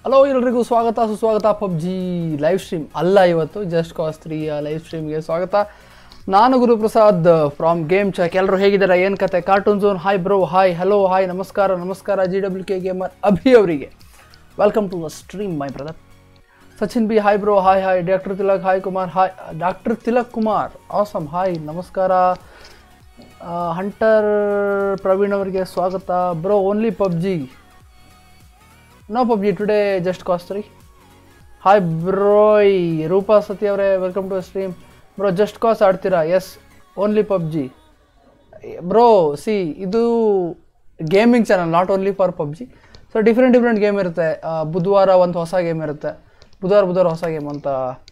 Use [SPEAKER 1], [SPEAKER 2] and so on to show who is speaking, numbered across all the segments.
[SPEAKER 1] Hello ಎಲ್ರಿಗೂ ಸ್ವಾಗತ ಸುಸ್ವಾಗತ ಪಬ್ಜಿ ಲೈವ್ ಸ್ಟ್ರೀಮ್ ಅಲ್ಲ ಇವತ್ತು ಜಸ್ಟ್ ಕಾಸ್ ತ್ರೀ ಲೈವ್ ಸ್ಟ್ರೀಮ್ಗೆ ಸ್ವಾಗತ ನಾನು ಗುರುಪ್ರಸಾದ್ ಫ್ರಾಮ್ ಗೇಮ್ ಚೆಕ್ ಎಲ್ಲರೂ ಹೇಗಿದ್ದಾರೆ ಏನು ಕತೆ Cartoon Zone hi bro hi hello hi ನಮಸ್ಕಾರ ನಮಸ್ಕಾರ G W K gamer Abhi ಅವರಿಗೆ welcome to the stream my brother Sachin B hi bro hi hi doctor Tilak hi Kumar hi doctor Tilak Kumar awesome hi ನಮಸ್ಕಾರ hunter Praveen ಅವರಿಗೆ ಸ್ವಾಗತ bro only PUBG no PUBG today Just ಕಾಸ್ three hi bro Roopa ಸತಿ ಅವರೇ welcome to stream bro just Cause ಆಡ್ತೀರಾ yes only PUBG bro see ಇದು gaming channel not only for PUBG so different different game ಇರುತ್ತೆ ಆ, ಬುಧವಾರ ಒಂದು ಹೊಸ game ಇರುತ್ತೆ ಬುಧವಾರ ಬುಧವಾರ ಹೊಸ ಗೇಮ್ ಅಂತ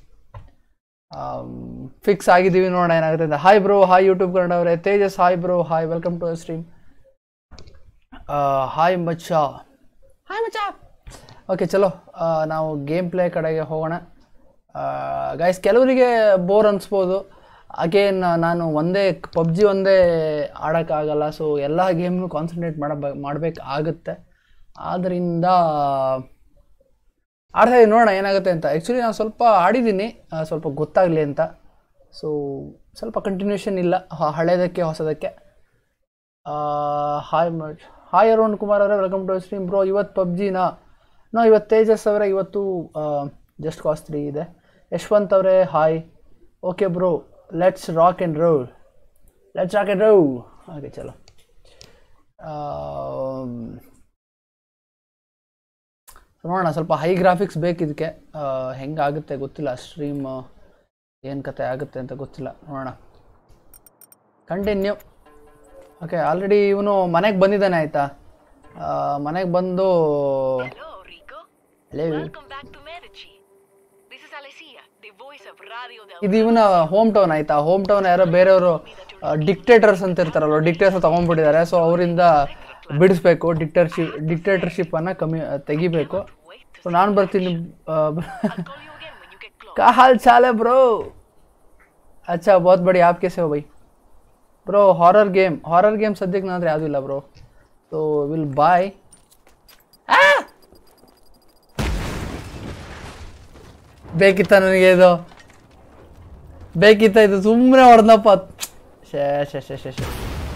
[SPEAKER 1] ಫಿಕ್ಸ್ ಆಗಿದ್ದೀವಿ ನೋಡೋಣ ಏನಾಗುತ್ತೆ ಅಂತ hi bro hi YouTube Kannada ಅವರೇ Tejas hi bro hi welcome to stream hi ಮಚ್ಚಾ ಹಾಯ್ ಮಚ್ಚಾ ಓಕೆ ಚಲೋ ಆ, ನಾವು ಗೇಮ್ ಪ್ಲೇ ಕಡೆಗೆ ಹೋಗೋಣ ಗೈಸ್ ಕೆಲವರಿಗೆ ಬೋರ್ ಅನಿಸ್ಬೋದು ಅಗೇನ್ ನಾನು ಒಂದೇ ಪಬ್ಜಿ ಒಂದೇ ಆಡೋಕ್ಕಾಗಲ್ಲ ಸೊ ಎಲ್ಲ ಗೇಮ್ನು ಕಾನ್ಸಂಟ್ರೇಟ್ ಮಾಡಬ ಮಾಡಬೇಕಾಗುತ್ತೆ ಆದ್ದರಿಂದ ಆಡ್ತಾ ಇದ್ದೀನಿ ನೋಡೋಣ ಏನಾಗುತ್ತೆ ಅಂತ ಆ್ಯಕ್ಚುಲಿ ನಾನು ಸ್ವಲ್ಪ ಆಡಿದ್ದೀನಿ ಆ, ಸ್ವಲ್ಪ ಗೊತ್ತಾಗಲಿ ಅಂತ ಸೊ ಸ್ವಲ್ಪ ಕಂಟಿನ್ಯೂಷನ್ ಇಲ್ಲ ಹ- ಹಳೇದಕ್ಕೆ ಹೊಸದಕ್ಕೆ ಹಾಯ್ ಮಚ್ ಹಾಯ್ ಅರುಣ್ ಕುಮಾರ್ ಅವರೇ ವೆಲ್ಕಮ್ ಟು ಸ್ಟ್ರೀಮ್ ಬ್ರೋ ಇವತ್ತು ಪಬ್ಜಿನಾ ನೋ ಇವತ್ತು ತೇಜಸ್ ಅವರೇ ಇವತ್ತು ಜಸ್ಟ್ ಕಾಸ್ ತ್ರೀ ಇದೆ ಯಶವಂತ್ ಅವರೇ hi okay bro let's rock and roll let's rock and roll ಹಾಗೆ ಚಲೋ ನೋಡೋಣ ಸ್ವಲ್ಪ ಹೈ ಗ್ರಾಫಿಕ್ಸ್ ಬೇಕು ಇದಕ್ಕೆ ಹೆಂಗಾಗುತ್ತೆ ಗೊತ್ತಿಲ್ಲ ಸ್ಟ್ರೀಮ್ ಏನು ಕತೆ ಆಗುತ್ತೆ ಅಂತ ಗೊತ್ತಿಲ್ಲ ನೋಡೋಣ ಕಂಟಿನ್ಯೂ ಓಕೆ ಆಲ್ರೆಡಿ ಇವನು ಮನೆಗೆ ಬಂದಿದ್ದಾನೆ ಆಯಿತಾ ಮನೆಗೆ ಬಂದು
[SPEAKER 2] Hello, Rico.
[SPEAKER 1] Hello.
[SPEAKER 2] Welcome back to Medici. This is Alessia, the voice of Radio del
[SPEAKER 1] ಇದು ಇವನ ಹೋಮ್ ಟೌನ್ ಆಯಿತಾ ಹೋಮ್ ಟೌನ್ ಯಾರೋ ಬೇರೆಯವರು ಡಿಕ್ಟೇಟರ್ಸ್ ಅಂತ ಇರ್ತಾರಲ್ವ ಡಿಕ್ಟೇಟರ್ಸ್ ತೊಗೊಂಡ್ಬಿಟ್ಟಿದ್ದಾರೆ ಸೊ ಅವರಿಂದ ಬಿಡಿಸ್ಬೇಕು ಡಿಕ್ಟರ್ಶಿಪ್ ಡಿಕ್ಟೇಟರ್ಶಿಪ್ಪನ್ನು ಕಮ್ಮಿ ತೆಗಿಬೇಕು ಸೊ ನಾನು ಬರ್ತೀನಿ ಆ,
[SPEAKER 2] Call you again when you get close.
[SPEAKER 1] का हाल चाल है ब्रो अच्छा बहुत बढ़िया आप कैसे हो भाई bro horror game horror game ಸದ್ಯಕ್ಕೆ ನನ್ನ ಹತ್ರ ಯಾವುದೂ ಇಲ್ಲ ಬ್ರೋ ಸೊ ವಿಲ್ ಬಾಯ್ ಬೇಕಿತ್ತ ನನಗೆ ಇದು ಬೇಕಿತ್ತ ಇದು ಸುಮ್ಮನೆ ಹೊಡೆದಪ್ಪ ಶೇ ಶೇ ಶೇ ಶೇ ಶೇ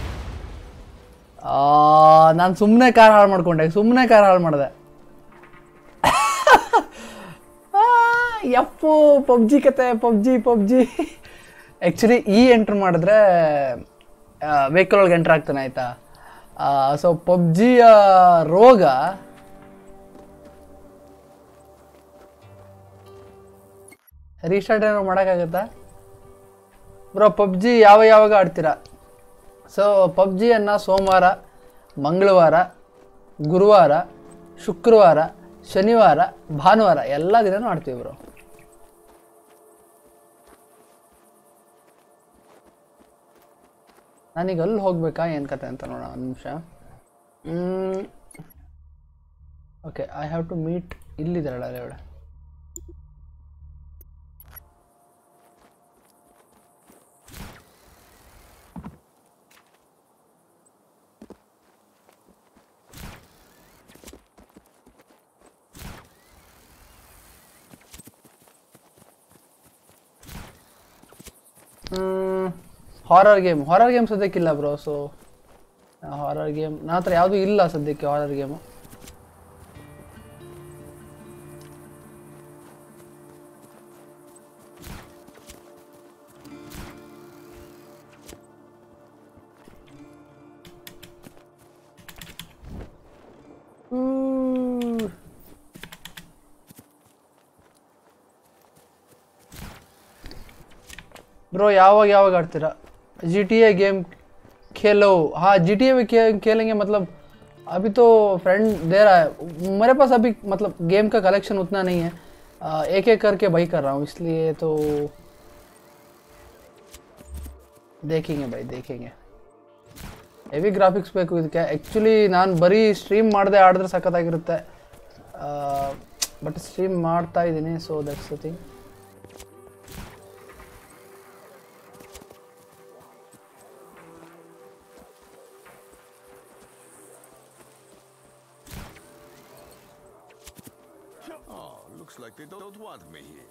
[SPEAKER 1] ನಾನು ಸುಮ್ಮನೆ ಕಾರ್ ಹಾಳು ಮಾಡ್ಕೊಂಡೆ ಸುಮ್ಮನೆ ಕಾರ್ ಹಾಳು ಮಾಡಿದೆ ಯಪ್ಪು ಪಬ್ಜಿ ಕತೆ ಪಬ್ಜಿ ಪಬ್ಜಿ ಆ್ಯಕ್ಚುಲಿ ಈ ಎಂಟ್ರ್ ಮಾಡಿದ್ರೆ ವೆಹಿಕಲ್ ಒಳಗೆ ಎಂಟ್ರ್ ಆಗ್ತಾನೆ ಆಯಿತಾ ಸೊ ಪಬ್ಜಿಯ ರೋಗ ರೀಸ್ಟಾರ್ಟ್ ಏನೋ ಮಾಡೋಕ್ಕಾಗತ್ತಾ ಬ್ರೋ ಪಬ್ಜಿ ಯಾವ ಯಾವಾಗ ಆಡ್ತೀರಾ ಸೊ ಪಬ್ಜಿಯನ್ನು ಸೋಮವಾರ ಮಂಗಳವಾರ ಗುರುವಾರ ಶುಕ್ರವಾರ ಶನಿವಾರ ಭಾನುವಾರ ಎಲ್ಲ ದಿನನೂ ಆಡ್ತೀವಿ ಬ್ರೋ ನಾನೀಗ ಅಲ್ಲಿ ಹೋಗ್ಬೇಕಾ ಏನು ಕತೆ ಅಂತ ನೋಡೋಣ ಒಂದು ನಿಮಿಷ okay I have to meet ಇಲ್ಲಿದ್ದಾರಲ್ಲ ಅಲ್ಲಿ ಅವಳೆ ಹಾರರ್ ಗೇಮ್ ಹಾರರ್ ಗೇಮ್ ಸದ್ಯಕ್ಕಿಲ್ಲ ಬ್ರೋ ಸೊ ಹಾರರ್ ಗೇಮ್ ನನ್ನ ಹತ್ರ ಯಾವುದೂ ಇಲ್ಲ ಸದ್ಯಕ್ಕೆ ಹಾರರ್ ಗೇಮು ब्रो यावग यावग आड़तीरा जी टी ए गेम खेलो हाँ जी टी ए भी खे, खेलेंगे मतलब अभी तो फ्रेंड दे रहा है मेरे पास अभी मतलब गेम का कलेक्शन उतना नहीं है आ, एक एक करके भाई कर रहा हूँ इसलिए तो देखेंगे भाई देखेंगे ಹೆವಿ ಗ್ರಾಫಿಕ್ಸ್ ಬೇಕು ಇದಕ್ಕೆ ಆ್ಯಕ್ಚುಲಿ ನಾನು ಬರೀ ಸ್ಟ್ರೀಮ್ ಮಾಡದೆ ಆಡಿದ್ರೆ ಸಖತ್ತಾಗಿರುತ್ತೆ ಬಟ್ ಸ್ಟ್ರೀಮ್ ಮಾಡ್ತಾ ಇದ್ದೀನಿ so that's the thing
[SPEAKER 3] Looks like they don't want me here.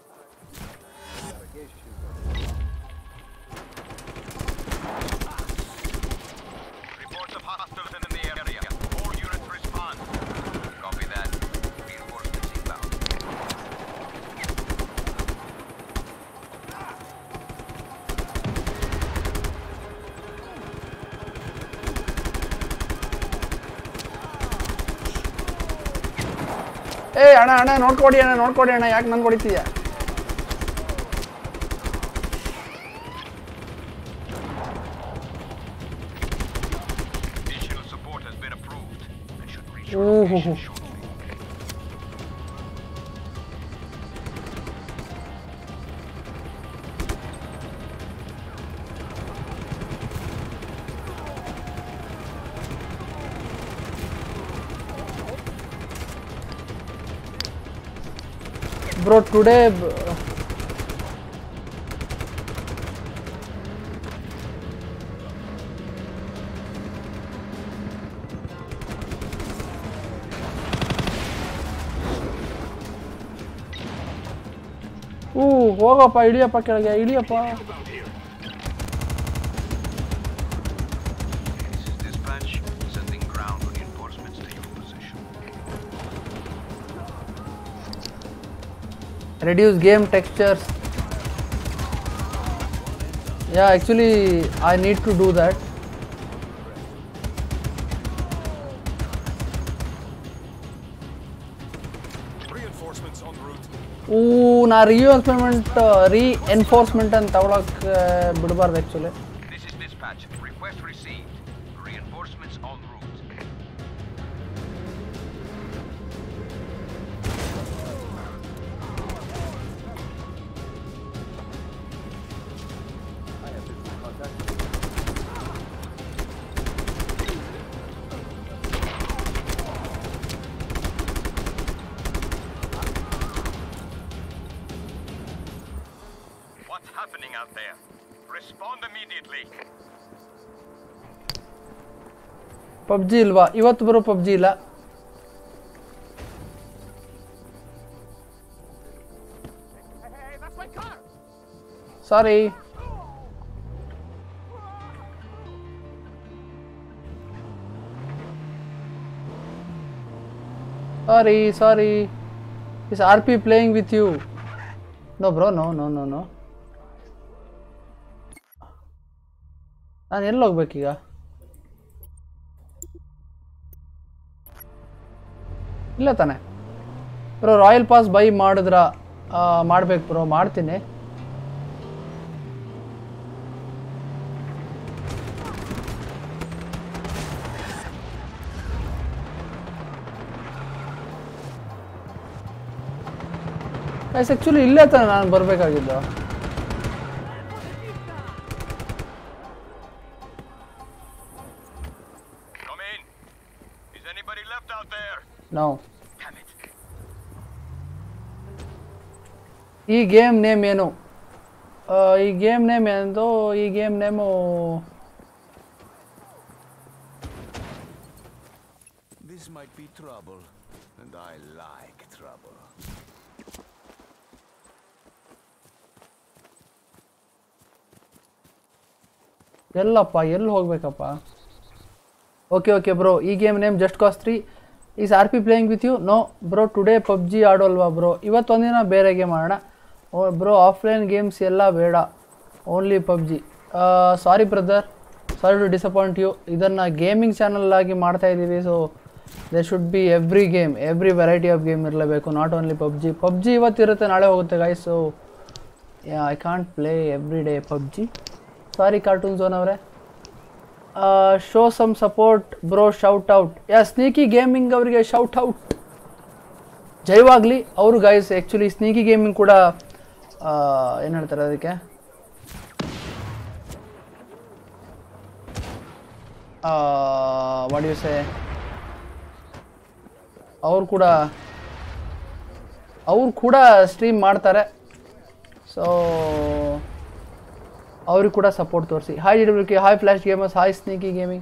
[SPEAKER 4] Reports of hostiles in the area. All units respond. Copy that. Reinforcements inbound.
[SPEAKER 1] ಏ ಅಣ್ಣ ಅಣ್ಣ ನೋಡ್ಕೊಡಿ ಅಣ್ಣ ನೋಡ್ಕೊಡಿ ಅಣ್ಣ ಯಾಕೆ ನನ್ಗೆ ಹೊಡಿತೀಯ
[SPEAKER 4] Additional support has been approved and should reach
[SPEAKER 1] Ooh.
[SPEAKER 4] your location shortly.
[SPEAKER 1] Bro today ಹೂ ಹೋಗಪ್ಪ ಇಳಿಯಪ್ಪ ಕೆಳಗೆ ಇಳಿಯಪ್ಪ
[SPEAKER 4] This is dispatch. Sending ground reinforcements to your position.
[SPEAKER 1] reduce game textures yeah actually i need to do that
[SPEAKER 3] Reinforcements en route.
[SPEAKER 1] ಊ ನಾ reinforcement ರೀ enforcement ಅಂತ ತಗೊಳಕ್ಕೆ ಬಿಡಬಾರ್ದು actually
[SPEAKER 4] This is dispatch. Request received. Reinforcements en route. What's happening out there? Respond immediately.
[SPEAKER 1] PUBG ಇಲ್ವಾ ಇವತ್ತು bro PUBG ಇಲ್ಲ sorry sorry sorry is R P playing with you no bro no no no no ನಾನು ಎಲ್ಲಿ ಹೋಗ್ಬೇಕೀಗ ಇಲ್ಲ ತಾನೆ bro royal pass by ಮಾಡಿದ್ರ ಮಾಡ್ಬೇಕು bro ಮಾಡ್ತೀನಿ ಎಸ್ ಆ್ಯಕ್ಚುಲಿ ಇಲ್ಲೇ ತಾನೆ ನಾನು ಬರಬೇಕಾಗಿದ್ದು
[SPEAKER 4] Come in. Is anybody left out there?
[SPEAKER 1] ನಾವು
[SPEAKER 4] Damn it.
[SPEAKER 1] ಈ ಗೇಮ್ ನೇಮ್ ಏನು ಆ, ಈ ಗೇಮ್ ನೇಮ್ ಏನಂದು ಈ game name
[SPEAKER 3] This might be trouble, and I like trouble.
[SPEAKER 1] ಎಲ್ಲಪ್ಪ ಎಲ್ಲಿ ಹೋಗ್ಬೇಕಪ್ಪ ಓಕೆ ಓಕೆ ಬ್ರೋ ಈ game name Just cos three is R P playing with you no bro today PUBG ಆಡೋಲ್ವಾ ಬ್ರೋ ಇವತ್ತೊಂದಿನ ಬೇರೆ game ಆಡೋಣ ಬ್ರೋ ಆಫ್ಲೈನ್ ಗೇಮ್ಸ್ ಎಲ್ಲ ಬೇಡ only PUBG sorry brother sorry to disappoint you ಇದನ್ನು gaming channel ಆಗಿ ಮಾಡ್ತಾ ಇದ್ದೀವಿ so they should be every game every variety of game ಇರಲೇಬೇಕು ನಾಟ್ ಓನ್ಲಿ ಪಬ್ಜಿ ಪಬ್ಜಿ ಇವತ್ತಿರುತ್ತೆ ನಾಳೆ ಹೋಗುತ್ತೆ guys so I can't play every day PUBG sorry Cartoon Zone ಅವರೇ show some support bro shout out yeah Sneaky Gaming ಅವರಿಗೆ shout out ಜೈವಾಗ್ಲಿ ಅವರು guys actually ಸ್ನೀಕಿ gaming ಕೂಡ ಏನು ಹೇಳ್ತಾರೆ ಅದಕ್ಕೆ ವಾಟ್ ಯು ಸೇ ಅವ್ರು ಕೂಡ ಅವ್ರು ಕೂಡ ಸ್ಟ್ರೀಮ್ ಮಾಡ್ತಾರೆ ಸೊ ಅವ್ರಿಗೆ ಕೂಡ ಸಪೋರ್ಟ್ ತೋರಿಸಿ hi W K hi Flash Gamers hi Sneaky Gaming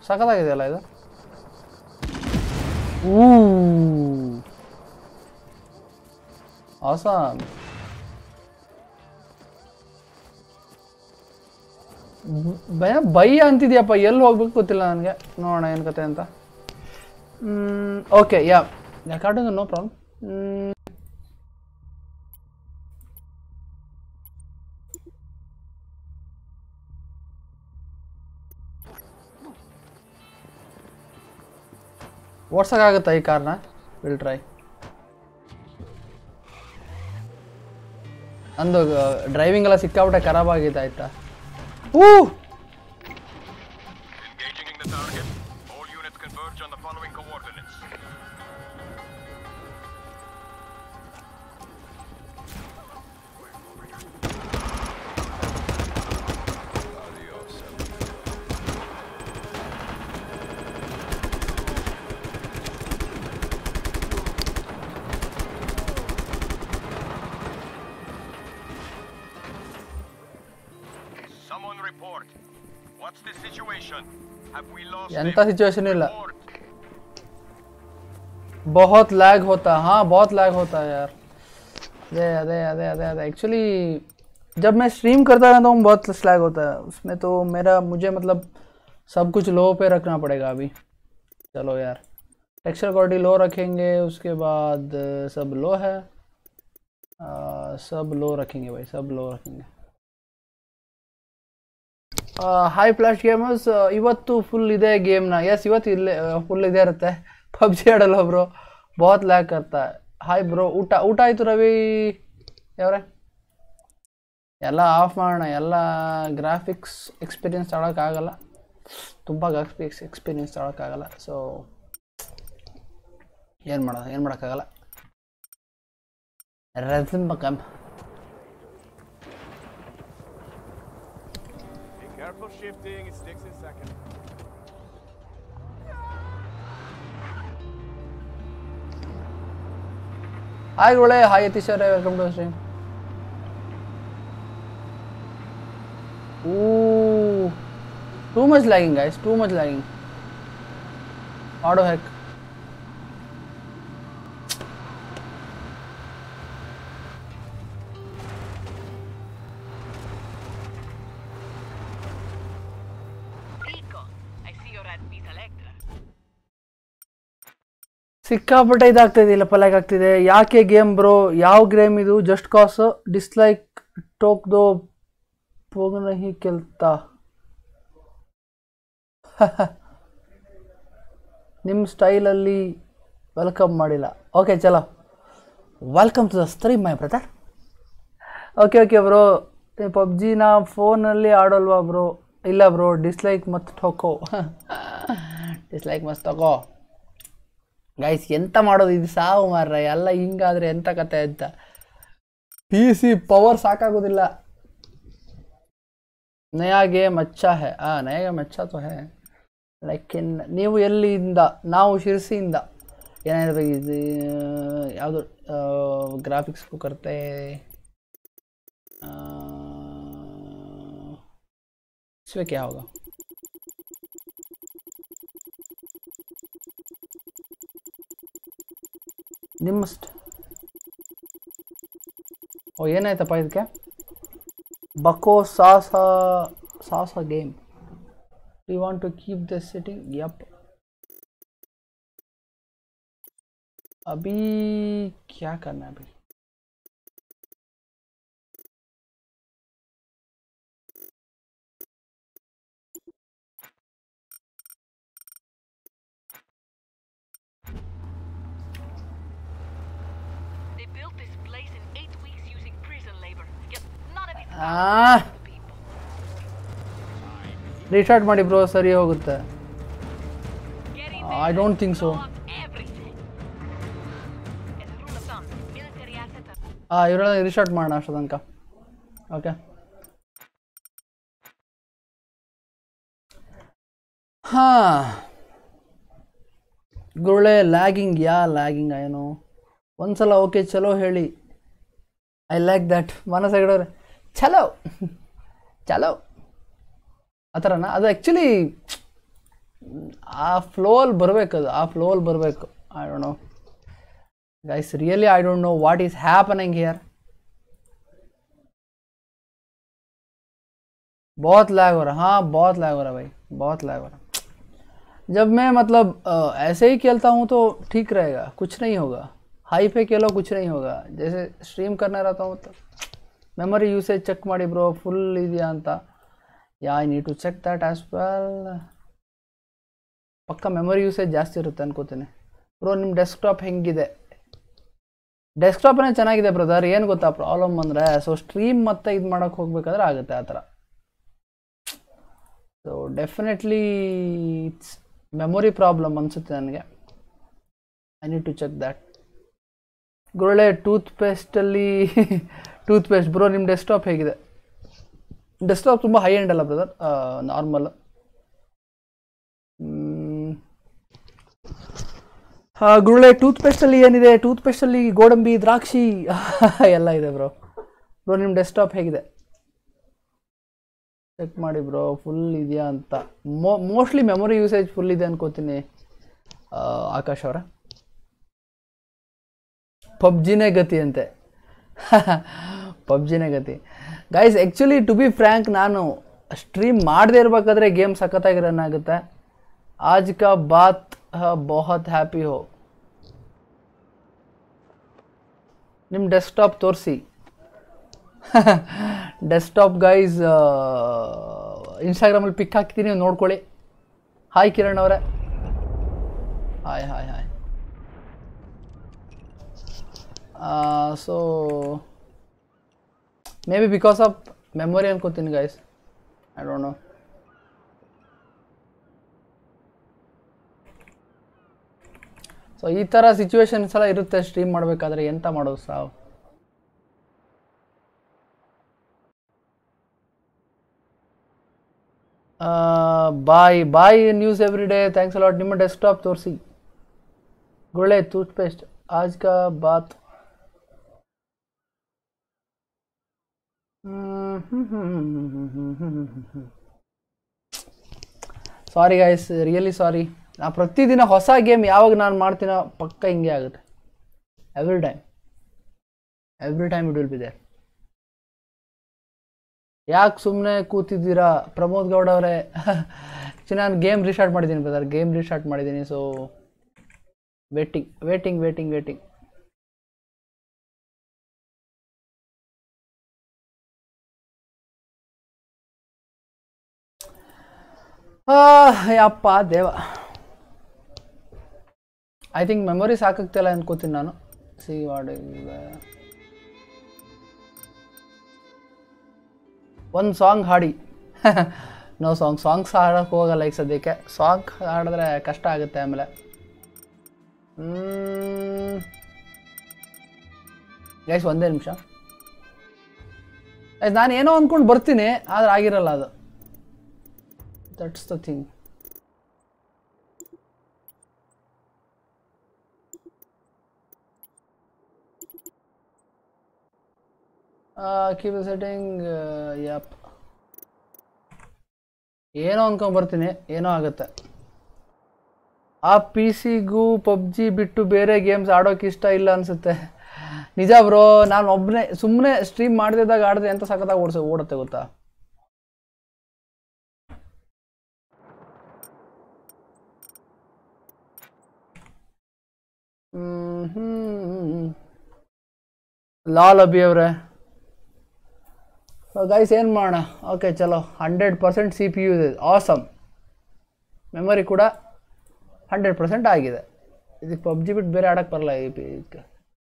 [SPEAKER 1] ಸಖತ್ತಾಗಿದೆಯಲ್ಲ ಇದು ಊ ಆಸಮ್ ಭಯ ಬೈ ಅಂತಿದ್ಯಪ್ಪ ಎಲ್ಲಿ ಹೋಗ್ಬೇಕು ಗೊತ್ತಿಲ್ಲ ನನಗೆ ನೋಡೋಣ ಏನು ಕತೆ ಅಂತ okay yeah Cartoon no problem ಓಡ್ಸೋಕ್ಕಾಗುತ್ತಾ ಈ ಕಾರ್ನ ವಿಲ್ ಟ್ರೈ ಅಂದು ಡ್ರೈವಿಂಗ್ ಎಲ್ಲ ಸಿಕ್ಕಾಬಿಟ್ಟೆ ಖರಾಬ್ ಆಗಿದೆ ಆಯ್ತಾ ಊ
[SPEAKER 4] Engaging in the target. All units converge on the following coordinates. Someone report. What's the situation? Have we lost
[SPEAKER 1] ಎಂಥ
[SPEAKER 4] him?
[SPEAKER 1] ಸಿಚುವೇಶನ್ ಇಲ್ಲ
[SPEAKER 4] Report.
[SPEAKER 1] बहुत लैग होता है हाँ बहुत लैग होता है यार अरे अरे अरे अरे अरे एक्चुअली जब मैं स्ट्रीम करता रहता हूँ बहुत स्लैग होता है उसमें तो मेरा मुझे मतलब सब कुछ लो पे रखना पड़ेगा अभी चलो यार टेक्सचर क्वालिटी लो रखेंगे उसके बाद अ, सब लो है अ, सब लो रखेंगे भाई सब लो रखेंगे ಹಾಯ್ ಫ್ಲಾಶ್ ಗೇಮರ್ಸ್ ಇವತ್ತು ಫುಲ್ ಇದೆ ಗೇಮ್ನ ಎಸ್ ಇವತ್ತು ಇಲ್ಲೇ ಫುಲ್ ಇದೇ ಇರುತ್ತೆ ಪಬ್ಜಿ ಆಡಲ್ಲ ಬ್ರೋ ಬಹುತ್ ಲ್ಯಾಕ್ ಕರ್ತಾ ಹಾಯ್ ಬ್ರೋ ಊಟ ಊಟ ಆಯಿತು ರವಿ ಯಾವ್ರೆ ಎಲ್ಲ ಆಫ್ ಮಾಡೋಣ ಎಲ್ಲ ಗ್ರಾಫಿಕ್ಸ್ ಎಕ್ಸ್ಪೀರಿಯನ್ಸ್ ತಗೊಳಕ್ಕಾಗಲ್ಲ ತುಂಬ ಗ್ರಾಫಿಕ್ಸ್ ಎಕ್ಸ್ಪೀರಿಯನ್ಸ್ ತಗೊಳಕ್ಕಾಗಲ್ಲ ಸೊ ಏನು ಮಾಡೋದು ಏನು ಮಾಡೋಕ್ಕಾಗಲ್ಲ ರಜನ್ ಬಕಂ
[SPEAKER 5] Be careful shifting, it sticks in second.
[SPEAKER 1] Hi ಒಳ್ಳೆ ಹಾಯ್ ಯತೀಶ್ ಅವರೇ welcome to stream Ooh, too much lagging, guys. Too much lagging. Auto hack.
[SPEAKER 2] Rico, I see you're at Visa Electra.
[SPEAKER 1] ಸಿಕ್ಕಾಪಟ್ಟೆ ಇದಾಗ್ತಿದೆ ಇಲ್ಲ ಪಲ್ಯಾಗ್ ಆಗ್ತಿದೆ ಯಾಕೆ ಗೇಮ್ ಬ್ರೋ ಯಾವ game ಇದು just Cause dislike ಟೋಕ್ ದೋ ಪೋಗ್ ನಹಿ ಕೆಲ್ತಾ ನಿಮ್ಮ ಸ್ಟೈಲಲ್ಲಿ ವೆಲ್ಕಮ್ ಮಾಡಿಲ್ಲ ಓಕೆ ಚಲೋ welcome to the stream my brother okay okay bro ಪಬ್ಜಿನ ಫೋನಲ್ಲಿ ಆಡೋಲ್ವಾ ಬ್ರೋ ಇಲ್ಲ ಬ್ರೋ ಡಿಸ್ಲೈಕ್ ಮತ್ತು ಟೋಕೋ ಡಿಸ್ಲೈಕ್ ಮಸ್ತ್ ತಗೋ ಗೈಸ್ ಎಂತ ಮಾಡೋದು ಇದು ಸಾವು ಮಾರ್ರ ಎಲ್ಲ ಹಿಂಗಾದ್ರೆ ಎಂತ ಕತೆ ಅಂತ ಪಿ ಸಿ ಪವರ್ ಸಾಕಾಗೋದಿಲ್ಲ ನಯಾ ಗೇಮ್ ಅಚ್ಚಾ ಹೇ ಆ ನಯಾ ಗೇಮ್ ಅಚ್ಚಾ ತೋ ಹೇ ಲೈಕಿನ್ ನೀವು ಎಲ್ಲಿಂದ ನಾವು ಶಿರ್ಸಿಯಿಂದ ಏನಾದ್ರು ಇದು ಯಾವುದು ಗ್ರಾಫಿಕ್ಸ್ ಕರ್ತೆ इसमें क्या होगा ನಿಮ್ಮ ಸ್ಟ್- ಓ ಏನಾಯ್ತಪ್ಪ ಇದಕ್ಕೆ ಬಕೋ ಸಾಸ ಸಾಸ game you want to keep the setting up अभी क्या करना है अभी
[SPEAKER 2] They built this place in eight weeks using prison labor. Yet none of it's
[SPEAKER 1] Ah.
[SPEAKER 2] the people.
[SPEAKER 1] Restart ಮಾಡಿ ಬ್ರೋ ಸರಿ ಹೋಗುತ್ತೆ
[SPEAKER 2] Get in
[SPEAKER 1] I
[SPEAKER 2] there
[SPEAKER 1] don't
[SPEAKER 2] and
[SPEAKER 1] think so.
[SPEAKER 2] blow up everything. As a rule of thumb, military assets are
[SPEAKER 1] ಹಾಂ ಇವರೆಲ್ಲ restart ಮಾಡೋಣ ಅಷ್ಟು ತನಕ okay ಹಾಂ ಗುರುಳೆ lagging ಯಾ lagging ಏನು ಒಂದ್ಸಲ ಓಕೆ ಚಲೋ ಹೇಳಿ ಐ ಲೈಕ್ ದ್ಯಾಟ್ ಮನಸ್ಸಾಗಿಡೋರೆ ಚಲೋ ಚಲೋ ಆ ಥರನಾ ಅದು ಆ್ಯಕ್ಚುಲಿ ಆ ಫ್ಲೋ ಅಲ್ಲಿ ಬರಬೇಕು ಅದು ಆ ಫ್ಲೋ ಅಲ್ಲಿ ಬರಬೇಕು I don't know guys really I don't know what is happening here बहुत लैग हो रहा हाँ बहुत लैग हो रहा भाई बहुत लैग हो रहा जब मैं मतलब अ, ऐसे ही खेलता हूँ तो ठीक रहेगा कुछ नहीं होगा हाई पे खेलो कुछ नहीं होगा जैसे स्ट्रीम करना रहता हूँ तो ಮೆಮೊರಿ ಯೂಸೇಜ್ ಚೆಕ್ ಮಾಡಿ ಬ್ರೋ ಫುಲ್ ಇದೆಯಾ ಅಂತ yeah I need to check that as well ಪಕ್ಕ ಮೆಮೊರಿ ಯೂಸೇಜ್ ಜಾಸ್ತಿ ಇರುತ್ತೆ ಅನ್ಕೋತೀನಿ ಬ್ರೋ ನಿಮ್ಮ ಡೆಸ್ಕ್ಟಾಪ್ ಹೆಂಗಿದೆ ಡೆಸ್ಕ್ಟಾಪನೇ ಚೆನ್ನಾಗಿದೆ ಬ್ರದರ್ ಏನು ಗೊತ್ತಾ ಪ್ರಾಬ್ಲಮ್ ಅಂದರೆ ಸೊ ಸ್ಟ್ರೀಮ್ ಮತ್ತೆ ಇದು ಮಾಡೋಕ್ಕೆ ಹೋಗ್ಬೇಕಾದ್ರೆ ಆಗುತ್ತೆ ಆ ಥರ so definitely it's memory problem ಅನಿಸುತ್ತೆ ನನಗೆ I need to check that ಗುರುಳೆ ಟೂತ್ ಪೇಸ್ಟಲ್ಲಿ ಟೂತ್ ಪೇಸ್ಟ್ ಬ್ರೋ ನಿಮ್ಮ ಡೆಸ್ಕ್ಟಾಪ್ ಹೇಗಿದೆ ಡೆಸ್ಕ್ಟಾಪ್ ತುಂಬ ಹೈ ಎಂಡ್ ಅಲ್ಲ ಬ್ರದರ್ ನಾರ್ಮಲ್ ಗುರುಳೆ ಟೂತ್ ಪೇಸ್ಟಲ್ಲಿ ಏನಿದೆ ಟೂತ್ ಪೇಸ್ಟಲ್ಲಿ ಗೋಡಂಬಿ ದ್ರಾಕ್ಷಿ ಎಲ್ಲ ಇದೆ ಬ್ರೋ ಬ್ರೋ ನಿಮ್ಮ ಡೆಸ್ಕ್ಟಾಪ್ ಹೇಗಿದೆ ಚೆಕ್ ಮಾಡಿ ಬ್ರೋ ಫುಲ್ ಇದೆಯಾ ಅಂತ ಮೋ ಮೋಸ್ಟ್ಲಿ ಮೆಮೊರಿ ಯೂಸೇಜ್ ಫುಲ್ ಇದೆ ಅನ್ಕೋತೀನಿ ಆ, ಆಕಾಶ್ ಅವರ ಪಬ್ಜಿನೇ ಗತಿ ಅಂತೆ ಪಬ್ಜಿನೇ ಗತಿ guys actually to be frank ನಾನು ಸ್ಟ್ರೀಮ್ ಮಾಡದೇ ಇರಬೇಕಾದ್ರೆ ಗೇಮ್ ಸಖತ್ತಾಗಿ ರನ್ ಆಗುತ್ತೆ ಆಜ್ ಕಾ ಬಾತ್ ಹ, ಬಹುತ್ ಹ್ಯಾಪಿ ಹೋ ನಿಮ್ಮ ಡೆಸ್ಕ್ಟಾಪ್ ತೋರಿಸಿ ಡೆಸ್ಕ್ಟಾಪ್ ಗೈಸ್ ಇನ್ಸ್ಟಾಗ್ರಾಮಲ್ಲಿ ಪಿಕ್ ಹಾಕ್ತೀನಿ ನೋಡ್ಕೊಳ್ಳಿ ಹಾಯ್ ಕಿರಣ್ ಅವರೇ hi hi hi so maybe because of memory ಅನ್ಕೋತೀನಿ guys I don't know so ಈ ಥರ ಸಿಚುವೇಶನ್ಸ್ ಎಲ್ಲ ಇರುತ್ತೆ ಸ್ಟ್ರೀಮ್ ಮಾಡಬೇಕಾದ್ರೆ ಎಂತ ಮಾಡೋದು ಸಾವು bye bye news every day thanks a lot ನಿಮ್ಮ ಡೆಸ್ಕ್ಟಾಪ್ ತೋರಿಸಿ ಗುಳೆ ಟೂತ್ ಪೇಸ್ಟ್ ಆಜ್ ಕಾ ಬಾತ್ ಸಾರಿ ಗೈಸ್ ರಿಯಲಿ ಸಾರಿ ನಾ ಪ್ರತಿದಿನ ಹೊಸ ಗೇಮ್ ಯಾವಾಗ ನಾನು ಮಾಡ್ತೀನೋ ಪಕ್ಕ ಹಿಂಗೆ ಆಗುತ್ತೆ every time every time it will be there ಯಾಕೆ ಸುಮ್ಮನೆ ಕೂತಿದ್ದೀರಾ ಪ್ರಮೋದ್ ಗೌಡ ಅವರೇ ನಾನು ಗೇಮ್ ರೀಸ್ಟಾರ್ಟ್ ಮಾಡಿದ್ದೀನಿ ಬ್ರದರ್ ಗೇಮ್ ರೀಸ್ಟಾರ್ಟ್ ಮಾಡಿದ್ದೀನಿ so waiting waiting waiting waiting ಯಪ್ಪ ದೇವ ಐ ಥಿಂಕ್ ಮೆಮೊರಿ ಸಾಕಾಗ್ತಿಲ್ಲ ಅನ್ಕೋತೀನಿ ನಾನು ಸಿ ವಾಡ್ ಒಂದು ಸಾಂಗ್ ಹಾಡಿ ನೋ ಸಾಂಗ್ ಸಾಂಗ್ಸ್ ಹಾಡೋಕೆ ಹೋಗಲ್ಲ ಈಗ ಸದ್ಯಕ್ಕೆ ಸಾಂಗ್ ಹಾಡಿದ್ರೆ ಕಷ್ಟ ಆಗುತ್ತೆ ಆಮೇಲೆ ಗೈಸ್ ಒಂದೇ ನಿಮಿಷ ಗೈಸ್ ನಾನು ಏನೋ ಅಂದ್ಕೊಂಡು ಬರ್ತೀನಿ ಆದ್ರೆ ಆಗಿರಲ್ಲ ಅದು that's the thing keep setting up ಏನೋ ಅನ್ಕೊಂಡ್ ಬರ್ತೀನಿ ಏನೋ ಆಗುತ್ತೆ ಆ ಪಿ ಸಿಗೂ ಪಬ್ಜಿ ಬಿಟ್ಟು ಬೇರೆ ಗೇಮ್ಸ್ ಆಡೋಕೆ ಇಷ್ಟ ಇಲ್ಲ ಅನ್ಸುತ್ತೆ ನಿಜ ಬ್ರೋ ನಾನು ಒಬ್ಬನೇ ಸುಮ್ಮನೆ ಸ್ಟ್ರೀಮ್ ಮಾಡ್ದಿದ್ದಾಗ ಆಡಿದೆ ಅಂತ ಸಖತ್ತಾಗಿ ಓಡಿಸ ಓಡುತ್ತೆ ಗೊತ್ತಾ ಹ್ಮ್ ಹ್ಮ್ ಲಾಲ್ ಅಬಿ ಅವರೇ ಗೈಸ್ ಏನು ಮಾಡೋಣ ಓಕೆ ಚಲೋ hundred percent C P U ಇದೆ ಆಸಮ್ ಮೆಮೊರಿ ಕೂಡ ಹಂಡ್ರೆಡ್ ಪರ್ಸೆಂಟ್ ಆಗಿದೆ ಇದಕ್ಕೆ ಪಬ್ಜಿ ಬಿಟ್ಟು ಬೇರೆ ಆಡೋಕ್ಕೆ ಬರಲ್ಲ ಈ ಪಿ ಇದಕ್ಕೆ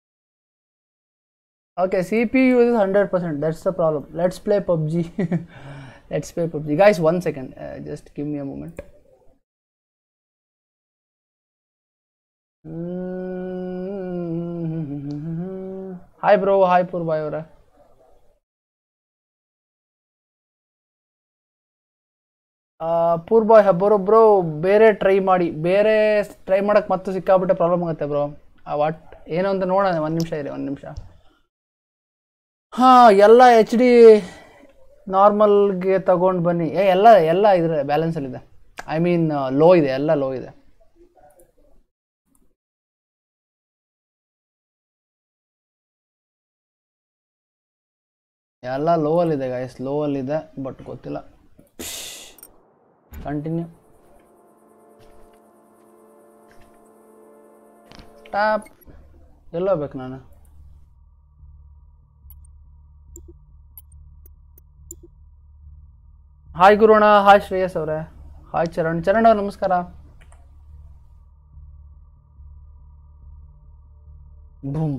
[SPEAKER 1] okay C P U is hundred percent that's the problem let's play PUBG let's play PUBG guys one second just give me a moment hi bro hi poor boy ಅವರ poor boy bro bro ಬೇರೆ try ಮಾಡಿ ಬೇರೆ try ಮಾಡಕ್ಕೆ ಮತ್ತೆ ಸಿಕ್ಕಾಬಿಟ್ಟೆ problem ಆಗುತ್ತೆ bro what ಏನು ಅಂತ ನೋಡೋಣ ಒಂದು ನಿಮಿಷ ಇರಿ ಒಂದು ನಿಮಿಷ ಹಾಂ ಎಲ್ಲ ಎಚ್ ಡಿ ನಾರ್ಮಲ್ಗೆ ತಗೊಂಡು ಬನ್ನಿ ಏ ಎಲ್ಲ ಎಲ್ಲ ಇದ್ರೆ ಬ್ಯಾಲೆನ್ಸಲ್ಲಿದೆ ಐ ಮೀನ್ ಲೋ ಇದೆ ಎಲ್ಲ ಲೋ ಇದೆ ಎಲ್ಲ ಲೋ ಅಲ್ಲಿದೆ ಗಾಯ್ಸ್ ಲೋ ಅಲ್ಲಿದೆ ಬಟ್ ಗೊತ್ತಿಲ್ಲ ಕಂಟಿನ್ಯೂ ಟ್ಯಾಪ್ ಎಲ್ಲ ಹೋಗ್ಬೇಕು ನಾನು ಹಾಯ್ ಗುರುಣ ಹಾಯ್ ಶ್ರೇಯಸ್ ಅವರೇ ಹಾಯ್ ಚರಣ್ ಚರಣ್ ಅವ್ರೆ ನಮಸ್ಕಾರ boom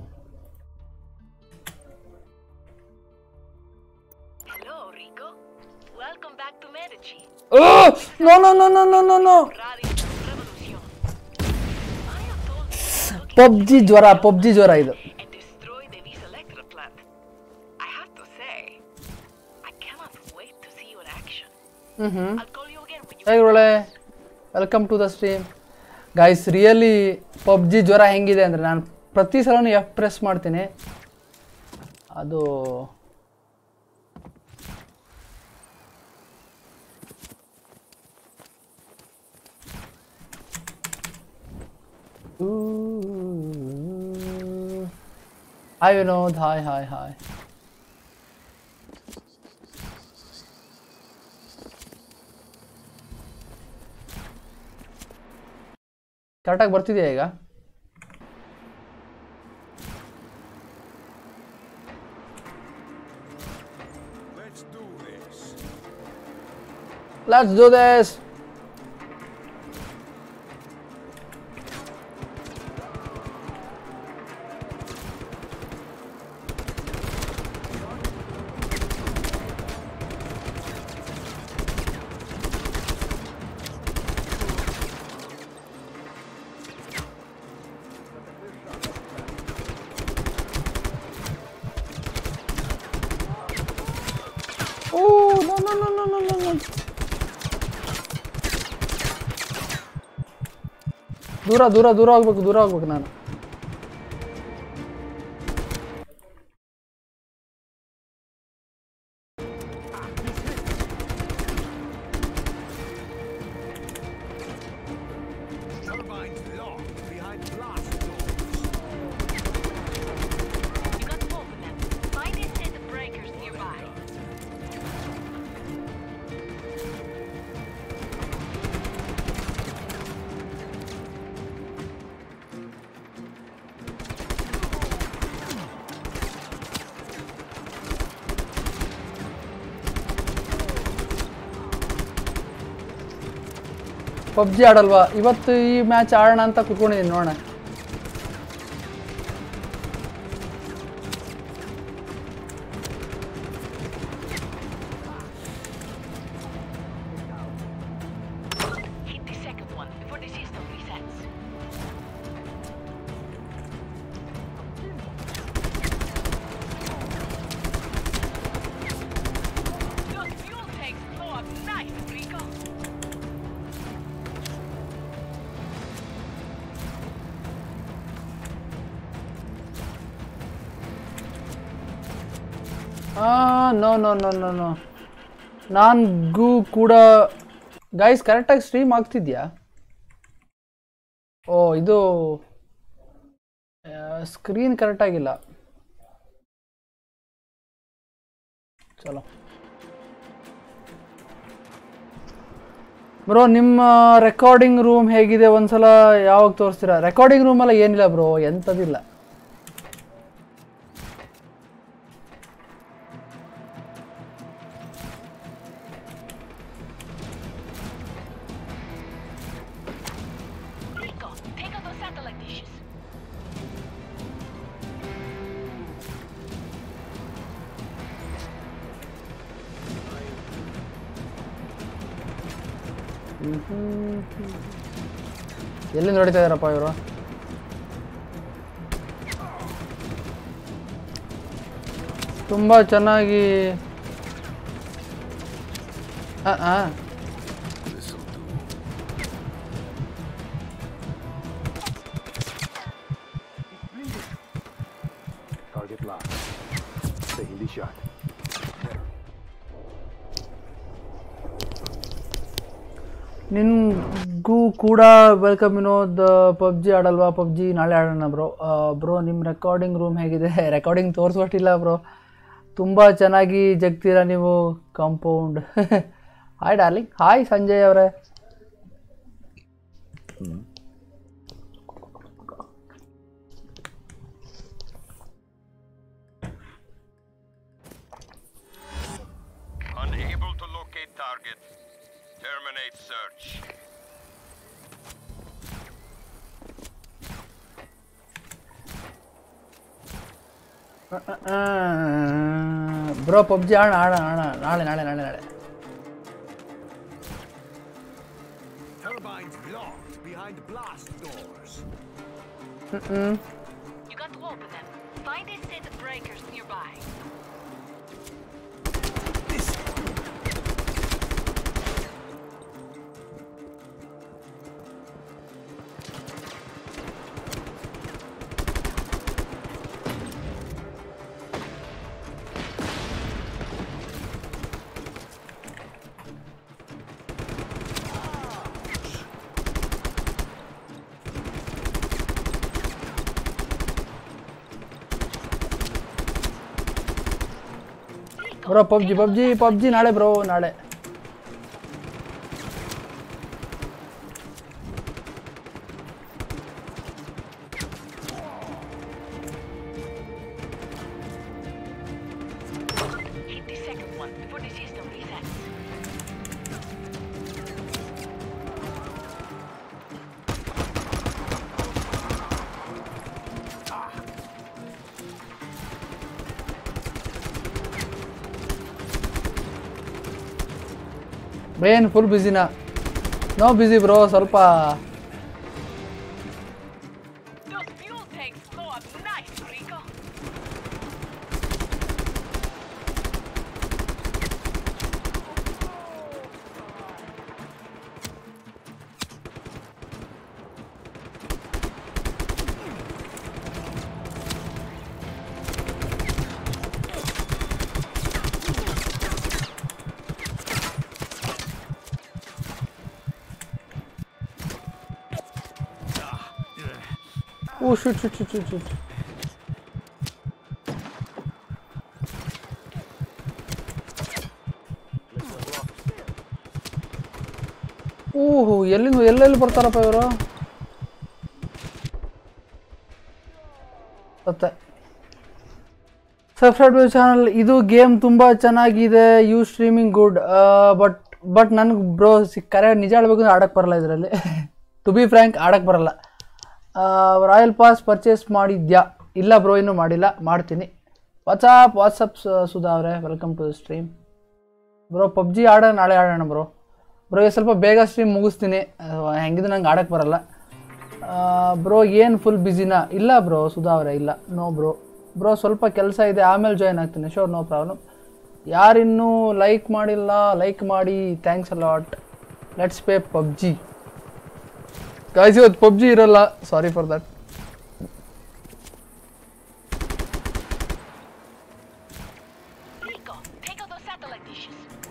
[SPEAKER 2] Hello, Rico. Welcome back to Medici.
[SPEAKER 1] No no no no no no no
[SPEAKER 2] Radio Revolution. Mario told me to look
[SPEAKER 1] PUBG ಜ್ವರ ಪಬ್ಜಿ ಜ್ವರ ಇದು
[SPEAKER 2] and destroy the Vis Electra plant. I have to say, I cannot wait to see you in action. I'll call you again when you
[SPEAKER 1] ಹೇಗೆ ಒಳ್ಳೆ welcome to the stream guys really PUBG ಜ್ವರ ಹೆಂಗಿದೆ ಅಂದರೆ ನಾನು ಪ್ರತಿ ಸಲನೂ F press ಮಾಡ್ತೀನಿ ಅದು hi Vinod hi hi hi ಕರೆಕ್ಟಾಗಿ ಬರ್ತಿದೆಯಾ ಈಗ
[SPEAKER 3] Let's do this.
[SPEAKER 1] Let's do this. Oh, no, no, no, no, no, no, no. ದೂರ ದೂರ ದೂರ ಹೋಗ್ಬೇಕು ದೂರ ಹೋಗ್ಬೇಕು ನಾನು
[SPEAKER 3] Turbines locked behind blast doors.
[SPEAKER 2] You got to open them. Find a set of breakers nearby.
[SPEAKER 1] PUBG ಆಡಲ್ವಾ ಇವತ್ತು ಈ ಮ್ಯಾಚ್ ಆಡೋಣ ಅಂತ ಕುತ್ಕೊಂಡಿದ್ದೀನಿ ನೋಡೋಣ
[SPEAKER 2] Hit the second one before the system resets. Those fuel tanks blow up nice, Rico.
[SPEAKER 1] No no no no no ನಾನ್ಗೂ ಕೂಡ guys ಕರೆಕ್ಟಾಗಿ stream ಆಗ್ತಿದ್ಯಾ ಓ ಇದು ಸ್ಕ್ರೀನ್ ಕರೆಕ್ಟಾಗಿಲ್ಲ ಚಲೋ ಬ್ರೋ ನಿಮ್ಮ ರೆಕಾರ್ಡಿಂಗ್ ರೂಮ್ ಹೇಗಿದೆ ಒಂದ್ಸಲ ಯಾವಾಗ ತೋರಿಸ್ತೀರಾ ರೆಕಾರ್ಡಿಂಗ್ ರೂಮೆಲ್ಲ ಏನಿಲ್ಲ ಬ್ರೋ ಎಂಥದಿಲ್ಲ
[SPEAKER 2] Rico, take out those satellite dishes.
[SPEAKER 1] ಎಲ್ಲಿ ನೋಡ್ತಾ ಇದಾರಪ್ಪ ಇವರು ತುಂಬ ಚೆನ್ನಾಗಿ ಆ, ಆ.
[SPEAKER 3] This'll do.
[SPEAKER 5] Target locked. Taking the shot.
[SPEAKER 1] ನಿನ್ಗೂ ಕೂಡ ವೆಲ್ಕಮ್ ವಿನೋದ್ ಪಬ್ಜಿ ಆಡಲ್ವಾ ಪಬ್ಜಿ ನಾಳೆ ಆಡೋಣ ಬ್ರೋ ಬ್ರೋ ನಿಮ್ಮ ರೆಕಾರ್ಡಿಂಗ್ ರೂಮ್ ಹೇಗಿದೆ ರೆಕಾರ್ಡಿಂಗ್ ತೋರಿಸ್ಬಿಟ್ಟಿಲ್ಲ ಬ್ರೋ ತುಂಬ ಚೆನ್ನಾಗಿ ಜಗ್ತೀರಾ ನೀವು compound hi darling hi Sanjay ಅವರೇ
[SPEAKER 4] Unable to locate target. Terminate search.
[SPEAKER 1] Bro PUBG ಆಡೋಣ ಆಡೋಣ ಆಡೋಣ ನಾಳೆ ನಾಳೆ ನಾಳೆ ನಾಳೆ
[SPEAKER 3] Turbines blocked behind blast doors.
[SPEAKER 2] You got to open them. Find a set of breakers nearby.
[SPEAKER 1] Bro PUBG PUBG PUBG ನಾಳೆ bro ನಾಳೆ
[SPEAKER 2] Hit the second one before the system resets.
[SPEAKER 1] ಏನು ಫುಲ್ ಬ್ಯುಸಿನಾ ನೋ ಬ್ಯುಸಿ ಬ್ರೋ ಸ್ವಲ್ಪ
[SPEAKER 2] Those fuel tanks blow up nice, Rico.
[SPEAKER 1] Oh shoot shoot shoot shoot shoot ಓಹೋ ಎಲ್ಲಿಂದ ಎಲ್ಲೆಲ್ಲಿ ಬರ್ತಾರಪ್ಪ ಇವರು ಮತ್ತೆ ಸಬ್ಸ್ಕ್ರೈಬ್ ಟು ಚಾನಲ್ ಇದು ಗೇಮ್ ತುಂಬ ಚೆನ್ನಾಗಿದೆ you streaming good but but ನನಗೆ ಬ್ರೋ ಕರೆ ನಿಜ ಹೇಳ್ಬೇಕು ಅಂದ್ರೆ ಆಡಕ್ಕೆ ಬರಲ್ಲ ಇದರಲ್ಲಿ ಟು ಬಿ ಫ್ರ್ಯಾಂಕ್ ಆಡಕ್ಕೆ ಬರಲ್ಲ ರಾಯಲ್ ಪಾಸ್ ಪರ್ಚೇಸ್ ಮಾಡಿದ್ಯಾ ಇಲ್ಲ ಬ್ರೋ ಇನ್ನೂ ಮಾಡಿಲ್ಲ ಮಾಡ್ತೀನಿ ವಾಟ್ಸಪ್ ವಾಟ್ಸಪ್ ಸುಧಾ ಅವರೇ welcome to stream bro PUBG ಆಡೋಣ ನಾಳೆ ಆಡೋಣ ಬ್ರೋ ಬ್ರೋ ಈಗ ಸ್ವಲ್ಪ ಬೇಗ ಸ್ಟ್ರೀಮ್ ಮುಗಿಸ್ತೀನಿ ಅಹ್, ಹೆಂಗಿದ್ರು ನಂಗೆ ಆಡಕ್ಕೆ ಬರಲ್ಲ ಬ್ರೋ ಏನು ಫುಲ್ ಬ್ಯುಸಿನಾ ಇಲ್ಲ ಬ್ರೋ ಸುಧಾ ಅವರೇ ಇಲ್ಲ ನೋ ಬ್ರೋ ಬ್ರೋ ಸ್ವಲ್ಪ ಕೆಲಸ ಇದೆ ಆಮೇಲೆ ಜಾಯ್ನ್ ಆಗ್ತೀನಿ ಶೋರ್ ನೋ ಪ್ರಾಬ್ಲಮ್ ಯಾರಿನ್ನೂ ಲೈಕ್ ಮಾಡಿಲ್ಲ ಲೈಕ್ ಮಾಡಿ thanks a lot let's play PUBG guys ಇವತ್ತು ಪಬ್ಜಿ ಇರಲ್ಲ sorry for that
[SPEAKER 2] Rico, take out those satellite dishes.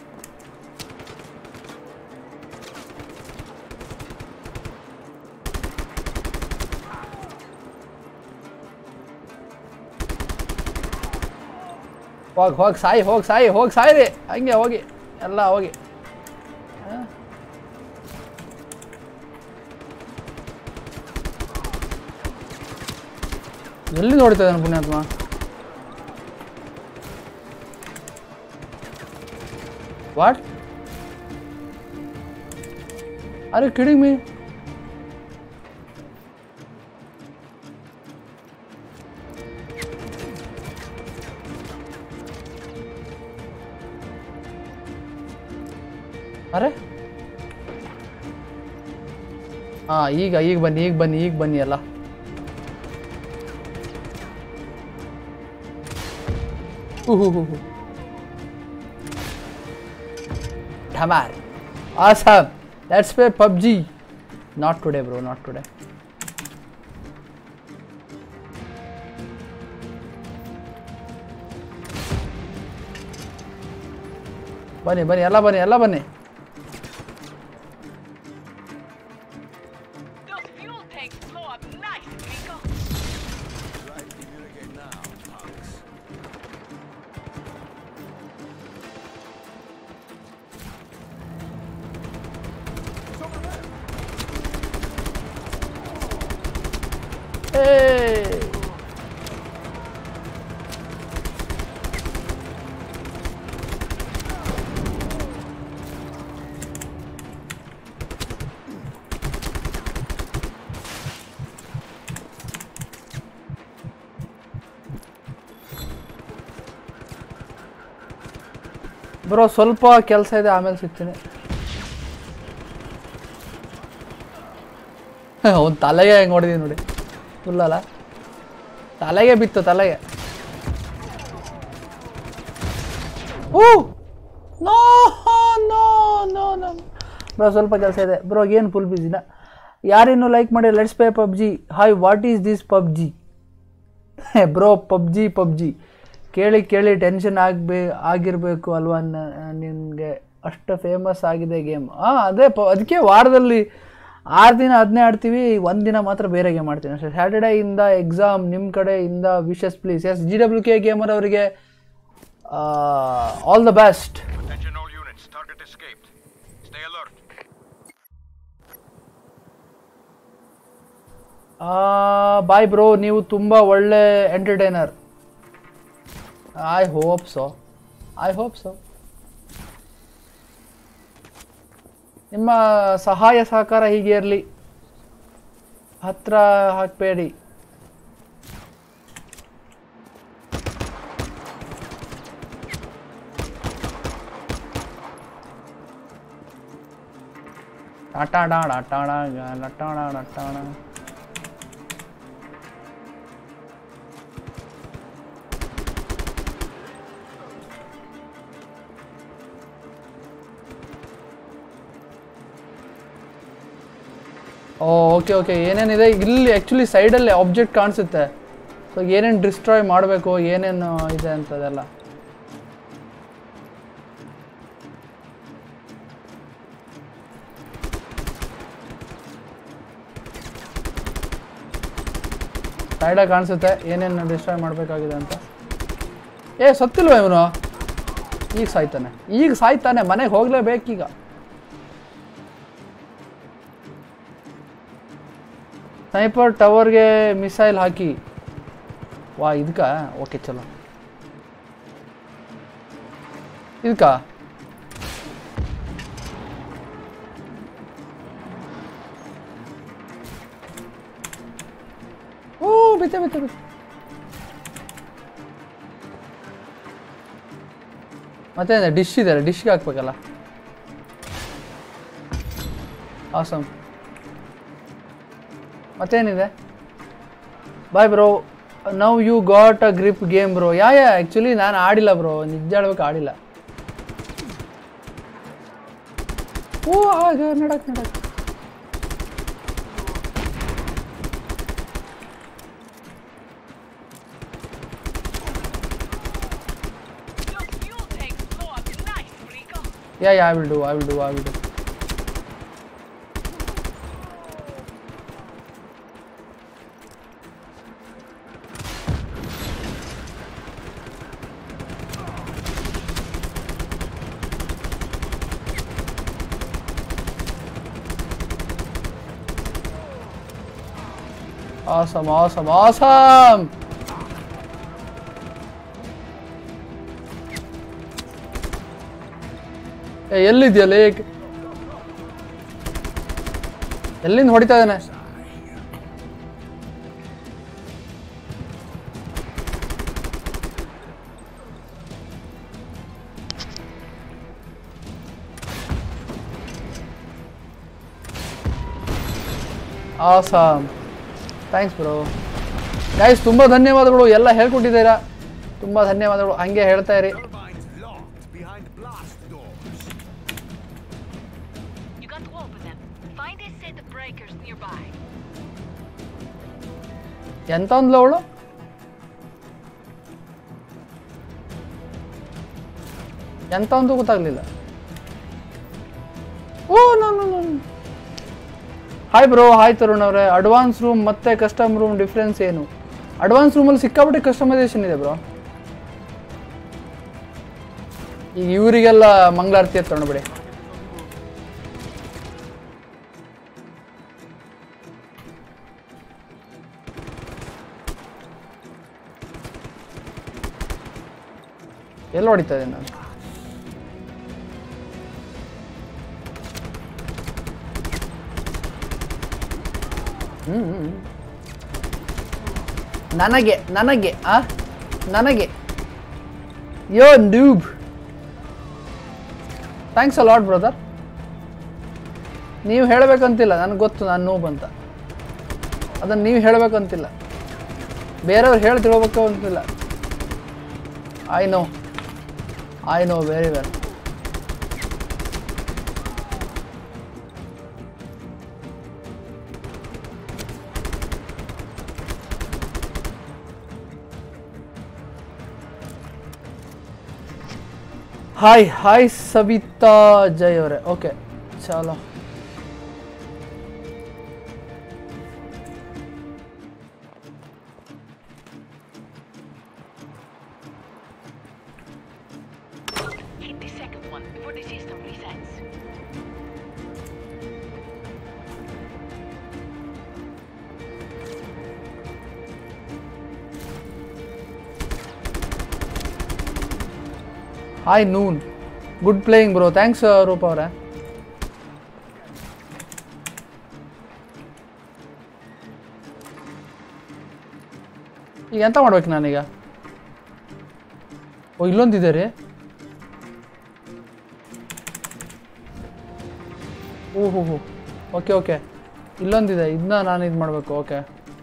[SPEAKER 1] ಹೋಗಿ ಹೋಗಿ ಸಾಯಿ ಹೋಗಿ ಸಾಯಿ ಹೋಗಿ ಸಾಯಿರಿ ಹಂಗೆ ಹೋಗಿ ಎಲ್ಲ ಹೋಗಿ ಹ? ಎಲ್ಲಿ ನೋಡ್ತಾ ಇದ್ದಾನೆ ಪುಣ್ಯಾತ್ಮ ವಾಟ್ ಅರೆ ಕಿಡಿಂಗ್ ಮೀ ಅರೆ ಹಾ ಈಗ ಈಗ ಬನ್ನಿ ಈಗ ಬನ್ನಿ ಈಗ ಬನ್ನಿ ಎಲ್ಲ Ooh. Tamar. Awesome. Let's play PUBG. Not today, bro. Not today. ಬನ್ನಿ ಬನ್ನಿ ಎಲ್ಲ ಬನ್ನಿ ಎಲ್ಲ ಬನ್ನಿ ಬ್ರೋ ಸ್ವಲ್ಪ ಕೆಲಸ ಇದೆ ಆಮೇಲೆ ಸಿಗ್ತೀನಿ ಒಂದು ತಲೆಗೆ ಹೆಂಗೆ ಹೊಡೆದೀನಿ ನೋಡಿ ಫುಲ್ಲಲ್ಲ ತಲೆಗೆ ಬಿತ್ತು ತಲೆಗೆ oh no no no no bro ಸ್ವಲ್ಪ ಕೆಲಸ ಇದೆ ಬ್ರೋ ಏನು ಫುಲ್ ಬಿಸಿನ ಯಾರಿನ್ನೂ ಲೈಕ್ ಮಾಡಿ let's play PUBG hi what is this PUBG bro PUBG PUBG ಕೇಳಿ ಕೇಳಿ ಟೆನ್ಷನ್ ಆಗಬೇ ಆಗಿರಬೇಕು ಅಲ್ವಾ ನಿನಗೆ ಅಷ್ಟು ಫೇಮಸ್ ಆಗಿದೆ ಗೇಮ್ ಹಾಂ ಅದೇ ಪ ಅದಕ್ಕೆ ವಾರದಲ್ಲಿ ಆರು ದಿನ ಅದನ್ನೇ ಆಡ್ತೀವಿ ಒಂದು ದಿನ ಮಾತ್ರ ಬೇರೆ ಗೇಮ್ ಆಡ್ತೀನಿ ಅಷ್ಟೇ ಸ್ಯಾಟರ್ಡೇಯಿಂದ ಎಕ್ಸಾಮ್ ನಿಮ್ಮ ಕಡೆಯಿಂದ wishes please S G W K gamer ಅವರಿಗೆ all the best
[SPEAKER 4] Attention all units. Target escaped. Stay alert.
[SPEAKER 1] Bye bro ನೀವು ತುಂಬ ಒಳ್ಳೆ entertainer I hope so I hope so ನಿಮ್ಮ ಸಹಾಯ ಸಹಕಾರ ಹೀಗೆ ಇರಲಿ ಹತ್ರ ಹಾಕಬೇಡಿ ಟಾಟಾಡ ಟಾಟಾಡ ಲಟಾಣ ಲಟಾಣ ಓ ಓಕೆ ಓಕೆ ಏನೇನಿದೆ ಇಲ್ಲಿ ಆ್ಯಕ್ಚುಲಿ ಸೈಡಲ್ಲಿ ಆಬ್ಜೆಕ್ಟ್ ಕಾಣಿಸುತ್ತೆ ಸೊ ಏನೇನು ಡಿಸ್ಟ್ರಾಯ್ ಮಾಡಬೇಕು ಏನೇನು ಇದೆ ಅಂತದೆಲ್ಲ ಸೈಡಾಗಿ ಕಾಣಿಸುತ್ತೆ ಏನೇನು ಡಿಸ್ಟ್ರಾಯ್ ಮಾಡಬೇಕಾಗಿದೆ ಅಂತ ಏ ಸತ್ತಿಲ್ವ ಇವನು ಈಗ ಸಾಯ್ತಾನೆ ಈಗ ಸಾಯ್ತಾನೆ ಮನೆಗೆ ಹೋಗ್ಲೇಬೇಕೀಗ ಸ್ನೈಪರ್ ಟವರ್ಗೆ ಮಿಸೈಲ್ ಹಾಕಿ ವಾ ಇದಕ್ಕ ಓಕೆ ಚಲೋ ಇದಕ್ಕ ಓ ಬಿತ್ತೆ ಬಿತ್ತೆ ಬಿತ್ತೆ ಮತ್ತೆ ಡಿಶ್ ಇದೆ ಡಿಶ್ಗೆ ಹಾಕ್ಬೇಕಲ್ಲ ಆಸಮ್ ಮತ್ತೇನಿದೆ bye bro now you got a grip game bro yeah yeah actually ನಾನು ಆಡಿಲ್ಲ ಬ್ರೋ ನಿಜ ಹೇಳ್ಬೇಕು ಆಡಿಲ್ಲ ಓ ಆಗ ನಡಕ್ ನಡಕ್
[SPEAKER 2] Your fuel tanks blow up nice, Rico.
[SPEAKER 1] Yeah yeah I will do I will do I will do Awesome, awesome, awesome! ಏ ಎಲ್ಲಿದ್ಯಲ್ಲ ಏಕ್ ಎಲ್ಲಿಂದ ಹೊಡಿತಾ ಇದ್ದಾನೆ ಆಸಾಮ್ ಥ್ಯಾಂಕ್ಸ್ ಬ್ರೋ ಗೈಸ್ ತುಂಬ ಧನ್ಯವಾದಗಳು ಎಲ್ಲ ಹೇಳ್ಕೊಟ್ಟಿದ್ದೀರಾ ತುಂಬ ಧನ್ಯವಾದಗಳು ಹಂಗೆ ಹೇಳ್ತಾ ಇರಿ
[SPEAKER 3] Turbines locked behind blast doors.
[SPEAKER 2] You got to open them. Find a set of breakers nearby.
[SPEAKER 1] ಎಂತ ಅಂದ್ಲು ಅವಳು ಎಂತ ಒಂದು ಗೊತ್ತಾಗ್ಲಿಲ್ಲ ಓ ನಾನು ಹಾಯ್ ಬ್ರೋ ಹಾಯ್ ತರುಣ್ ಅವರೇ ಅಡ್ವಾನ್ಸ್ ರೂಮ್ ಮತ್ತೆ ಕಸ್ಟಮ್ ರೂಮ್ ಡಿಫ್ರೆನ್ಸ್ ಏನು ಅಡ್ವಾನ್ಸ್ ರೂಮಲ್ಲಿ ಸಿಕ್ಕಾಪಟ್ಟೆ ಕಸ್ಟಮೈಸೇಷನ್ ಇದೆ ಬ್ರೋ ಈಗ ಇವರಿಗೆಲ್ಲ ಮಂಗಳಾರತಿ ಅಂತ ಬಿಡಿ ಎಲ್ಲಿ ಹೊಡಿತಾ ಇದ್ದೀನಿ ನಾನು ಹ್ಮ್, ಹ್ಮ್, ಹ್ಮ್. ನನಗೆ ನನಗೆ ಆ ನನಗೆ yo noob thanks a lot brother ನೀವು ಹೇಳಬೇಕಂತಿಲ್ಲ ನನಗೆ ಗೊತ್ತು ನಾನು ನೋವು ಅಂತ ಅದನ್ನು ನೀವು ಹೇಳಬೇಕಂತಿಲ್ಲ ಬೇರೆಯವ್ರು ಹೇಳಿ ತಿಳ್ಬೇಕು ಅಂತಿಲ್ಲ I know I know very well hi hi Savita Jay ಅವರೇ ಓಕೆ ಚಾಲೋ
[SPEAKER 2] Hit the second one before the system resets.
[SPEAKER 1] Hi noon good playing bro thanks Roopa ಅವರೇ ಈಗ ಎಂತ ಮಾಡ್ಬೇಕು ನಾನೀಗ ಓ ಇಲ್ಲೊಂದಿದೆ ರೀ ಓ ಹೋ ಹೋ ಓಕೆ ಓಕೆ ಇಲ್ಲೊಂದಿದೆ ಇದನ್ನ ನಾನು ಇದು ಮಾಡಬೇಕು ಓಕೆ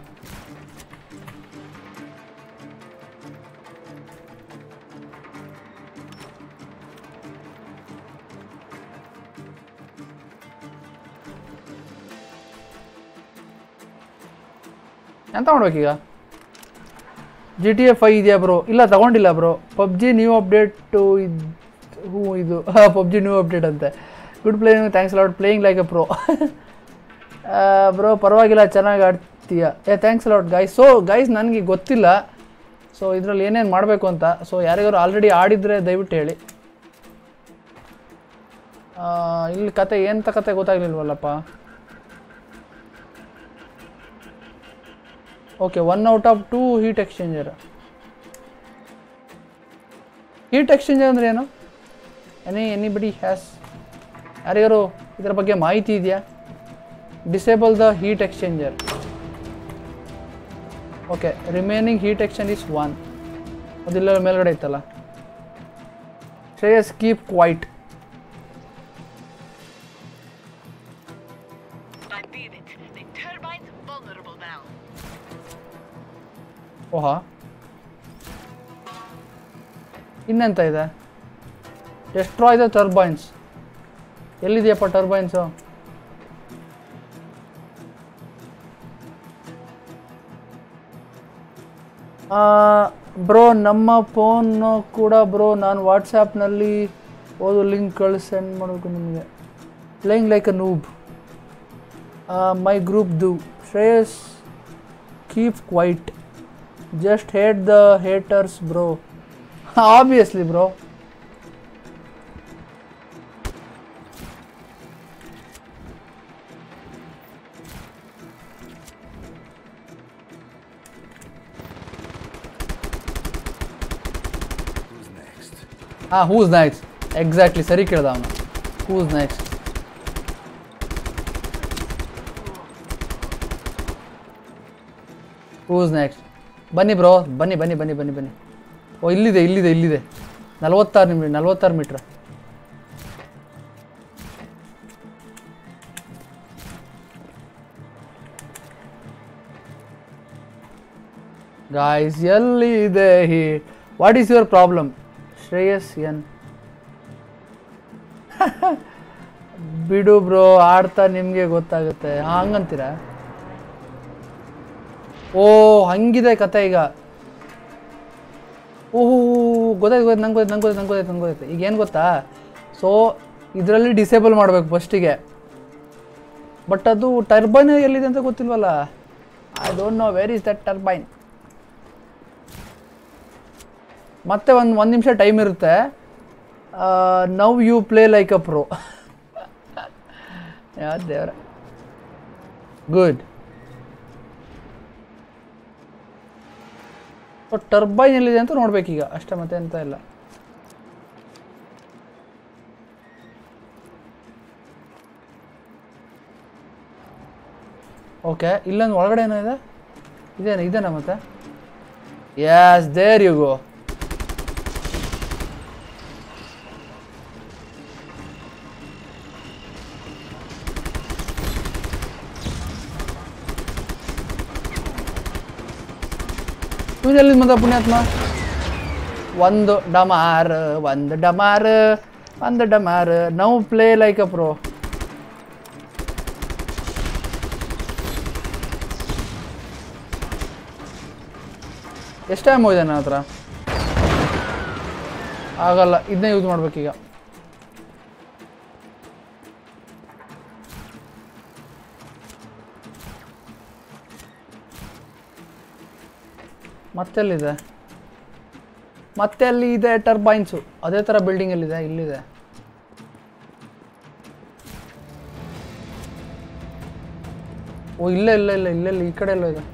[SPEAKER 1] ಎಂತ ಮಾಡ್ಬೇಕೀಗ ಜಿ ಟಿ ಎಫ್ ಐ ಇದೆಯಾ ಬ್ರೋ ಇಲ್ಲ ತಗೊಂಡಿಲ್ಲ ಬ್ರೋ ಪಬ್ಜಿ ನ್ಯೂ ಅಪ್ಡೇಟು ಇದು ಹ್ಞೂ ಇದು ಪಬ್ಜಿ ನ್ಯೂ ಅಪ್ಡೇಟ್ ಅಂತೆ good playing thanks lot playing like a pro bro ಪರವಾಗಿಲ್ಲ ಚೆನ್ನಾಗಿ ಆಡ್ತೀಯ ಏ thanks lot guys so guys ನನಗೆ ಗೊತ್ತಿಲ್ಲ ಸೊ ಇದರಲ್ಲಿ ಏನೇನು ಮಾಡಬೇಕು ಅಂತ ಸೊ ಯಾರಿಗಾರು ಆಲ್ರೆಡಿ ಆಡಿದರೆ ದಯವಿಟ್ಟು ಹೇಳಿ ಆ, ಇಲ್ಲಿ ಕತೆ ಎಂತ ಕತೆ ಗೊತ್ತಾಗ್ಲಿಲ್ವಲ್ಲಪ್ಪ okay one out of two heat exchanger heat exchanger ಅಂದ್ರೆ ಏನು ಎನಿ ಎನಿಬಡಿ ಹ್ಯಾಸ್ ಯಾರಿಗಾರು ಇದರ ಬಗ್ಗೆ ಮಾಹಿತಿ ಇದೆಯಾ disable the heat exchanger okay remaining heat exchange is one ಅದಿಲ್ಲ ಮೇಲ್ಗಡೆ ಇತ್ತಲ್ಲ Shreyas keep quiet
[SPEAKER 2] I did it. The turbine's vulnerable now.
[SPEAKER 1] ಓಹಾ ಇನ್ನೆಂತ ಇದೆ ಡೆಸ್ಟ್ರಾಯ್ ದ ಟರ್ಬೈನ್ಸ್ ಎಲ್ಲಿದೆಯಪ್ಪ ಟರ್ಬೈನ್ಸು ಬ್ರೋ ನಮ್ಮ ಫೋನ್ ಕೂಡ ಬ್ರೋ ನಾನು ವಾಟ್ಸಾಪ್ನಲ್ಲಿ ಓದು ಲಿಂಕ್ ಕಳಿಸಿ ಸೆಂಡ್ ಮಾಡಬೇಕು ನಿಮಗೆ playing like a noob my group ದು Shreyas keep quiet just hate the haters bro obviously bro
[SPEAKER 3] Who's next?
[SPEAKER 1] ah who's next exactly ಸರಿ ಕೇಳ್ದ ಅವನು who's next who's next ಬನ್ನಿ ಬ್ರೋ ಬನ್ನಿ ಬನ್ನಿ ಬನ್ನಿ ಬನ್ನಿ ಬನ್ನಿ ಓ ಇಲ್ಲಿದೆ ಇಲ್ಲಿದೆ ಇಲ್ಲಿದೆ ನಲ್ವತ್ತಾರು ನಿಮಿಷ ನಲ್ವತ್ತಾರು ಮೀಟ್ರ್ ಗಾಯ್ಸ್ ಎಲ್ಲಿ ಇದೆ hi what is your problem Shreyas ಎನ್ ಬಿಡು ಬ್ರೋ ಆಡ್ತಾ ನಿಮಗೆ ಗೊತ್ತಾಗುತ್ತೆ ಹಾ, ಹಂಗಂತೀರಾ ಓ ಹಂಗಿದೆ ಕತೆ ಈಗ ಓಹೋ ಗೊತ್ತಾಯ್ತು ಗೊತ್ತಾಯ್ತು ನಂಗೆ ಗೊತ್ತಾಯ್ತು ನಂಗೆ ಗೊತ್ತಾಯ್ತು ನಂಗೆ ಗೊತ್ತಾಯ್ತು ನಂಗೆ ಗೊತ್ತಾಯ್ತು ಈಗ ಏನು ಗೊತ್ತಾ ಸೊ ಇದರಲ್ಲಿ ಡಿಸೇಬಲ್ ಮಾಡಬೇಕು ಫಸ್ಟಿಗೆ ಬಟ್ ಅದು ಟರ್ಬೈನ್ ಎಲ್ಲಿದೆ ಅಂತ ಗೊತ್ತಿಲ್ವಲ್ಲ I don't know where is that turbine ಮತ್ತೆ ಒಂದು ಒಂದು ನಿಮಿಷ ಟೈಮ್ ಇರುತ್ತೆ now you play like a pro ಯಾವ ದೇವ್ರ ಗುಡ್ ಸೊ ಟರ್ಬೈನ್ ಎಲ್ಲಿದೆ ಅಂತ ನೋಡ್ಬೇಕೀಗ ಅಷ್ಟೇ ಮತ್ತೆ ಅಂತ ಇಲ್ಲ ಓಕೆ ಇಲ್ಲೊಂದು ಒಳಗಡೆ ಏನೋ ಇದೆ ಇದೇನ ಇದೇನಾ ಮತ್ತೆ ಯಸ್ ದೇರ್ ಯು ಗೋ ಇವನು ಎಲ್ಲಿಂದ ಬಂದ ಪುಣ್ಯಾತ್ಮ ಒಂದು ಡಮಾರ್ ಒಂದು ಡಮಾರ್ ಒಂದು ಡಮಾರ್ now play like a pro ಎಷ್ಟು ಟೈಮ್ ಹೋಗಿದೆ ನನ್ನ ಹತ್ರ ಆಗಲ್ಲ ಇದನ್ನೇ ಯೂಸ್ ಮಾಡ್ಬೇಕೀಗ ಮತ್ತೆಲ್ಲಿದೆ ಮತ್ತೆ ಅಲ್ಲಿ ಇದೆ ಟರ್ಬೈನ್ಸು ಅದೇ ಥರ ಬಿಲ್ಡಿಂಗಲ್ಲಿದೆ ಇಲ್ಲಿದೆ ಓ ಇಲ್ಲ ಇಲ್ಲ ಇಲ್ಲ ಇಲ್ಲ ಇಲ್ಲ ಈ ಕಡೆ ಎಲ್ಲೋ ಇದೆ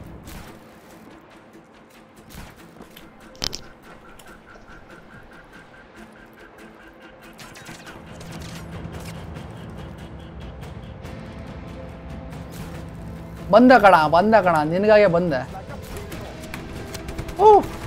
[SPEAKER 1] ಬಂದ ಕಣ ಬಂದ ಕಣ ನಿನಗಾಗೆ ಬಂದೆ ಓ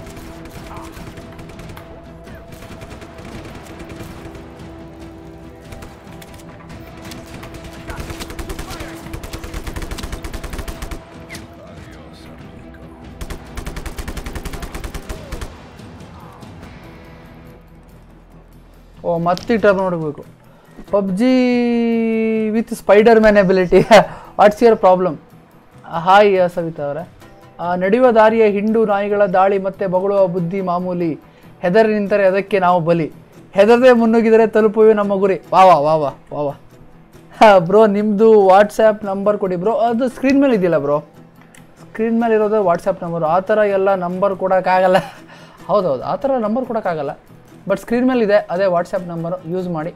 [SPEAKER 1] ಓ ಮತ್ತೆ ಟರ್ನ್ ನೋಡಬೇಕು PUBG with Spiderman ability what's your problem hi Savita ಅವರೇ ಆ, ನಡೆಯುವ ದಾರಿಯ ಹಿಂಡು ನಾಯಿಗಳ ದಾಳಿ ಮತ್ತೆ ಬಗಳುವ ಬುದ್ಧಿ ಮಾಮೂಲಿ ಹೆದರಿ ನಿಂತರೆ ಅದಕ್ಕೆ ನಾವು ಬಲಿ ಹೆದರದೆ ಮುನ್ನುಗ್ಗಿದರೆ ತಲುಪುವೆ ನಮ್ಮ ಗುರಿ ವಾ ವಾ ವಾ ವಾ ವಾ ವಾ ಬ್ರೋ ನಿಮ್ಮದು ವಾಟ್ಸ್ಯಾಪ್ ನಂಬರ್ ಕೊಡಿ ಬ್ರೋ ಅದು ಸ್ಕ್ರೀನ್ ಮೇಲೆ ಇದೆಯಲ್ಲ ಬ್ರೋ ಸ್ಕ್ರೀನ್ ಮೇಲೆ ಇರೋದು ವಾಟ್ಸಪ್ ನಂಬರು ಆ ಥರ ಎಲ್ಲ ನಂಬರ್ ಕೊಡೋಕ್ಕಾಗಲ್ಲ ಹೌದೌದು ಆ ಥರ ನಂಬರ್ ಕೊಡೋಕ್ಕಾಗಲ್ಲ ಬಟ್ ಸ್ಕ್ರೀನ್ ಮೇಲೆ ಇದೆ ಅದೇ ವಾಟ್ಸಪ್ ನಂಬರು ಯೂಸ್ ಮಾಡಿ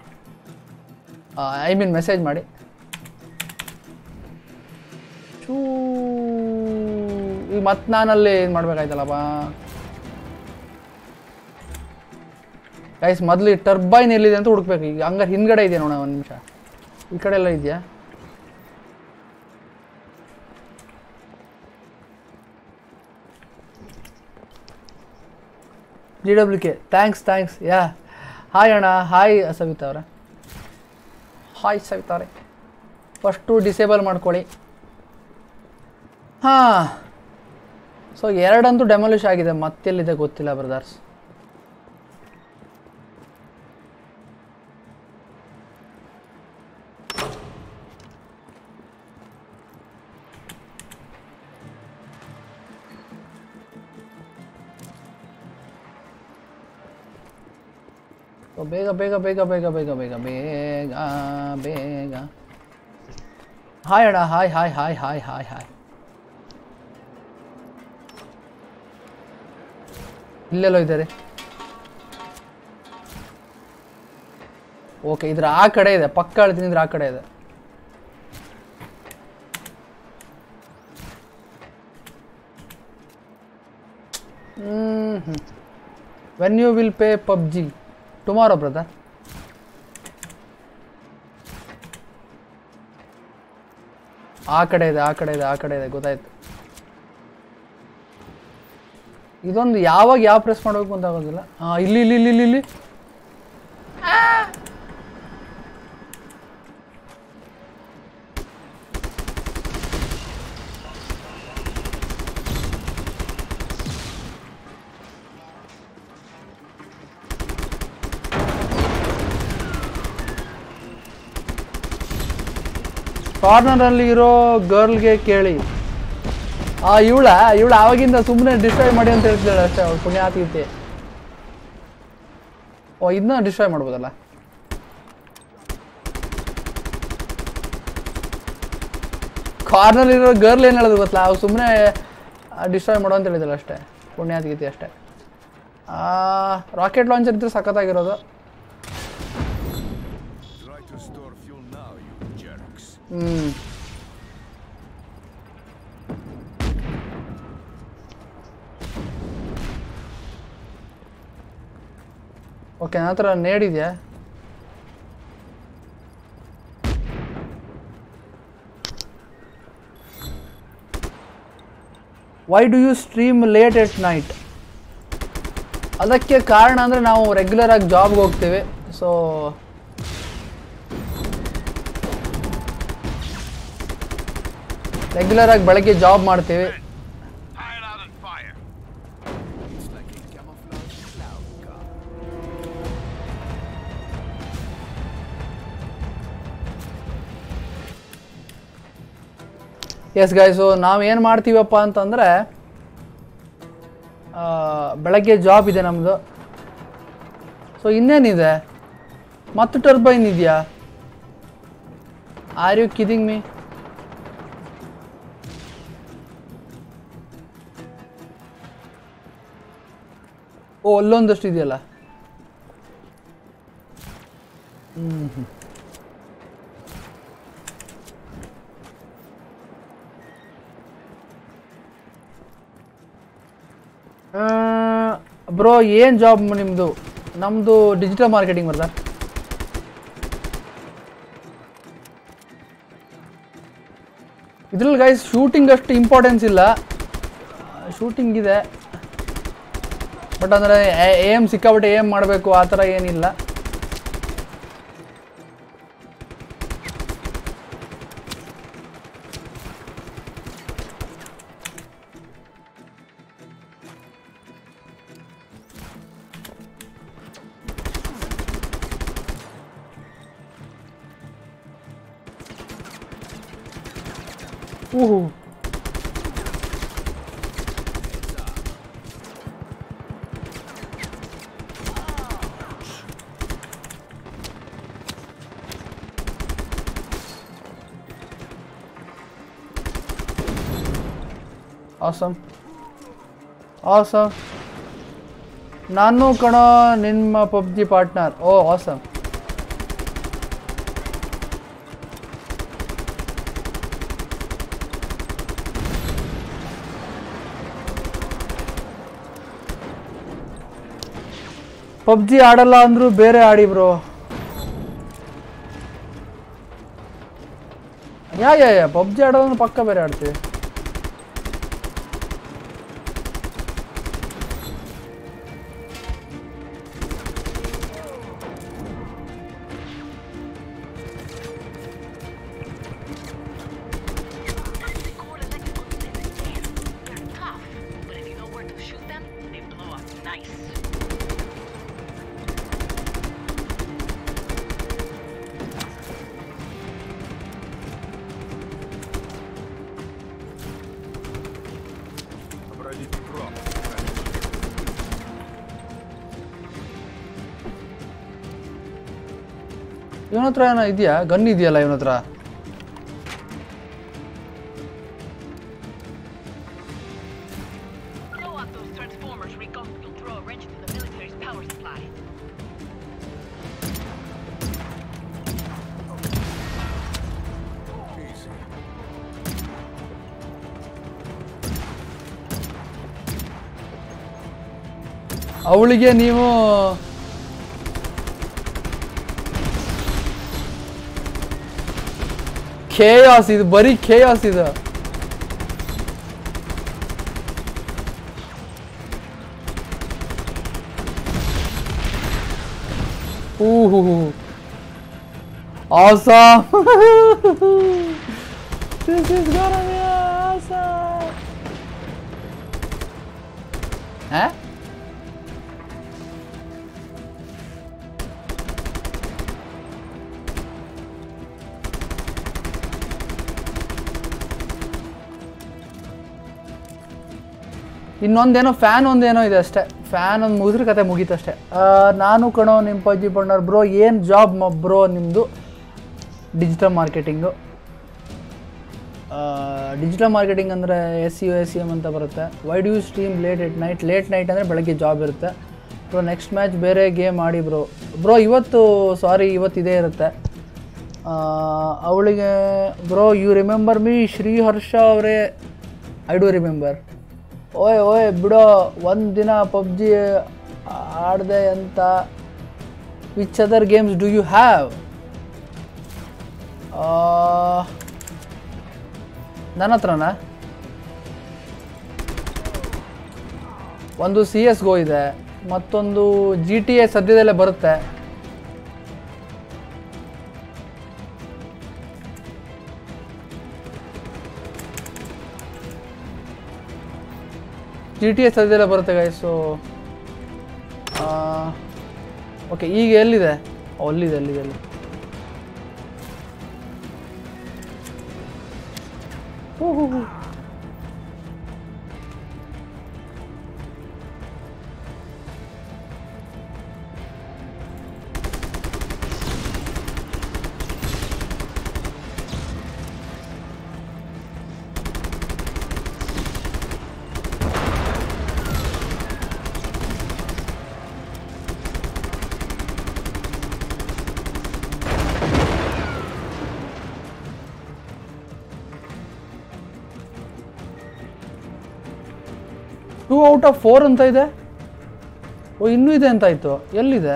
[SPEAKER 1] ಐ ಮೀನ್ ಮೆಸೇಜ್ ಮಾಡಿ ಚೂ ಈಗ ಮತ್ತೆ ನಾನಲ್ಲಿ ಏನು ಮಾಡ್ಬೇಕಾಯ್ತಲ್ಲಪ್ಪ ಗೈಸ್ ಮೊದಲು ಈ ಟರ್ಬೈನ್ ಎಲ್ಲಿದೆ ಅಂತ ಹುಡುಕ್ಬೇಕು ಈಗ ಹಂಗಾರೆ ಹಿಂದ್ಗಡೆ ಇದೆ ನೋಡ ಒಂದು ನಿಮಿಷ ಈ ಕಡೆ ಎಲ್ಲ ಇದೆಯಾ G W K thanks thanks yeah hi ಅಣ್ಣ ಹಾಯ್ ಸವಿತಾ ಅವರೇ ಹಾಯ್ ಸವಿತಾ ಅವರೇ ಫಸ್ಟು ಡಿಸೇಬಲ್ ಮಾಡ್ಕೊಳ್ಳಿ ಹಾಂ ಸೊ ಎರಡಂತೂ ಡೆಮಾಲಿಷ್ ಆಗಿದೆ ಮತ್ತೆಲ್ಲಿದೆ ಗೊತ್ತಿಲ್ಲ ಬ್ರದರ್ಸ್ ಸೊ ಬೇಗ ಬೇಗ ಬೇಗ ಬೇಗ ಬೇಗ ಬೇಗ ಬೇಗ ಬೇಗ ಹಾಯ್ ಅಣ್ಣ hi hi hi hi hi hi ಇಲ್ಲೆಲ್ಲೋ ಇದ್ದಾರೆ ಓಕೆ ಇದ್ರ ಆ ಕಡೆ ಇದೆ ಪಕ್ಕ ಹೇಳ್ತೀನಿ ಇದ್ರ ಆ ಕಡೆ ಇದೆ hmm when you will play PUBG tomorrow brother ಆ ಕಡೆ ಇದೆ ಆ ಕಡೆ ಇದೆ ಆ ಕಡೆ ಇದೆ ಗೊತ್ತಾಯ್ತು ಇದೊಂದು ಯಾವಾಗ ಯಾವ ಪ್ರೆಸ್ ಮಾಡಬೇಕು ಅಂತ ಆಗೋದಿಲ್ಲ ಹಾಂ ಇಲ್ಲಿ ಇಲ್ಲಿ ಇಲ್ಲಿ ಇಲ್ಲಿ ಇಲ್ಲಿ ಕಾರ್ನರಲ್ಲಿ ಇರೋ ಗರ್ಲ್ಗೆ ಕೇಳಿ ಆ ಇವಳ ಇವಳ ಆವಾಗಿಂದ ಸುಮ್ಮನೆ ಡಿಸ್ಟ್ರಾಯ್ ಮಾಡಿ ಅಂತ ಹೇಳ್ತಿದ್ದಾಳೆ ಅಷ್ಟೇ ಅವಳು ಪುಣ್ಯಾತೀತೆ ಓ ಇದನ್ನ ಡಿಸ್ಟ್ರಾಯ್ ಮಾಡ್ಬೋದಲ್ಲ ಕಾರ್ನಲ್ಲಿರೋ ಗರ್ಲ್ ಏನು ಹೇಳೋದು ಗೊತ್ತಲ್ಲ ಅವ್ರು ಸುಮ್ಮನೆ ಡಿಸ್ಟ್ರಾಯ್ ಮಾಡೋ ಅಂತ ಹೇಳಿದಲ್ಲ ಅಷ್ಟೇ ಪುಣ್ಯಾತೀತೆ ಅಷ್ಟೇ ರಾಕೆಟ್ ಲಾಂಚರ್ ಇದ್ರೆ ಸಖತ್ತಾಗಿರೋದು
[SPEAKER 3] Try to store fuel now, you jerks.
[SPEAKER 1] ಹ್ಞೂ ಓಕೆ ನನ್ನ ಹತ್ರ ನೇಡಿದೆಯಾ why do you stream late at night ಅದಕ್ಕೆ ಕಾರಣ ಅಂದರೆ ನಾವು ರೆಗ್ಯುಲರ್ ಆಗಿ ಜಾಬ್ಗೆ ಹೋಗ್ತೀವಿ ಸೊ ರೆಗ್ಯುಲರ್ ಆಗಿ ಬೆಳಗ್ಗೆ ಜಾಬ್ ಮಾಡ್ತೀವಿ
[SPEAKER 4] Hide out and fire.
[SPEAKER 1] Yes guys ನಾವು ಏನು ಮಾಡ್ತೀವಪ್ಪ ಅಂತಂದರೆ ಬೆಳಗ್ಗೆ ಜಾಬ್ ಇದೆ ನಮ್ಮದು ಸೊ ಇನ್ನೇನಿದೆ ಮತ್ತು ಟರ್ಬೈನ್ ಇದೆಯಾ ಆರ್ ಯು ಕಿದಿಂಗ್ ಮೀ ಓ ಅಲ್ಲೊಂದಷ್ಟು ಇದೆಯಲ್ಲ ಹ್ಮ್ ಬ್ರೋ ಏನು ಜಾಬ್ ನಿಮ್ಮದು ನಮ್ಮದು ಡಿಜಿಟಲ್ ಮಾರ್ಕೆಟಿಂಗ್ ಬರ್ತಾ ಇದ್ರಲ್ಲಿ ಗೈಸ್ ಶೂಟಿಂಗ್ ಅಷ್ಟು ಇಂಪಾರ್ಟೆನ್ಸ್ ಇಲ್ಲ ಶೂಟಿಂಗ್ ಇದೆ ಬಟ್ ಅಂದರೆ ಏಮ್ ಸಿಕ್ಕಾಬಿಟ್ಟೆ ಏಮ್ ಮಾಡಬೇಕು ಆ ಥರ ಏನಿಲ್ಲ ಊಹು ಆಸಮ್ ಆಸಮ್ ನಾನು ಕಣ ನಿಮ್ಮ PUBG partner oh awesome PUBG ಆಡಲ್ಲ ಅಂದ್ರು ಬೇರೆ ಆಡಿ ಬ್ರೋ ಯಾ ಯಾ ಯಾ ಪಬ್ಜಿ ಆಡೋದಂದ್ರೆ ಪಕ್ಕ ಬೇರೆ ಆಡ್ತೀವಿ
[SPEAKER 2] The core electrical defense is there. They're tough, but if you know where to shoot them, they blow up nice.
[SPEAKER 3] Обронить пром.
[SPEAKER 1] ಇವನ ಹತ್ರ ಏನೋ ಇದೆಯಾ ಗನ್ ಇದೆಯಲ್ಲ ಇವನ ಹತ್ರ
[SPEAKER 2] Blow up those transformers, Rico. You'll throw a wrench through the military's power supply.
[SPEAKER 3] Easy.
[SPEAKER 1] ಅವಳಿಗೆ ನೀವು ಖೇಯಾಸ್ ಇದು ಬರೀ ಖೇಯಾಸ್ ಇದು ಊಹು Awesome! this is gonna be awesome! Huh? ಇನ್ನೊಂದೇನೋ ಫ್ಯಾನ್ ಒಂದೇನೋ ಇದೆ ಅಷ್ಟೇ ಫ್ಯಾನ್ ಒಂದು ಮುಗಿದ್ರೆ ಕತೆ ಮುಗೀತು ಅಷ್ಟೇ ಆ, ನಾನು ಕಣೋ ನಿಮ್ಮ ಪಜ್ಜಿ ಬಣ್ಣರ್ ಬ್ರೋ ಏನು ಜಾಬ್ ಬ್ರೋ ನಿಮ್ಮದು ಡಿಜಿಟಲ್ ಮಾರ್ಕೆಟಿಂಗು ಡಿಜಿಟಲ್ ಮಾರ್ಕೆಟಿಂಗ್ ಅಂದರೆ S U S C M ಅಂತ ಬರುತ್ತೆ why do you stream late at night late night ಅಂದರೆ ಬೆಳಗ್ಗೆ ಜಾಬ್ ಇರುತ್ತೆ ಬ್ರೋ ನೆಕ್ಸ್ಟ್ ಮ್ಯಾಚ್ ಬೇರೆ ಗೇಮ್ ಆಡಿ ಬ್ರೋ ಬ್ರೋ ಇವತ್ತು ಸಾರಿ ಇವತ್ತು ಇದೇ ಇರುತ್ತೆ ಆ, ಅವಳಿಗೆ bro you remember me Sriharsha ಅವರೇ ಐ ಡು ರಿಮೆಂಬರ್ ಓಯ್ ಓಯ್ ಬಿಡೋ ಒಂದು ದಿನ ಪಬ್ಜಿ ಆಡಿದೆ ಅಂತ which other games do you have ನನ್ನ ಹತ್ರನಾ ಒಂದು ಸಿ ಎಸ್ ಗೋ ಇದೆ ಮತ್ತೊಂದು ಜಿ ಟಿ ಎ ಸದ್ಯದಲ್ಲೇ ಬರುತ್ತೆ ಜಿ ಟಿ ಎಸ್ ಸದ್ಯದಲ್ಲೇ ಬರುತ್ತೆ ಗೈ ಸೊ ಓಕೆ ಈಗ ಎಲ್ಲಿದೆ ಓ, ಅಲ್ಲಿದೆ ಅಲ್ಲಿದೆ ಅಲ್ಲಿ ಹೂ ಹೂ ಹೂ ಟೂ ಔಟ್ ಆಫ್ ಫೋರ್ ಅಂತ ಇದೆ ಓ ಇನ್ನೂ ಇದೆ ಅಂತ ಆಯ್ತು ಎಲ್ಲಿದೆ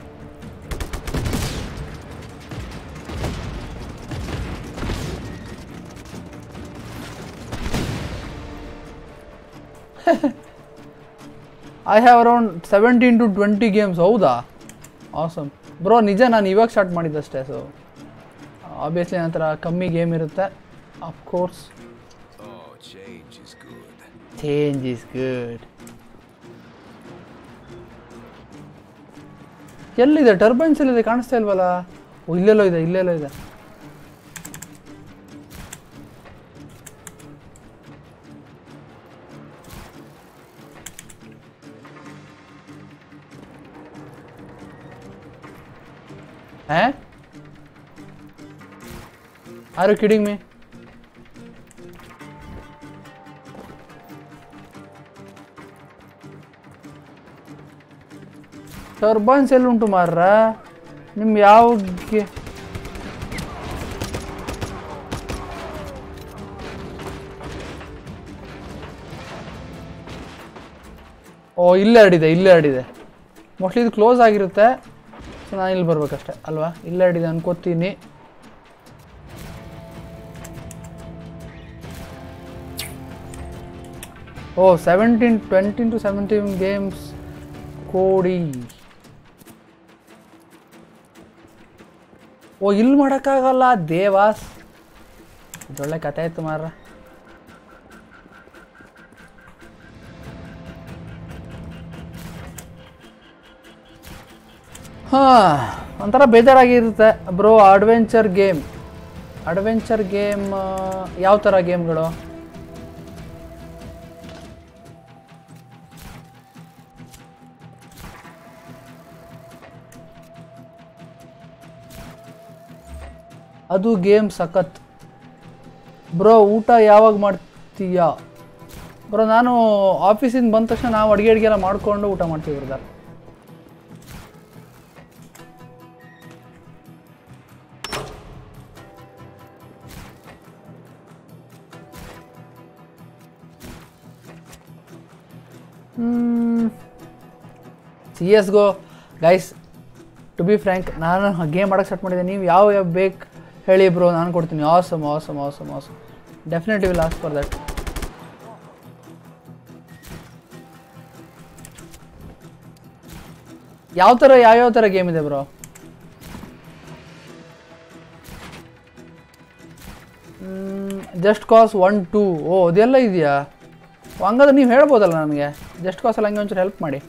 [SPEAKER 1] I have around seventeen to twenty games ಹೌದಾ ಆಸಮ್ ಬ್ರೋ ನಿಜ ನಾನು ಇವಾಗ ಸ್ಟಾರ್ಟ್ ಮಾಡಿದ್ದಷ್ಟೇ ಸೊ ಆಬ್ವಿಯಸ್ಲಿ ನಂತರ ಕಮ್ಮಿ ಗೇಮ್ ಇರುತ್ತೆ of course
[SPEAKER 3] Oh, change is good.
[SPEAKER 1] Change is good ಎಲ್ಲಿದೆ ಟರ್ಬೈನ್ಸ್ ಎಲ್ಲಿದೆ ಕಾಣಿಸ್ತಾ ಇಲ್ವಲ್ಲ ಓ ಇಲ್ಲೆಲ್ಲೋ ಇದೆ ಇಲ್ಲೆಲ್ಲೋ ಇದೆ Eh? Are you kidding me? Turbines ಎಲ್ಲಿ ಉಂಟು ಮಾರ್ರ ನಿಮ್ ಯಾವ ಗೆ- ಓ ಇಲ್ಲೇ ಆಡಿದೆ ಇಲ್ಲೇ ಆಡಿದೆ ಮೋಸ್ಟ್ಲಿ ಇದು ಕ್ಲೋಸ್ ಆಗಿರುತ್ತೆ ಸೊ ನಾನು ಇಲ್ಲಿ ಬರ್ಬೇಕಷ್ಟೆ ಅಲ್ವಾ ಇಲ್ಲೇ ಆಡಿದೆ ಅನ್ಕೋತೀನಿ ಓ seventeen twenty to seventeen games ಕೋಡಿ ಓ ಇಲ್ಲಿ ಮಾಡೋಕ್ಕಾಗಲ್ಲ ದೇವಾಸ್ ಇದೊಳ್ಳೆ ಕತೆ ಆಯ್ತು ಮಾರ್ರ ಹಾಂ ಒಂಥರ ಬೇಜಾರಾಗಿರುತ್ತೆ bro adventure game adventure game ಯಾವ ಥರ ಗೇಮ್ಗಳು ಅದು ಗೇಮ್ ಸಖತ್ ಬ್ರೋ ಊಟ ಯಾವಾಗ ಮಾಡ್ತೀಯಾ ಬ್ರೋ ನಾನು ಆಫೀಸಿಂದ ಬಂದ ತಕ್ಷಣ ನಾವು ಅಡುಗೆ ಅಡುಗೆ ಎಲ್ಲ ಮಾಡಿಕೊಂಡು ಊಟ ಮಾಡ್ತೀವಿ brother C S GO guys to be frank ನಾನು ಗೇಮ್ ಆಡೋಕ್ಕೆ ಸ್ಟಾರ್ಟ್ ಮಾಡಿದ್ದೆ ನೀವು ಯಾವ ಯಾವ ಬೇಕು ಹೇಳಿ ಬ್ರೋ ನಾನು ಕೊಡ್ತೀನಿ awesome awesome awesome awesome definitely will ask for that ಯಾವ ಥರ ಯಾವ್ಯಾವ ಥರ ಗೇಮ್ ಇದೆ bro just cause one two ಓ ಅದೆಲ್ಲ ಇದೆಯಾ ಹಂಗಾದ್ರೆ ನೀವು ಹೇಳ್ಬೋದಲ್ಲ ನನಗೆ ಜಸ್ಟ್ ಕಾಸಲ್ಲಿ ಹಂಗೆ ಒಂಚೂರು ಹೆಲ್ಪ್ ಮಾಡಿ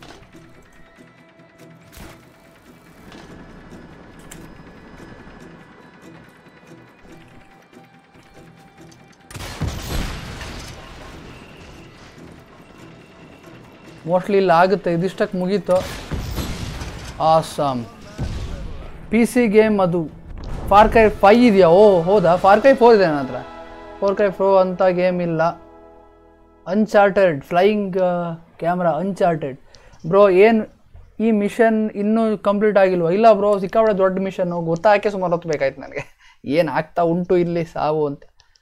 [SPEAKER 1] ಮೋಸ್ಟ್ಲಿ ಇಲ್ಲಿ ಆಗುತ್ತೆ ಇದಿಷ್ಟಕ್ಕೆ ಮುಗೀತು ಆಸಮ್ ಪಿ ಸಿ ಗೇಮ್ ಅದು ಫಾರ್ ಕೈ ಫೈ ಇದೆಯಾ ಓ ಹೌದಾ ಫಾರ್ ಕೈ ಫೋರ್ ಇದೆ ನನ್ನ ಹತ್ರ ಫೋರ್ ಕೈ ಫೋ ಅಂತ ಗೇಮ್ ಇಲ್ಲ Uncharted flying camera Uncharted bro ಏನು ಈ ಮಿಷನ್ ಇನ್ನೂ ಕಂಪ್ಲೀಟ್ ಆಗಿಲ್ವಾ ಇಲ್ಲ ಬ್ರೋ ಸಿಕ್ಕಾಪಟ್ಟೆ ದೊಡ್ಡ ಮಿಷನ್ನು ಗೊತ್ತಾಕೆ ಸುಮಾರು ಹೊತ್ತು ಬೇಕಾಯ್ತು ನನಗೆ ಏನು ಆಗ್ತಾ ಉಂಟು ಇಲ್ಲಿ ಸಾವು ಅಂತ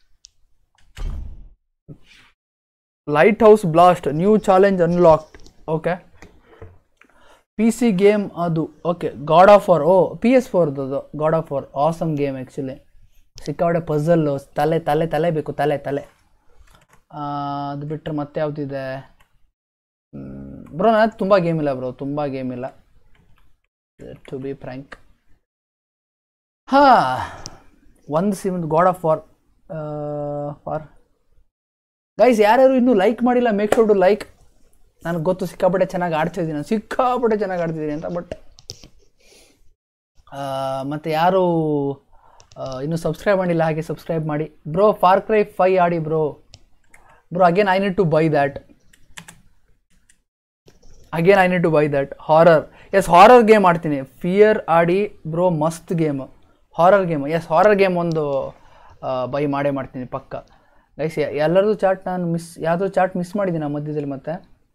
[SPEAKER 1] lighthouse blast new challenge unlocked okay P C game ಅದು okay God of War oh P S ಫೋರ್ದು ಅದು God of War awesome game actually ಸಿಕ್ಕಾಪಟ್ಟೆ ಪಝಲ್ಲು ತಲೆ ತಲೆ ತಲೆ ಬೇಕು ತಲೆ ತಲೆ ಆ, ಅದು ಬಿಟ್ಟರೆ ಮತ್ತೆ ಯಾವುದಿದೆ ಬ್ರೋ ನನ್ನ ತುಂಬ ಗೇಮ್ ಇಲ್ಲ ಬ್ರೋ ತುಂಬ ಗೇಮ್ ಇಲ್ಲ ಟು ಬಿ ಫ್ರ್ಯಾಂಕ್ ಹಾಂ ಒಂದು ಸಿಮ್ God of War for guys ಯಾರ್ಯಾರು ಇನ್ನೂ ಲೈಕ್ ಮಾಡಿಲ್ಲ ಮೇಕ್ ಶೋರ್ ಟು ಲೈಕ್ ನನಗೆ ಗೊತ್ತು ಸಿಕ್ಕಾಪಟ್ಟೆ ಚೆನ್ನಾಗಿ ಆಡ್ತಿದ್ದೀನಿ ನಾನು ಸಿಕ್ಕಾಪಟ್ಟೆ ಚೆನ್ನಾಗಿ ಆಡ್ತಿದ್ದೀನಿ ಅಂತ ಬಟ್ ಮತ್ತು ಯಾರು ಇನ್ನೂ ಸಬ್ಸ್ಕ್ರೈಬ್ ಮಾಡಿಲ್ಲ ಹಾಗೆ ಸಬ್ಸ್ಕ್ರೈಬ್ ಮಾಡಿ ಬ್ರೋ ಫಾರ್ ಕ್ರೈ ಫೈ ಆಡಿ bro bro again I need to buy that again I need to buy that horror yes horror game ಆಡ್ತೀನಿ ಫಿಯರ್ ಆಡಿ ಬ್ರೋ ಮಸ್ತ್ game horror game yes horror game ಒಂದು buy ಮಾಡೇ ಮಾಡ್ತೀನಿ ಪಕ್ಕ guys ಎಲ್ಲರದು chat ನಾನು ಮಿಸ್ ಯಾವುದೋ ಚಾಟ್ ಮಿಸ್ ಮಾಡಿದ್ದೀನಿ ಆ ಮಧ್ಯದಲ್ಲಿ ಮತ್ತೆ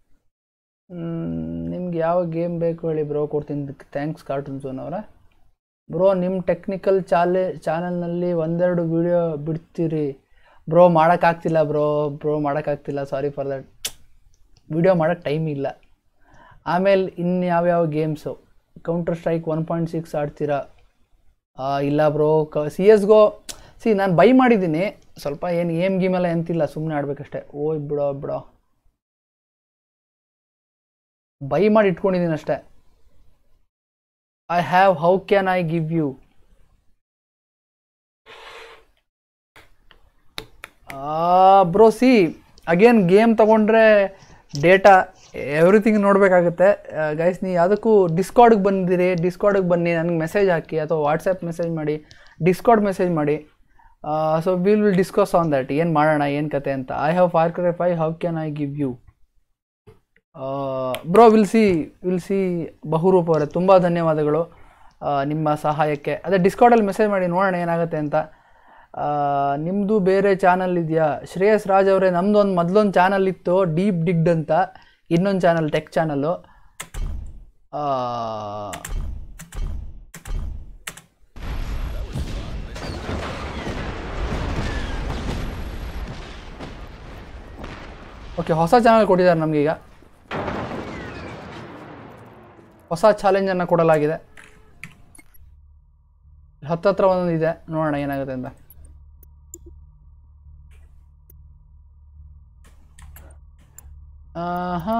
[SPEAKER 1] ನಿಮ್ಗೆ ಯಾವ ಗೇಮ್ ಬೇಕು ಹೇಳಿ ಬ್ರೋ ಕೊಡ್ತೀನಿ ಥ್ಯಾಂಕ್ಸ್ ಕಾರ್ಟೂನ್ ಝೋನ್ ಅವರ ಬ್ರೋ ನಿಮ್ಮ ಟೆಕ್ನಿಕಲ್ ಚಾಲೆ ಚಾನಲ್ನಲ್ಲಿ ಒಂದೆರಡು ವಿಡಿಯೋ ಬಿಡ್ತೀರಿ ಬ್ರೋ ಮಾಡೋಕ್ಕಾಗ್ತಿಲ್ಲ ಬ್ರೋ ಬ್ರೋ ಮಾಡೋಕ್ಕಾಗ್ತಿಲ್ಲ ಸಾರಿ ಫಾರ್ ದಟ್ ವಿಡಿಯೋ ಮಾಡೋಕ್ಕೆ ಟೈಮ್ ಇಲ್ಲ ಆಮೇಲೆ ಇನ್ನು ಯಾವ್ಯಾವ ಗೇಮ್ಸು Counter Strike one point six ಆಡ್ತೀರಾ ಆ, ಇಲ್ಲ ಬ್ರೋ ಕ ಸಿ ಎಸ್ ಗೋ ಸಿ ನಾನು ಬೈ ಮಾಡಿದ್ದೀನಿ ಸ್ವಲ್ಪ ಏನು ಏಮ್ ಗೀಮೆಲ್ಲ ಎಂತಿಲ್ಲ ಸುಮ್ಮನೆ ಆಡಬೇಕಷ್ಟೆ ಓಯ್ ಬಿಡೋ ಬಿಡೋ ಬೈ ಮಾಡಿ ಇಟ್ಕೊಂಡಿದ್ದೀನಿ ಅಷ್ಟೇ I have how can I give you bro see again game ತಗೊಂಡ್ರೆ ಡೇಟಾ ಎವ್ರಿಥಿಂಗ್ ನೋಡಬೇಕಾಗುತ್ತೆ ಗೈಸ್ ನೀವು ಯಾವುದಕ್ಕೂ ಡಿಸ್ಕಾರ್ಡ್ಗೆ ಬಂದಿರಿ ಡಿಸ್ಕಾರ್ಡ್ಗೆ ಬನ್ನಿ ನನಗೆ ಮೆಸೇಜ್ ಹಾಕಿ ಅಥವಾ ವಾಟ್ಸಪ್ ಮೆಸೇಜ್ ಮಾಡಿ ಡಿಸ್ಕಾರ್ಡ್ ಮೆಸೇಜ್ ಮಾಡಿ so will will discuss on that ಏನು ಮಾಡೋಣ ಏನು ಕತೆ ಅಂತ I have Far Cry five how can I give you bro will see will see ಬಹುರೂಪ ಅವರೇ ತುಂಬ ಧನ್ಯವಾದಗಳು ಆ, ನಿಮ್ಮ ಸಹಾಯಕ್ಕೆ ಅದೇ ಡಿಸ್ಕೌಂಟಲ್ಲಿ ಮೆಸೇಜ್ ಮಾಡಿ ನೋಡೋಣ ಏನಾಗುತ್ತೆ ಅಂತ ಆ, ನಿಮ್ಮದು ಬೇರೆ ಚಾನಲ್ ಇದೆಯಾ ಶ್ರೇಯಸ್ ರಾಜ್ ಅವರೇ ನಮ್ಮದು ಒಂದು ಮೊದಲೊಂದು ಚಾನಲ್ ಇತ್ತು ಡೀಪ್ ಡಿಗ್ಡ್ ಅಂತ ಇನ್ನೊಂದು ಚಾನಲ್ ಟೆಕ್ ಚಾನಲ್ಲು ಓಕೆ ಹೊಸ ಚಾನಲ್ ಕೊಟ್ಟಿದ್ದಾರೆ ನಮಗೀಗ ಹೊಸ ಚಾಲೆಂಜನ್ನು ಕೊಡಲಾಗಿದೆ ಹತ್ತತ್ರ ಒಂದೊಂದು ಇದೆ ನೋಡೋಣ ಏನಾಗುತ್ತೆ ಅಂತ ಆಹಾ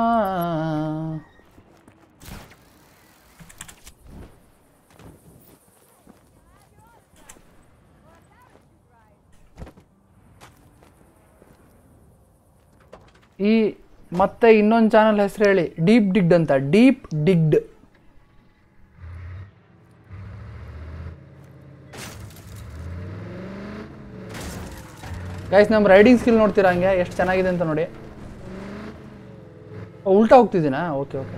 [SPEAKER 1] ಈ ಮತ್ತೆ ಇನ್ನೊಂದು ಚಾನಲ್ ಹೆಸರು ಹೇಳಿ ಡೀಪ್ ಡಿಗ್ಡ್ ಅಂತ ಡೀಪ್ ಡಿಗ್ಡ್ ಗೈಸ್ ನಮ್ಮ ರೈಡಿಂಗ್ ಸ್ಕಿಲ್ ನೋಡ್ತೀರಾ ಹಂಗೆ ಎಷ್ಟು ಚೆನ್ನಾಗಿದೆ ಅಂತ ನೋಡಿ ಓ, ಉಲ್ಟಾ ಹೋಗ್ತಿದ್ದೀನಾ okay okay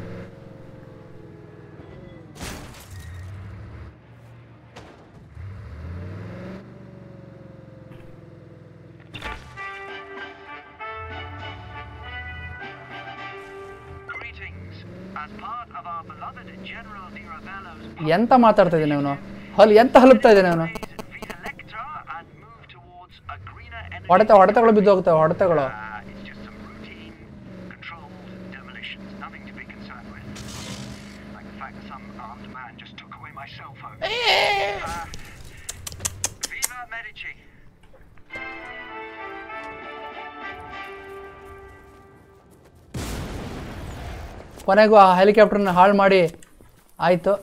[SPEAKER 6] Greetings. As part of our beloved General Di Ravello's
[SPEAKER 1] ಎಂತ ಮಾತಾಡ್ತಾ ಇದ್ದಾನೆ ಅವನು ಹಲ್ ಎಂತ ಹಲಪ್ತಾ ಇದ್ದಾನೆ ಅವನು
[SPEAKER 6] Vita Electra and move towards a greener energy.
[SPEAKER 1] ಹೊಡೆತ ಹೊಡೆತಗಳು ಬಿದ್ದು ಹೋಗ್ತವೆ ಹೊಡೆತಗಳು
[SPEAKER 6] Uh, it's just some routine, controlled demolitions. Nothing to be concerned with. Like the fact that some armed man just took away my cell phone. Uh, Viva Medici.
[SPEAKER 1] ಕೊನೆಗೂ ಆ ಹೆಲಿಕಾಪ್ಟರ್ನ ಹಾಳು ಮಾಡಿ ಆಯಿತು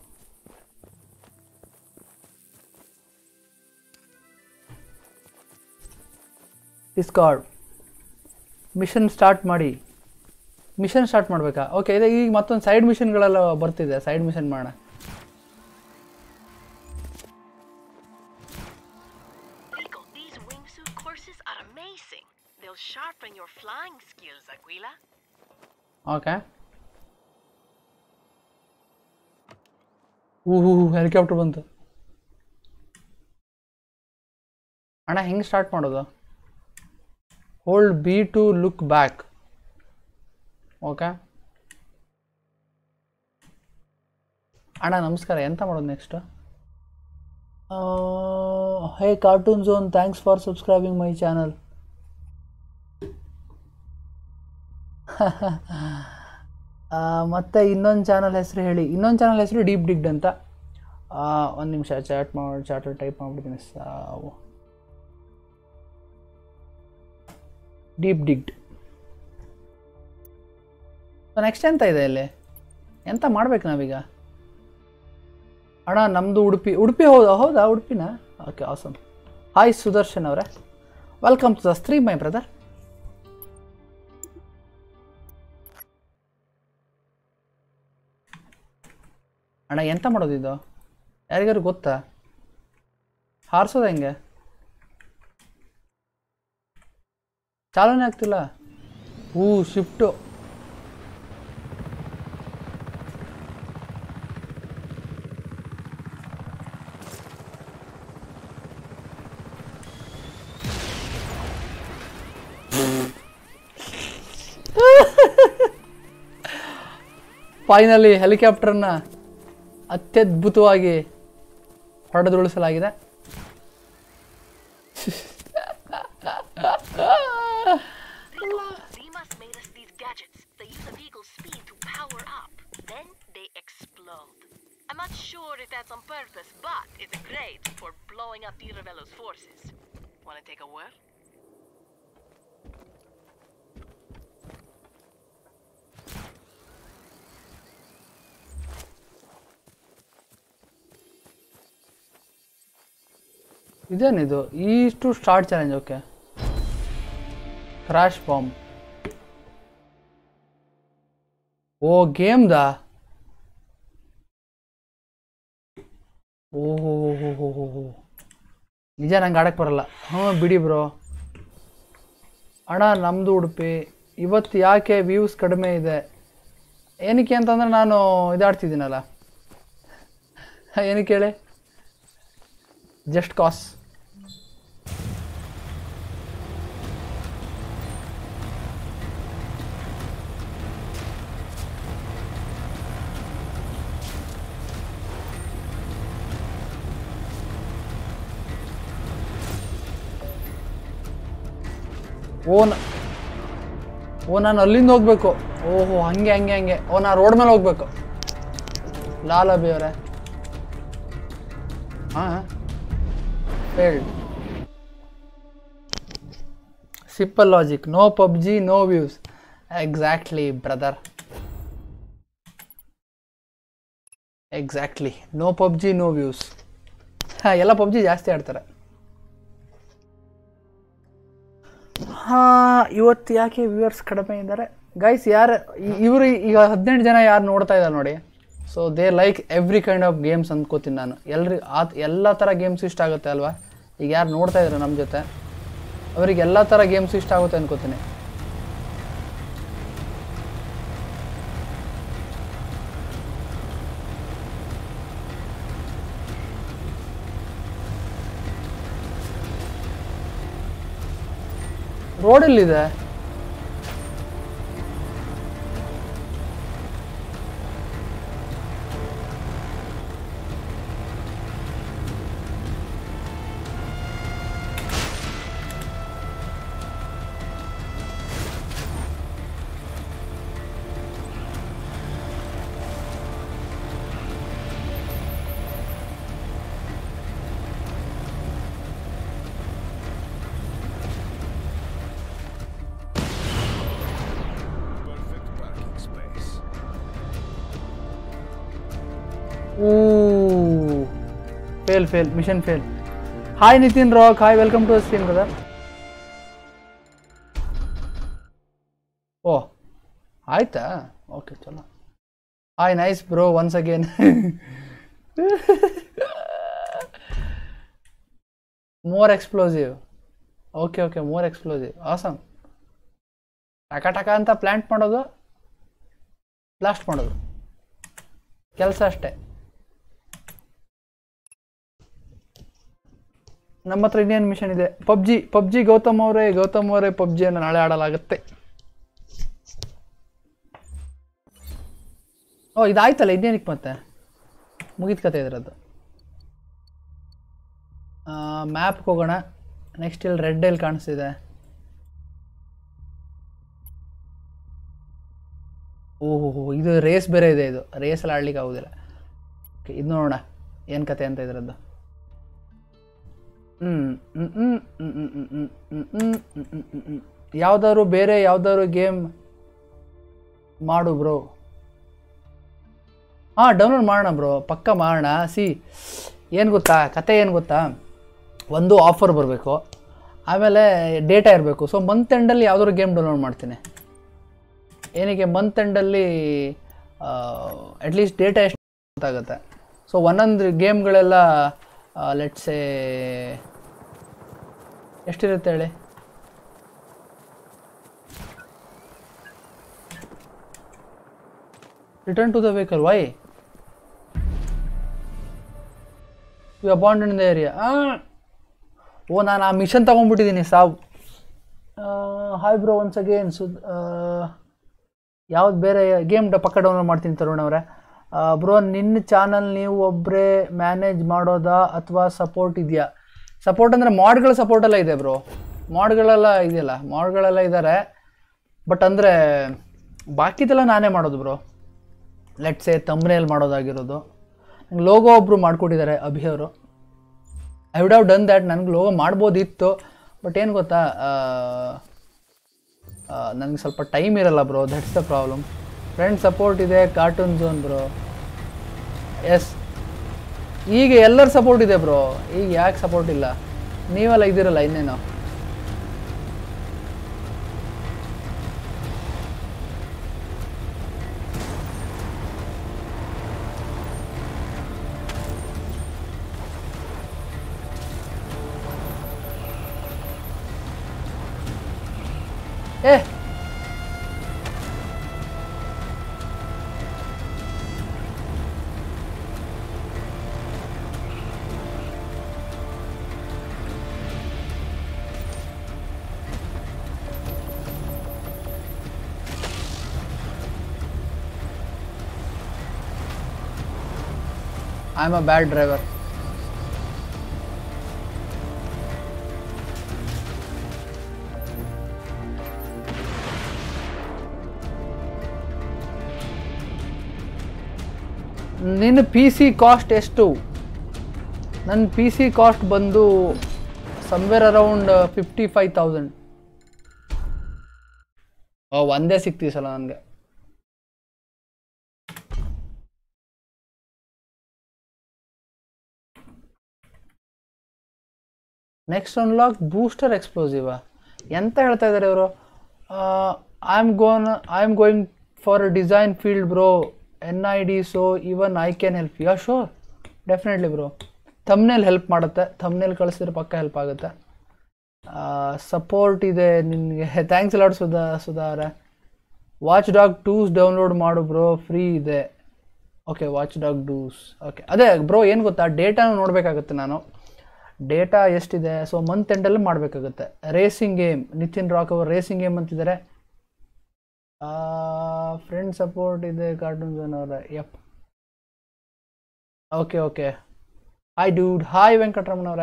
[SPEAKER 1] Discord mission start ಮಾಡಿ mission start ಮಾಡಬೇಕಾ okay ಇದೆ ಈಗ ಮತ್ತೊಂದು ಸೈಡ್ ಮಿಷನ್ಗಳೆಲ್ಲ ಬರ್ತಿದೆ ಸೈಡ್ ಮಿಷನ್ ಮಾಡೋಣ
[SPEAKER 2] Nico, these wingsuit courses are amazing. They'll sharpen your flying skills, Aquila.
[SPEAKER 1] Okay ಹೂ ಹೆಲಿಕಾಪ್ಟರ್ ಬಂತು ಅಣ್ಣ ಹೆಂಗೆ ಸ್ಟಾರ್ಟ್ ಮಾಡೋದು hold B to look back okay ಅಣ್ಣ ನಮಸ್ಕಾರ ಎಂತ ಮಾಡೋದು next hey Cartoon Zone thanks for subscribing my channel ಮತ್ತು ಇನ್ನೊಂದು ಚಾನಲ್ ಹೆಸರು ಹೇಳಿ ಇನ್ನೊಂದು ಚಾನಲ್ ಹೆಸರು ಡೀಪ್ ಡಿಗ್ಡ್ ಅಂತ ಒಂದು ನಿಮಿಷ ಚಾಟ್ ಮಾಡಿ ಚಾಟಲ್ಲಿ ಟೈಪ್ ಮಾಡಿಬಿಡ್ತೀನಿ ಸಾವು ಡೀಪ್ ಡಿಗ್ಡ್ ನೆಕ್ಸ್ಟ್ ಎಂತ ಇದೆ ಇಲ್ಲಿ ಎಂತ ಮಾಡ್ಬೇಕು ನಾವೀಗ ಅಣ್ಣ ನಮ್ಮದು ಉಡುಪಿ ಉಡುಪಿ ಹೌದಾ ಹೌದಾ ಉಡುಪಿನಾ ಓಕೆ ಆಸಮ್ ಹಾಯ್ ಸುದರ್ಶನ್ ಅವರೇ welcome to the stream my brother ಅಣ್ಣ ಎಂತ ಮಾಡೋದು ಇದು ಯಾರಿಗಾರು ಗೊತ್ತಾ ಹಾರಿಸೋದು ಹೆಂಗೆ ಚಾಲನೆ ಆಗ್ತಿಲ್ಲ ಹೂ ಶಿಫ್ಟು ಫೈನಲಿ ಹೆಲಿಕಾಪ್ಟರ್ನ ಅತ್ಯದ್ಭುತವಾಗಿ ಹೊಡೆದುರುಳಿಸಲಾಗಿದೆ
[SPEAKER 2] Zima's made us these gadgets. They use a vehicle's speed to power up. Then they explode. I'm not sure if that's on purpose, but it's great for blowing up Tiravello's forces. Wanna take a whirl?
[SPEAKER 1] ಇದೇನಿದು ಇಷ್ಟು start challenge okay crash bomb oh ಗೇಮ್ದಾ ಓಹೋ ಹೋ ಹೋ ಹೋ ಹೋ ನಿಜ ನಂಗೆ ಆಡಕ್ಕೆ ಬರಲ್ಲ ಹ್ಞೂ ಬಿಡಿ ಬ್ರೋ ಅಣ್ಣ ನಮ್ಮದು ಉಡುಪಿ ಇವತ್ತು ಯಾಕೆ ವ್ಯೂಸ್ ಕಡಿಮೆ ಇದೆ ಏನಕ್ಕೆ ಅಂತಂದ್ರೆ ನಾನು ಇದಾಡ್ತಿದ್ದೀನಲ್ಲ ಏನಕ್ಕೆ ಹೇಳಿ ಜಸ್ಟ್ ಕಾಸ್ ಓ ನ- ಓ ನಾನು ಅಲ್ಲಿಂದ ಹೋಗ್ಬೇಕು ಓಹೋ ಹಂಗೆ ಹಂಗೆ ಹಂಗೆ ಓ ನಾ ರೋಡ್ ಮೇಲೆ ಹೋಗ್ಬೇಕು ಲಾಲ ಬಿ ಅವರೇ ಹಾಂ failed simple logic no PUBG no views exactly brother exactly no PUBG no views ಹಾಂ ಎಲ್ಲ ಪಬ್ಜಿ ಜಾಸ್ತಿ ಆಡ್ತಾರೆ ಹಾಂ ಇವತ್ತು ಯಾಕೆ ವ್ಯೂವರ್ಸ್ ಕಡಿಮೆ ಇದ್ದಾರೆ ಗೈಸ್ ಯಾರು ಇವರು ಈಗ ಹದಿನೆಂಟು ಜನ ಯಾರು ನೋಡ್ತಾ ಇದ್ದಾರೆ ನೋಡಿ so they like every kind of games ಅಂದ್ಕೋತೀನಿ ನಾನು ಎಲ್ರಿ ಆ ಎಲ್ಲ ಥರ ಗೇಮ್ಸ್ ಇಷ್ಟ ಆಗುತ್ತೆ ಅಲ್ವಾ ಈಗ ಯಾರು ನೋಡ್ತಾ ಇದ್ದಾರೆ ನಮ್ಮ ಜೊತೆ ಅವರಿಗೆ ಎಲ್ಲ ಥರ ಗೇಮ್ಸ್ ಇಷ್ಟ ಆಗುತ್ತೆ ಅನ್ಕೋತೀನಿ ರೋಡಲ್ಲಿದೆ
[SPEAKER 3] Perfect parking space.
[SPEAKER 1] Oh fail fail mission fail hi Nitin rock hi welcome to screen brother ಓ ಆಯ್ತಾ ಓಕೆ ಚಲೋ hi nice bro once again more explosive okay okay more explosive awesome ಟಕ ಟಕ ಅಂತ ಪ್ಲ್ಯಾಂಟ್ ಮಾಡೋದು ಬ್ಲಾಸ್ಟ್ ಮಾಡೋದು ಕೆಲಸ ಅಷ್ಟೇ ನಮ್ಮ ಹತ್ರ ಇನ್ನೇನು ಮಿಷನ್ ಇದೆ ಪಬ್ಜಿ ಪಬ್ಜಿ ಗೌತಮ್ ಅವರೇ ಗೌತಮ್ ಅವರೇ ಪಬ್ಜಿಯನ್ನು ನಾಳೆ ಆಡಲಾಗುತ್ತೆ ಓ ಇದಾಯ್ತಲ್ಲ ಇನ್ನೇನಕ್ಕೆ ಮತ್ತೆ ಮುಗಿದ ಕತೆ ಇದ್ರದ್ದು ಮ್ಯಾಪ್ಗೆ ಹೋಗೋಣ ನೆಕ್ಸ್ಟ್ ಇಲ್ಲಿ ರೆಡ್ ಎಲ್ಲಿ ಕಾಣಿಸ್ತಿದೆ ಓಹೋ ಇದು ರೇಸ್ ಬೇರೆ ಇದೆ ಇದು ರೇಸಲ್ಲಿ ಆಡ್ಲಿಕ್ಕೆ ಆಗೋದಿಲ್ಲ ಓಕೆ ಇದು ನೋಡೋಣ ಏನು ಕತೆ ಅಂತ ಇದರದ್ದು ಯಾವ್ದಾದ್ರು ಬೇರೆ ಯಾವ್ದಾದ್ರು ಗೇಮ್ ಮಾಡು ಬ್ರೋ ಹಾಂ ಡೌನ್ಲೋಡ್ ಮಾಡೋಣ ಬ್ರೋ ಪಕ್ಕ ಮಾಡೋಣ ಸಿ ಏನು ಗೊತ್ತಾ ಕತೆ ಏನು ಗೊತ್ತಾ ಒಂದು ಆಫರ್ ಬರಬೇಕು ಆಮೇಲೆ ಡೇಟಾ ಇರಬೇಕು ಸೊ ಮಂತ್ ಎಂಡಲ್ಲಿ ಯಾವ್ದಾದ್ರು ಗೇಮ್ ಡೌನ್ಲೋಡ್ ಮಾಡ್ತೀನಿ ಏನಕ್ಕೆ ಮಂತ್ ಎಂಡಲ್ಲಿ ಅಟ್ಲೀಸ್ಟ್ ಡೇಟಾ ಎಷ್ಟು ಗೊತ್ತಾಗುತ್ತೆ ಸೊ ಒಂದೊಂದು ಗೇಮ್ಗಳೆಲ್ಲ ಲೆಟ್ಸೇ ಎಷ್ಟಿರುತ್ತೆ ಹೇಳಿ return to the vehicle why you abandon the area ಓ ನಾನು ಆ ಮಿಷನ್ ತೊಗೊಂಡ್ಬಿಟ್ಟಿದ್ದೀನಿ ಸಾವು ಹಾಯ್ ಬ್ರೋ ಒನ್ಸ್ ಅಗೇನ್ ಸುದ್ ಯಾವ್ದು ಬೇರೆ ಗೇಮ್ ಪಕ್ಕ ಡೌನ್ಲೋಡ್ ಮಾಡ್ತೀನಿ ತರುಣ್ ಅವರೇ ಬ್ರೋ ನಿನ್ನ ಚಾನಲ್ ನೀವು ಒಬ್ಬರೇ ಮ್ಯಾನೇಜ್ ಮಾಡೋದಾ ಅಥವಾ ಸಪೋರ್ಟ್ ಇದೆಯಾ ಸಪೋರ್ಟ್ ಅಂದರೆ ಮಾಡ್ಗಳ ಸಪೋರ್ಟ್ ಎಲ್ಲ ಇದೆ ಬ್ರೋ ಮಾಡ್ಗಳೆಲ್ಲ ಇದೆಯಲ್ಲ ಮಾಡ್ಗಳೆಲ್ಲ ಇದ್ದಾರೆ ಬಟ್ ಅಂದರೆ ಬಾಕಿದೆಲ್ಲ ನಾನೇ ಮಾಡೋದು ಬ್ರೋ ಲೆಟ್ಸೆ ತಮ್ನೇಲ್ ಮಾಡೋದಾಗಿರೋದು ನಂಗೆ ಲೋಗೋ ಒಬ್ಬರು ಮಾಡಿಕೊಟ್ಟಿದ್ದಾರೆ ಅಭಿ ಅವರು I would have done that ನನಗೆ ಲೋಗೋ ಮಾಡ್ಬೋದಿತ್ತು ಬಟ್ ಏನು ಗೊತ್ತಾ ನನಗೆ ಸ್ವಲ್ಪ ಟೈಮ್ ಇರಲ್ಲ bro that's the problem friend support ಇದೆ ಕಾರ್ಟೂನ್ ಝೋನ್ ಬ್ರೋ ಎಸ್ ಈಗ ಎಲ್ಲರ ಸಪೋರ್ಟ್ ಇದೆ ಬ್ರೋ ಈಗ ಯಾಕೆ ಸಪೋರ್ಟ್ ಇಲ್ಲ ನೀವೆಲ್ಲ ಇದ್ದೀರಲ್ಲ ಇನ್ನೇನು ಏ I am a bad driver ನಿನ್ನ ಪಿ ಸಿ ಕಾಸ್ಟ್ ಎಷ್ಟು ನನ್ನ ಪಿ ಸಿ ಕಾಸ್ಟ್ ಬಂದು somewhere around fifty five thousand ಒಂದೇ ಸಿಕ್ತೀವಿ ಸಲ ನನಗೆ ನೆಕ್ಸ್ಟ್ ಅನ್ಲಾಕ್ ಬೂಸ್ಟರ್ ಎಕ್ಸ್ಪ್ಲೋಸಿವಾ ಎಂತ ಹೇಳ್ತಾ ಇದ್ದಾರೆ ಇವರು I am gone I am going for design field bro N I D so even I can help ya sure definitely bro thumbnail help ಮಾಡುತ್ತೆ thumbnail ಕಳಿಸಿದ್ರೆ ಪಕ್ಕ ಹೆಲ್ಪ್ ಆಗುತ್ತೆ ಸಪೋರ್ಟ್ ಇದೆ ನಿನಗೆ ಥ್ಯಾಂಕ್ಸ್ ಲಾಡ್ ಸುಧಾ ಸುಧಾ ಅವರೇ ವಾಚ್ ಡಾಗ್ ಟೂಸ್ ಡೌನ್ಲೋಡ್ ಮಾಡು bro free ಇದೆ okay watch dog ಡೂಸ್ ಓಕೆ ಅದೇ ಬ್ರೋ ಏನು ಗೊತ್ತಾ ಡೇಟಾನು ನೋಡಬೇಕಾಗುತ್ತೆ ನಾನು ಡೇಟಾ ಎಷ್ಟಿದೆ ಸೊ ಮಂತ್ ಎಂಡಲ್ಲಿ ಮಾಡಬೇಕಾಗುತ್ತೆ ರೇಸಿಂಗ್ ಗೇಮ್ ನಿತಿನ್ ರಾಕ್ ಅವರು ರೇಸಿಂಗ್ ಗೇಮ್ ಅಂತಿದ್ದಾರೆ ಫ್ರೆಂಡ್ ಸಪೋರ್ಟ್ ಇದೆ ಕಾರ್ಟೂನ್ ಝೋನ್ ಅವರ yup okay okay hi dude hi Venkataramana ಅವರೇ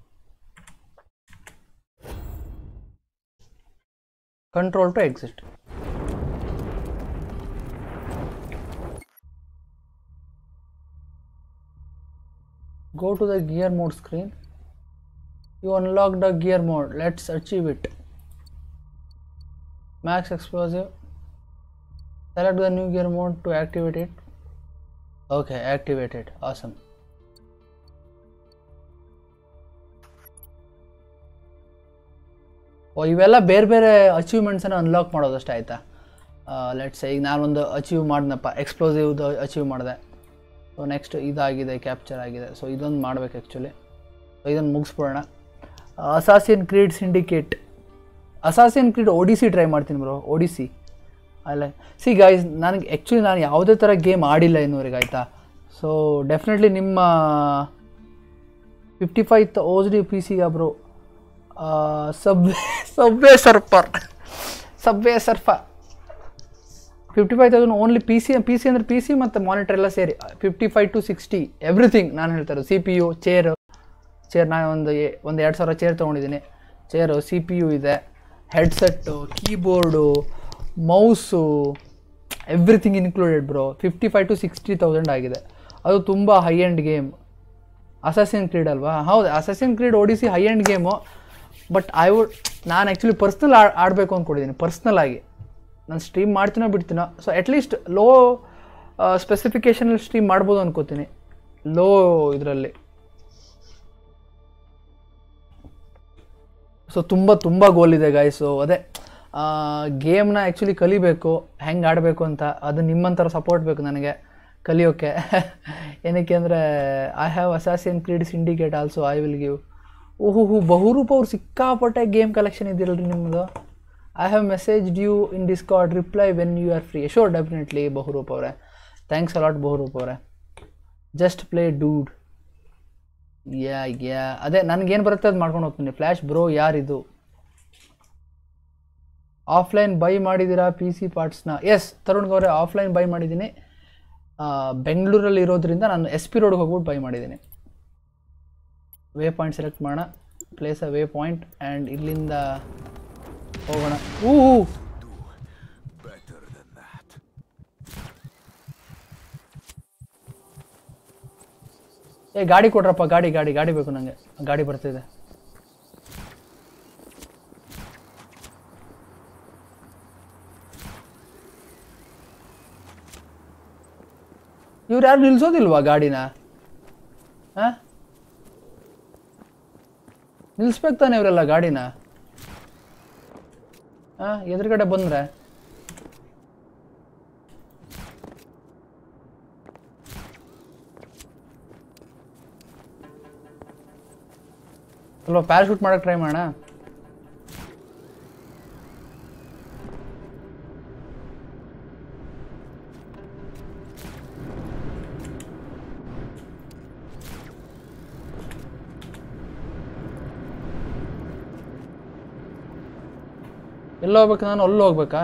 [SPEAKER 1] control to exit go to the gear mode screen you unlock the gear mode let's achieve it max explosive select the new gear mode to activate it okay activate it awesome oh ಇವೆಲ್ಲ ಬೇರೆ ಬೇರೆ ಅಚೀವ್ಮೆಂಟ್ಸನ್ನು unlock ಮಾಡೋದಷ್ಟೇ ಆಯಿತಾ let's ಈಗ ನಾನೊಂದು achieve ಮಾಡಿದ್ನಪ್ಪ ಎಕ್ಸ್ಪ್ಲೋಸಿವ್ದು achieve ಮಾಡಿದೆ so next ಇದಾಗಿದೆ ಕ್ಯಾಪ್ಚರ್ ಆಗಿದೆ ಸೊ ಇದೊಂದು ಮಾಡ್ಬೇಕು ಆ್ಯಕ್ಚುಲಿ ಸೊ ಇದನ್ನು ಮುಗಿಸ್ಬಿಡೋಣ assassin creed syndicate assassin creed odyssey try ಮಾಡ್ತೀನಿ ಬ್ರೋ ಒಡಿಸಿ ಅಲ್ಲ ಸಿ ಗೈಸ್ ನನಗೆ ಆ್ಯಕ್ಚುಲಿ ನಾನು ಯಾವುದೇ ಥರ ಗೇಮ್ ಆಡಿಲ್ಲ ಇನ್ನೂವರೆಗೆ ಆಯಿತಾ ಸೊ ಡೆಫಿನೆಟ್ಲಿ ನಿಮ್ಮ ಫಿಫ್ಟಿ ಫೈವ್ ಓಸ್ ಡಿ ಪಿ ಸಿಗ bro subway subway surfer subway surf fifty five thousand only P C P C ಅಂದರೆ ಪಿ ಸಿ ಮತ್ತು ಮಾನಿಟರ್ ಎಲ್ಲ ಸೇರಿ fifty five to sixty everything ನಾನು ಹೇಳ್ತಾರೆ C P U chair chair ನಾನು ಒಂದು ಎ- ಒಂದು ಎರಡು ಸಾವಿರ ಚೇರ್ ತೊಗೊಂಡಿದ್ದೀನಿ ಚೇರು ಸಿ ಪಿ ಯು ಇದೆ headset keyboard mouse everything included bro fifty five to sixty thousand ಆಗಿದೆ ಅದು ತುಂಬ high end game assassin creed ಅಲ್ವಾ ಹೌದು assassin creed odyssey high end game but I would ನಾನು ಆ್ಯಕ್ಚುಲಿ ಪರ್ಸ್ನಲ್ ಆಡಬೇಕು ಅಂದ್ಕೊಂಡಿದ್ದೀನಿ personal ಆಗಿ ನಾನು ಸ್ಟ್ರೀಮ್ ಮಾಡ್ತೀನೋ ಬಿಡ್ತೀನೋ ಸೊ ಅಟ್ಲೀಸ್ಟ್ ಲೋ ಸ್ಪೆಸಿಫಿಕೇಷನಲ್ಲಿ ಸ್ಟ್ರೀಮ್ ಮಾಡ್ಬೋದು ಅನ್ಕೋತೀನಿ ಲೋ ಇದರಲ್ಲಿ ಸೊ ತುಂಬ ತುಂಬ ಗೋಲ್ ಇದೆ ಗಾಯ್ಸು ಅದೇ ಗೇಮ್ನ ಆ್ಯಕ್ಚುಲಿ ಕಲಿಬೇಕು ಹೆಂಗೆ ಆಡಬೇಕು ಅಂತ ಅದು ನಿಮ್ಮಂಥರ ಸಪೋರ್ಟ್ ಬೇಕು ನನಗೆ ಕಲಿಯೋಕ್ಕೆ ಏನಕ್ಕೆ ಅಂದರೆ I have assassin creed syndicate also I will give ಓಹೋ ಹೋ ಬಹುರೂಪ ಅವ್ರು ಸಿಕ್ಕಾಪಟ್ಟೆ ಗೇಮ್ ಕಲೆಕ್ಷನ್ ಇದಿರಲ್ರಿ ನಿಮ್ಮದು I have message due in Discord reply when you are free sure definitely Bahurup ಅವರೇ ಥ್ಯಾಂಕ್ಸ್ ಅಲಾಟ್ ಬಹುರೂಪ್ ಅವರೇ just play dude yeah yeah ಅದೇ ನನಗೇನು ಬರುತ್ತೆ ಅದು ಮಾಡ್ಕೊಂಡು ಹೋಗ್ತೀನಿ ಫ್ಲ್ಯಾಶ್ ಬ್ರೋ ಯಾರಿದು ಆಫ್ಲೈನ್ ಬೈ ಮಾಡಿದ್ದೀರಾ ಪಿ ಸಿ ಪಾರ್ಟ್ಸ್ನ yes Tarun Gowre offline buy ಮಾಡಿದ್ದೀನಿ ಆ, ಬೆಂಗಳೂರಲ್ಲಿ ಇರೋದ್ರಿಂದ ನಾನು ಎಸ್ ಪಿ ರೋಡ್ಗೆ ಹೋಗ್ಬಿಟ್ಟು ಬೈ ಮಾಡಿದ್ದೀನಿ ವೇ ಪಾಯಿಂಟ್ ಸೆಲೆಕ್ಟ್ ಮಾಡೋಣ place a way point and ಇಲ್ಲಿಂದ ಹೋಗೋಣ ಊ
[SPEAKER 3] Better than that.
[SPEAKER 1] ಏ ಗಾಡಿ ಕೊಡ್ರಪ್ಪ ಗಾಡಿ ಗಾಡಿ ಗಾಡಿ ಬೇಕು ನನಗೆ ಗಾಡಿ ಬರ್ತಿದೆ ಇವ್ರು ಯಾರು ನಿಲ್ಸೋದಿಲ್ವಾ ಗಾಡಿನ ಆ? ನಿಲ್ಸ್ಬೇಕು ತಾನೆ ಇವರೆಲ್ಲ ಗಾಡಿನ ಆ, ಎದುರುಗಡೆ ಬಂದ್ರೆ ಸ್ವಲ್ಪ ಪ್ಯಾರಾಶೂಟ್ ಮಾಡಕ್ಕೆ ಟ್ರೈ ಮಾಡೋಣ ಎಲ್ಲ ಹೋಗ್ಬೇಕು ನಾನು ಅಲ್ಲೂ ಹೋಗ್ಬೇಕಾ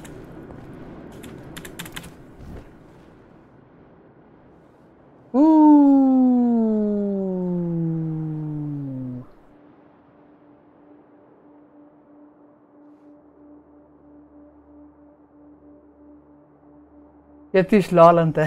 [SPEAKER 1] ಊ. ಯತೀಶ್ ಲಾಲ್ ಅಂತೆ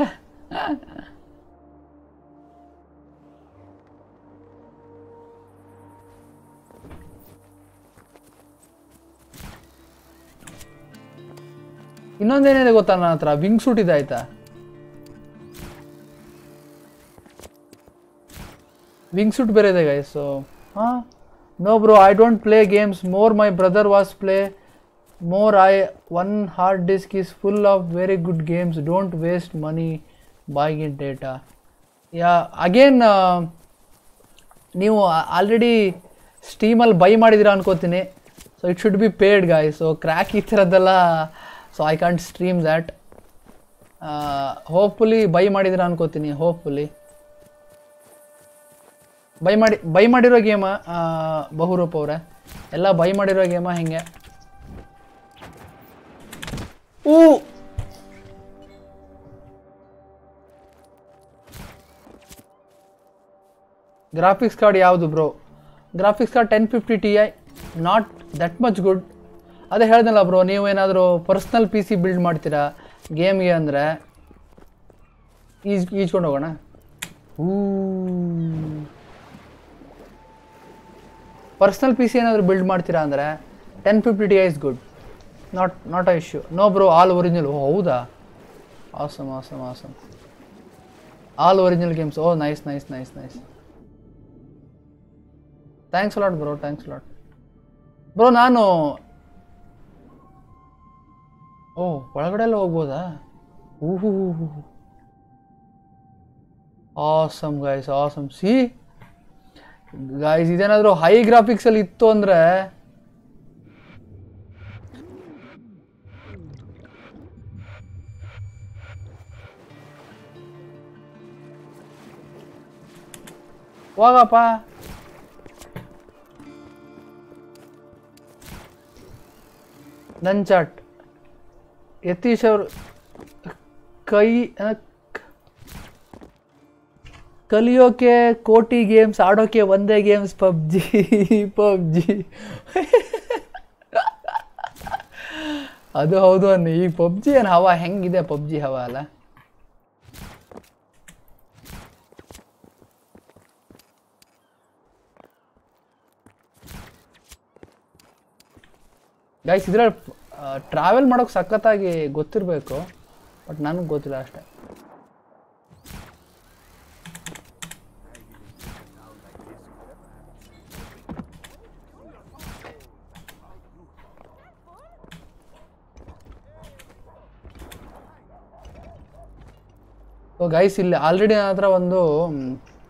[SPEAKER 1] ಇನ್ನೊಂದೇನಿದೆ ಗೊತ್ತಾ ನನ್ನ ಹತ್ರ ವಿಂಗ್ ಸೂಟ್ ಇದೆ ಆಯ್ತಾ ವಿಂಗ್ ಸೂಟ್ ಬೇರೆ ಇದೆ ಗೈಸ್ ಸೊ ಹಾಂ no bro I don't play games more my brother was play more I one hard disk is full of very good games don't waste money boy in data yeah again ನೀವು already ಸ್ಟೀಮಲ್ಲಿ buy ಮಾಡಿದ್ದೀರಾ ಅನ್ಕೋತೀನಿ so it should be paid guy so crack ಈ ಥರದ್ದೆಲ್ಲ so I can't stream that hopefully buy ಮಾಡಿದ್ದೀರಾ ಅನ್ಕೋತೀನಿ hopefully by ಮಾಡಿ by ಮಾಡಿರೋ ಗೇಮ ಬಹುರೂಪ್ ಅವರೇ ಎಲ್ಲ ಬೈ ಮಾಡಿರೋ ಗೇಮ ಹೆಂಗೆ ಊ ಗ್ರಾಫಿಕ್ಸ್ ಕಾರ್ಡ್ ಯಾವುದು bro graphics card ten fifty T I not that much good ಅದೇ ಹೇಳ್ದಲ್ಲ ಬ್ರೋ ನೀವು ಏನಾದರೂ ಪರ್ಸ್ನಲ್ ಪಿ ಸಿ ಬಿಲ್ಡ್ ಮಾಡ್ತೀರಾ ಗೇಮ್ಗೆ ಅಂದರೆ ಈಜ್ ಈಜ್ಕೊಂಡು ಹೋಗೋಣ ಊ ಪರ್ಸ್ನಲ್ ಪಿ ಸಿ ಏನಾದರೂ ಬಿಲ್ಡ್ ಮಾಡ್ತೀರಾ ಅಂದರೆ ten fifty T I is good not not a issue no bro all original oh ಹೌದಾ awesome awesome awesome all original games oh nice nice nice nice thanks lot bro thanks lot bro ನಾನು ಓ ಒಳಗಡೆ ಎಲ್ಲ ಹೋಗ್ಬೋದಾ ಊಹು awesome guys awesome see guys ಇದೇನಾದರೂ high ಗ್ರಾಫಿಕ್ಸಲ್ಲಿ ಇತ್ತು ಅಂದರೆ ಹೋಗಪ್ಪ ನನ್ ಚಾಟ್ ಯತೀಶ್ ಅವರು ಕೈ ಆ, ಕ- ಕಲಿಯೋಕೆ ಕೋಟಿ ಗೇಮ್ಸ್ ಆಡೋಕೆ ಒಂದೇ ಗೇಮ್ಸ್ ಪಬ್ಜಿ ಪಬ್ಜಿ ಅದು ಹೌದು ಅನ್ನಿ ಈಗ ಪಬ್ಜಿ ಏನು ಹವಾ ಹೆಂಗಿದೆ ಪಬ್ಜಿ ಹವಾ ಅಲ್ಲ ಗೈಸ್ ಇದ್ರಲ್ಲಿ ಟ್ರಾವೆಲ್ ಮಾಡೋಕೆ ಸಖತ್ತಾಗಿ ಗೊತ್ತಿರಬೇಕು ಬಟ್ ನನಗೆ ಗೊತ್ತಿಲ್ಲ ಅಷ್ಟೇ ಸೊ ಗೈಸ್ ಇಲ್ಲಿ ಆಲ್ರೆಡಿ ನನ್ನ ಹತ್ರ ಒಂದು ಮ್,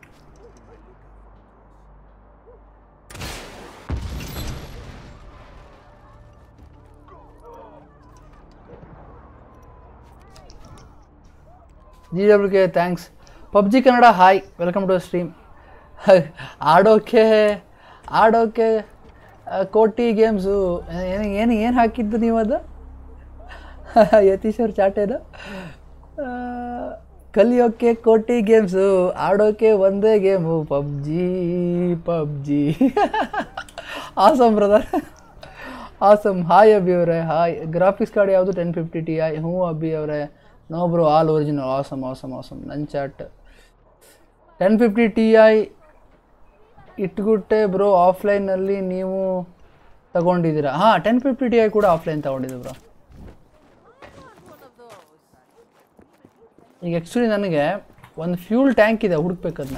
[SPEAKER 1] G W K thanks PUBG Kannada hi welcome to stream ಆಡೋಕೆ ಆಡೋಕೆ ಆ, ಕೋಟಿ ಗೇಮ್ಸು ಏನು ಏನು ಏನು ಹಾಕಿದ್ದು ನೀವು ಅದು ಯತೀಶ್ ಅವ್ರ ಚಾಟೇನು ಆ, ಕಲಿಯೋಕೆ ಕೋಟಿ ಗೇಮ್ಸು ಆಡೋಕೆ ಒಂದೇ game PUBG PUBG awesome brother awesome hi Abhi ಅವರೇ ಹಾಯ್ ಗ್ರಾಫಿಕ್ಸ್ ಕಾರ್ಡ್ ಯಾವುದು ಟೆನ್ ಫಿಫ್ಟಿ ಟಿ ಐ ಹ್ಞೂ ಅಭಿ ಅವರೇ no bro all original awesome awesome awesome ನನ್ನ chat ten fifty T I ಇಟ್ಗುಟ್ಟೆ ಬ್ರೋ ಆಫ್ಲೈನಲ್ಲಿ ನೀವು ತಗೊಂಡಿದ್ದೀರಾ ಹಾಂ ಟೆನ್ ಫಿಫ್ಟಿ ಟಿ ಐ ಕೂಡ ಆಫ್ಲೈನ್ ತಗೊಂಡಿದ್ದೆ ಬ್ರೋ ಈಗ ಆ್ಯಕ್ಚುಲಿ ನನಗೆ ಒಂದು ಫ್ಯೂಲ್ ಟ್ಯಾಂಕ್ ಇದೆ ಹುಡುಕ್ಬೇಕು ಅದನ್ನ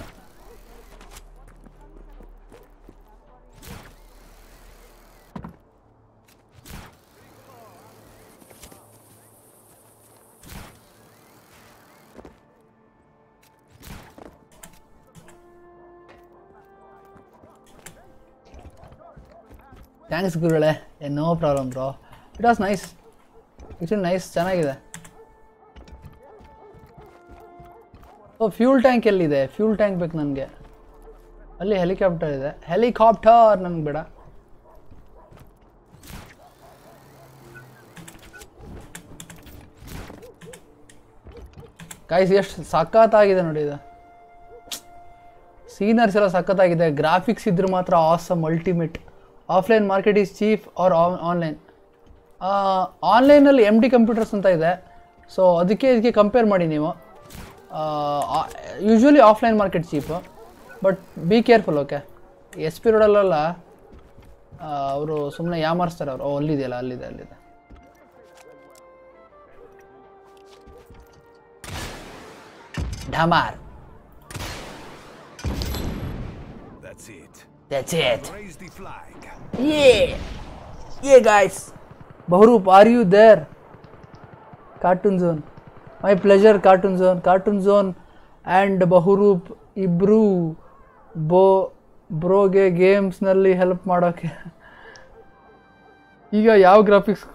[SPEAKER 1] ಥ್ಯಾಂಕ್ಸ್ ಗುರುಗಳೇ no problem bro it was nice it's nice ಚೆನ್ನಾಗಿದೆ ಓ ಫ್ಯೂಲ್ ಟ್ಯಾಂಕ್ ಎಲ್ಲಿದೆ ಫ್ಯೂಲ್ ಟ್ಯಾಂಕ್ ಬೇಕು ನನಗೆ ಅಲ್ಲಿ ಹೆಲಿಕಾಪ್ಟರ್ ಇದೆ ಹೆಲಿಕಾಪ್ಟರ್ ನನಗೆ ಬೇಡ ಕಾಯ್ಸ್ ಎಷ್ಟು ಸಖತ್ತಾಗಿದೆ ನೋಡಿ ಇದು ಸೀನರ್ಸ್ ಎಲ್ಲ ಸಖತ್ತಾಗಿದೆ ಗ್ರಾಫಿಕ್ಸ್ ಇದ್ರೆ ಮಾತ್ರ awesome ultimate offline market is cheap or online ಆನ್ಲೈನಲ್ಲಿ ಎಮ್ ಡಿ ಕಂಪ್ಯೂಟರ್ಸ್ ಅಂತ ಇದೆ ಸೊ ಅದಕ್ಕೆ ಇದಕ್ಕೆ ಕಂಪೇರ್ ಮಾಡಿ ನೀವು usually offline market cheap but be careful okay S P ರೋಡಲ್ಲೆಲ್ಲ ಅವರು ಸುಮ್ಮನೆ ಯಾಮಾರಿಸ್ತಾರೆ ಅವರು ಓ ಅಲ್ಲಿದೆಯಲ್ಲ ಅಲ್ಲಿದೆ ಅಲ್ಲಿದೆ ಢಮಾರ್
[SPEAKER 3] That's it.
[SPEAKER 1] That's it.
[SPEAKER 3] Raise the flag.
[SPEAKER 1] Yeah. Yeah, guys. Bahroop, are you there? Cartoon Zone. My pleasure, Cartoon Zone. Cartoon Zone and Bahroop ಇಬ್ರು ಬೋ ಬ್ರೋಗೆ ಗೇಮ್ಸ್ನಲ್ಲಿ help ಮಾಡೋಕ್ಕೆ ಈಗ ಯಾವ ಗ್ರಾಫಿಕ್ಸ್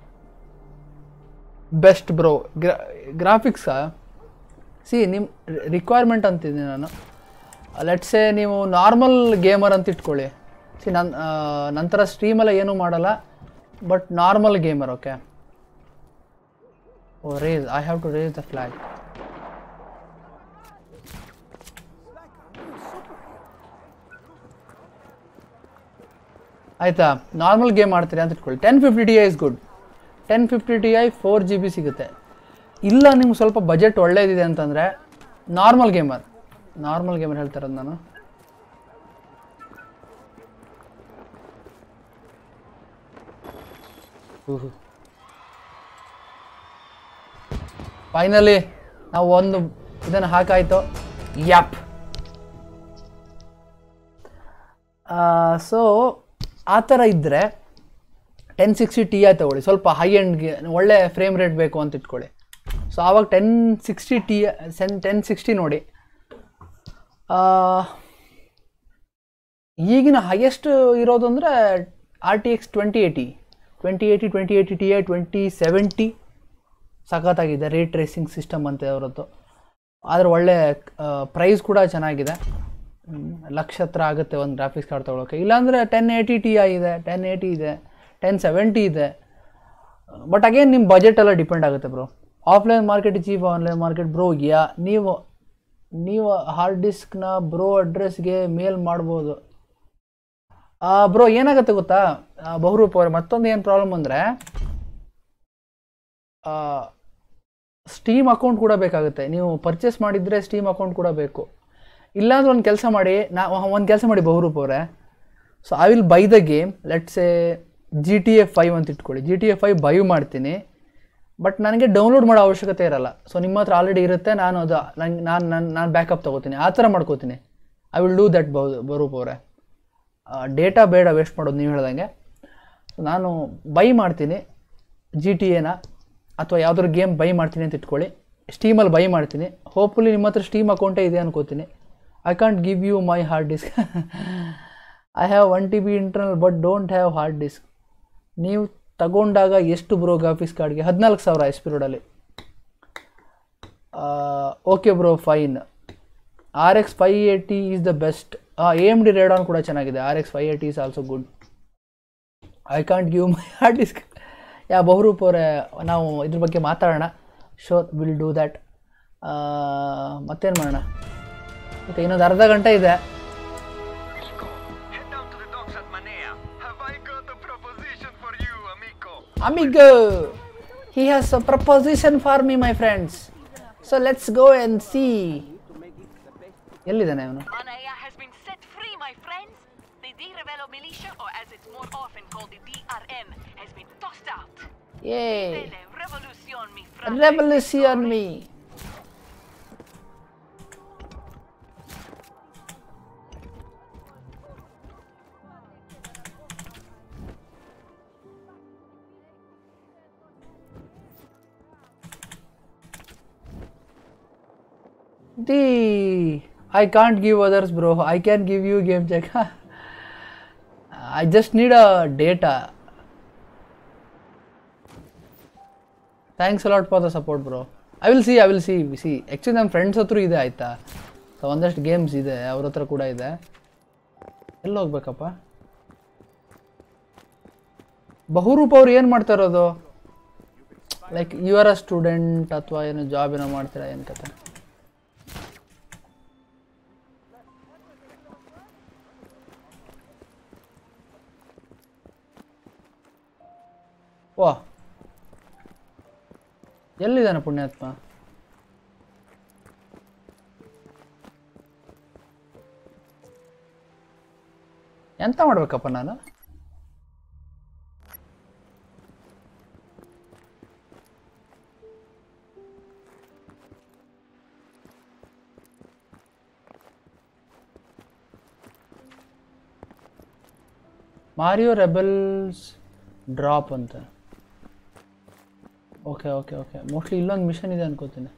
[SPEAKER 1] ಬೆಸ್ಟ್ ಬ್ರೋ ಗ್ರಾ ಗ್ರಾಫಿಕ್ಸಾ ಸಿ ನಿಮ್ಮ ರಿಕ್ವೈರ್ಮೆಂಟ್ ಅಂತಿದ್ದೀನಿ ನಾನು ಲೆಟ್ಸೆ ನೀವು ನಾರ್ಮಲ್ ಗೇಮರ್ ಅಂತ ಇಟ್ಕೊಳ್ಳಿ ಸಿ ನನ್ನ ನಂತರ ಸ್ಟ್ರೀಮೆಲ್ಲ ಏನೂ ಮಾಡಲ್ಲ but normal gamer okay oh race I have to race the flag ಆಯಿತಾ ನಾರ್ಮಲ್ ಗೇಮ್ ಆಡ್ತೀರಿ ಅಂತ ಇಟ್ಕೊಳ್ಳಿ ten fifty T I is good ten fifty T I four G B ಸಿಗುತ್ತೆ ಇಲ್ಲ ನಿಮ್ಗೆ ಸ್ವಲ್ಪ ಬಜೆಟ್ ಒಳ್ಳೇದಿದೆ ಅಂತಂದರೆ ನಾರ್ಮಲ್ ಗೇಮರ್ ನಾರ್ಮಲ್ ಗೇಮರ್ ಹೇಳ್ತಾ ಇರೋದು ನಾನು ಫೈನಲಿ ನಾವು ಒಂದು ಇದನ್ನು ಹಾಕಾಯ್ತು ಯಪ್ ಸೊ ಆ ಥರ ಇದ್ದರೆ ಟೆನ್ ಸಿಕ್ಸ್ಟಿ ಟಿ ಐ ತಗೊಳ್ಳಿ ಸ್ವಲ್ಪ ಹೈ ಎಂಡ್ಗೆ ಒಳ್ಳೆ ಫ್ರೇಮ್ ರೇಟ್ ಬೇಕು ಅಂತ ಇಟ್ಕೊಳ್ಳಿ ಸೊ ಆವಾಗ ಟೆನ್ ಸಿಕ್ಸ್ಟಿ ಟಿ ಸೆನ್ ಟೆನ್ ಸಿಕ್ಸ್ಟಿ ನೋಡಿ ಆ, ಈಗಿನ ಹೈಯೆಸ್ಟ್ ಇರೋದು ಅಂದರೆ R T X twenty eighty twenty eighty twenty eighty T I twenty seventy ಸಖತ್ತಾಗಿದೆ ರೇಟ್ ಟ್ರೇಸಿಂಗ್ ಸಿಸ್ಟಮ್ ಅಂತ ಅವರದ್ದು ಆದರೆ ಒಳ್ಳೆ ಪ್ರೈಸ್ ಕೂಡ ಚೆನ್ನಾಗಿದೆ ಹ್ಮ್, ಲಕ್ಷ ಹತ್ರ ಆಗುತ್ತೆ ಒಂದು ಗ್ರಾಫಿಕ್ಸ್ ಕಾರ್ಡ್ ತೊಗೊಳಕ್ಕೆ ಇಲ್ಲಾಂದರೆ ಟೆನ್ ಏಯ್ಟಿ ಟಿ ಐ ಇದೆ ಟೆನ್ ಏಯ್ಟಿ ಇದೆ ಟೆನ್ ಸೆವೆಂಟಿ ಇದೆ ಬಟ್ ಅಗೇನ್ ನಿಮ್ಮ ಬಜೆಟ್ ಎಲ್ಲ ಡಿಪೆಂಡ್ ಆಗುತ್ತೆ bro offline market cheap online market bro yeah ನೀವು ನೀವು ಹಾರ್ಡ್ ಡಿಸ್ಕ್ನ ಬ್ರೋ ಅಡ್ರೆಸ್ಗೆ ಮೇಲ್ ಮಾಡ್ಬೋದು ಬ್ರೋ ಏನಾಗುತ್ತೆ ಗೊತ್ತಾ ಆ, ಬಹುರೂಪ್ ಅವ್ರೆ ಮತ್ತೊಂದು ಏನು ಪ್ರಾಬ್ಲಮ್ ಅಂದರೆ ಸ್ಟೀಮ್ ಅಕೌಂಟ್ ಕೂಡ ಬೇಕಾಗುತ್ತೆ ನೀವು ಪರ್ಚೇಸ್ ಮಾಡಿದರೆ ಸ್ಟೀಮ್ ಅಕೌಂಟ್ ಕೂಡ ಬೇಕು ಇಲ್ಲಾಂದ್ರೆ ಒಂದು ಕೆಲಸ ಮಾಡಿ ನಾ ಒಂದು ಕೆಲಸ ಮಾಡಿ ಬಹುರೂಪ್ ಅವರೇ so I will buy the game let's a G T A five ಅಂತ ಇಟ್ಕೊಳ್ಳಿ G T A five buy ಮಾಡ್ತೀನಿ ಬಟ್ ನನಗೆ ಡೌನ್ಲೋಡ್ ಮಾಡೋ ಅವಶ್ಯಕತೆ ಇರಲ್ಲ ಸೊ ನಿಮ್ಮ ಹತ್ರ ಆಲ್ರೆಡಿ ಇರುತ್ತೆ ನಾನು ಅದು ನಂಗೆ ನಾನು ನಾನು ನಾನು ಬ್ಯಾಕಪ್ ತೊಗೋತೀನಿ ಆ ಥರ ಮಾಡ್ಕೋತೀನಿ ಐ ವಿಲ್ ಡೂ ದಟ್ ಬಹು ಬರೂಪ್ ಅವರೇ ಡೇಟಾ ಬೇಡ ವೇಸ್ಟ್ ಮಾಡೋದು ನೀವು ಹೇಳ್ದಂಗೆ ನಾನು ಬೈ ಮಾಡ್ತೀನಿ ಜಿ ಟಿ ಎನ ಅಥವಾ ಯಾವ್ದಾದ್ರು ಗೇಮ್ ಬೈ ಮಾಡ್ತೀನಿ ಅಂತ ಇಟ್ಕೊಳ್ಳಿ ಸ್ಟೀಮಲ್ಲಿ ಬೈ ಮಾಡ್ತೀನಿ ಹೋಪ್ಫುಲಿ ನಿಮ್ಮ ಹತ್ರ ಸ್ಟೀಮ್ ಅಕೌಂಟೇ ಇದೆ ಅನ್ಕೋತೀನಿ I can't give you my hard disk I have one T B internal but don't have hard disk ನೀವು ತಗೊಂಡಾಗ ಎಷ್ಟು ಬ್ರೋ ಗ್ರಾಫಿಕ್ಸ್ ಕಾರ್ಡ್ಗೆ ಹದಿನಾಲ್ಕು ಸಾವಿರ ಎಸ್ ಪಿ ರೋಡಲ್ಲಿ okay bro fine R X five eighty is the best A M D Radeon ಕೂಡ ಚೆನ್ನಾಗಿದೆ R X five eighty is also good I can't give my hard disk yeah Bahurup ಅವರೇ ನಾವು ಇದ್ರ ಬಗ್ಗೆ ಮಾತಾಡೋಣ ಶೋರ್ ವಿಲ್ ಡೂ ದ್ಯಾಟ್ ಮತ್ತೇನು ಮಾಡೋಣ okay ಇನ್ನೊಂದು ಅರ್ಧ ಗಂಟೆ ಇದೆ
[SPEAKER 4] Nico, head down to the docks at Manea. Have I got a proposition for you, amico?
[SPEAKER 1] Amigo, he has a proposition for me, my friends. So let's go and see. ಎಲ್ಲಿದ್ದಾನೆ ಅವನು
[SPEAKER 2] Manaya has been set free, my friends. The Di Ravello militia, or as it's more often called the DRM, has been tossed out.
[SPEAKER 1] ಏ
[SPEAKER 2] Dele revolution, mi frate.
[SPEAKER 1] Revolution me The I can't give others, bro. I can give you game check. I just need a data. Thanks a lot for the support bro I will see I will see see actually ನಮ್ಮ friends ಹತ್ರ ಇದೆ ಆಯಿತಾ so ಒಂದಷ್ಟು games ಇದೆ ಅವ್ರ ಹತ್ರ ಕೂಡ ಇದೆ ಎಲ್ಲಿ ಹೋಗ್ಬೇಕಪ್ಪ ಬಹುರೂಪ್ ಅವ್ರು ಏನು ಮಾಡ್ತಾ ಇರೋದು like you are a student ಅಥವಾ ಏನು ಜಾಬ್ ಏನೋ ಮಾಡ್ತೀರಾ ಏನು ಕತೆ ವಾ ಎಲ್ಲಿದ್ದಾನೆ ಪುಣ್ಯಾತ್ಮ ಎಂತ ಮಾಡ್ಬೇಕಪ್ಪ ನಾನು ಮಾರಿಯೋ ರೆಬೆಲ್ಸ್ ಡ್ರಾಪ್ ಅಂತ ಓಕೆ ಓಕೆ ಓಕೆ ಮೋಸ್ಟ್ಲಿ ಇಲ್ಲೊಂದು ಮಿಷನ್ ಇದೆ ಅನ್ಕೋತೀನಿ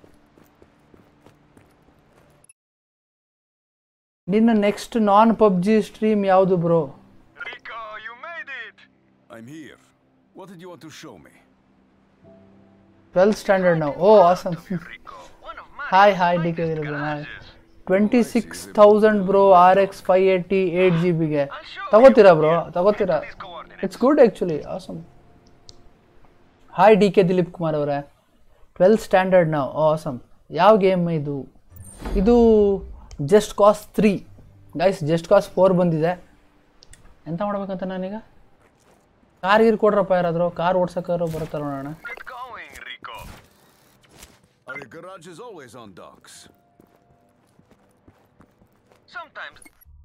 [SPEAKER 1] ನಿನ್ನ ನೆಕ್ಸ್ಟ್ ನಾನ್ ಪಬ್ಜಿ ಸ್ಟ್ರೀಮ್ ಯಾವುದು bro
[SPEAKER 4] Rico, you made it!
[SPEAKER 3] I'm here. What did you want to show me?
[SPEAKER 1] Twelfth standard ನಾವು oh awesome
[SPEAKER 4] Rico, one of my
[SPEAKER 1] hi hi D K twenty six thousand bro R X five eighty eight G ಬಿಗೆ ತಗೋತೀರಾ bro ತಗೋತೀರಾ it's good actually awesome hi D K Dilip Kumar ಅವರೇ twelfth standard ನಾವು awesome ಯಾವ game ಇದು ಇದು just ಕಾಸ್ three guys just cause four ಬಂದಿದೆ ಎಂತ ಮಾಡ್ಬೇಕಂತ ನಾನೀಗ ಕಾರ್ ಗೀರ್ ಕೊಡ್ರಪ್ಪ ಯಾರಾದರೂ ಕಾರ್ ಓಡ್ಸೋಕ್ಕಾರು ಬರುತ್ತಾರ ನೋಡೋಣ
[SPEAKER 4] Get going, Rico.
[SPEAKER 3] Are your garages always on docks?
[SPEAKER 4] Sometimes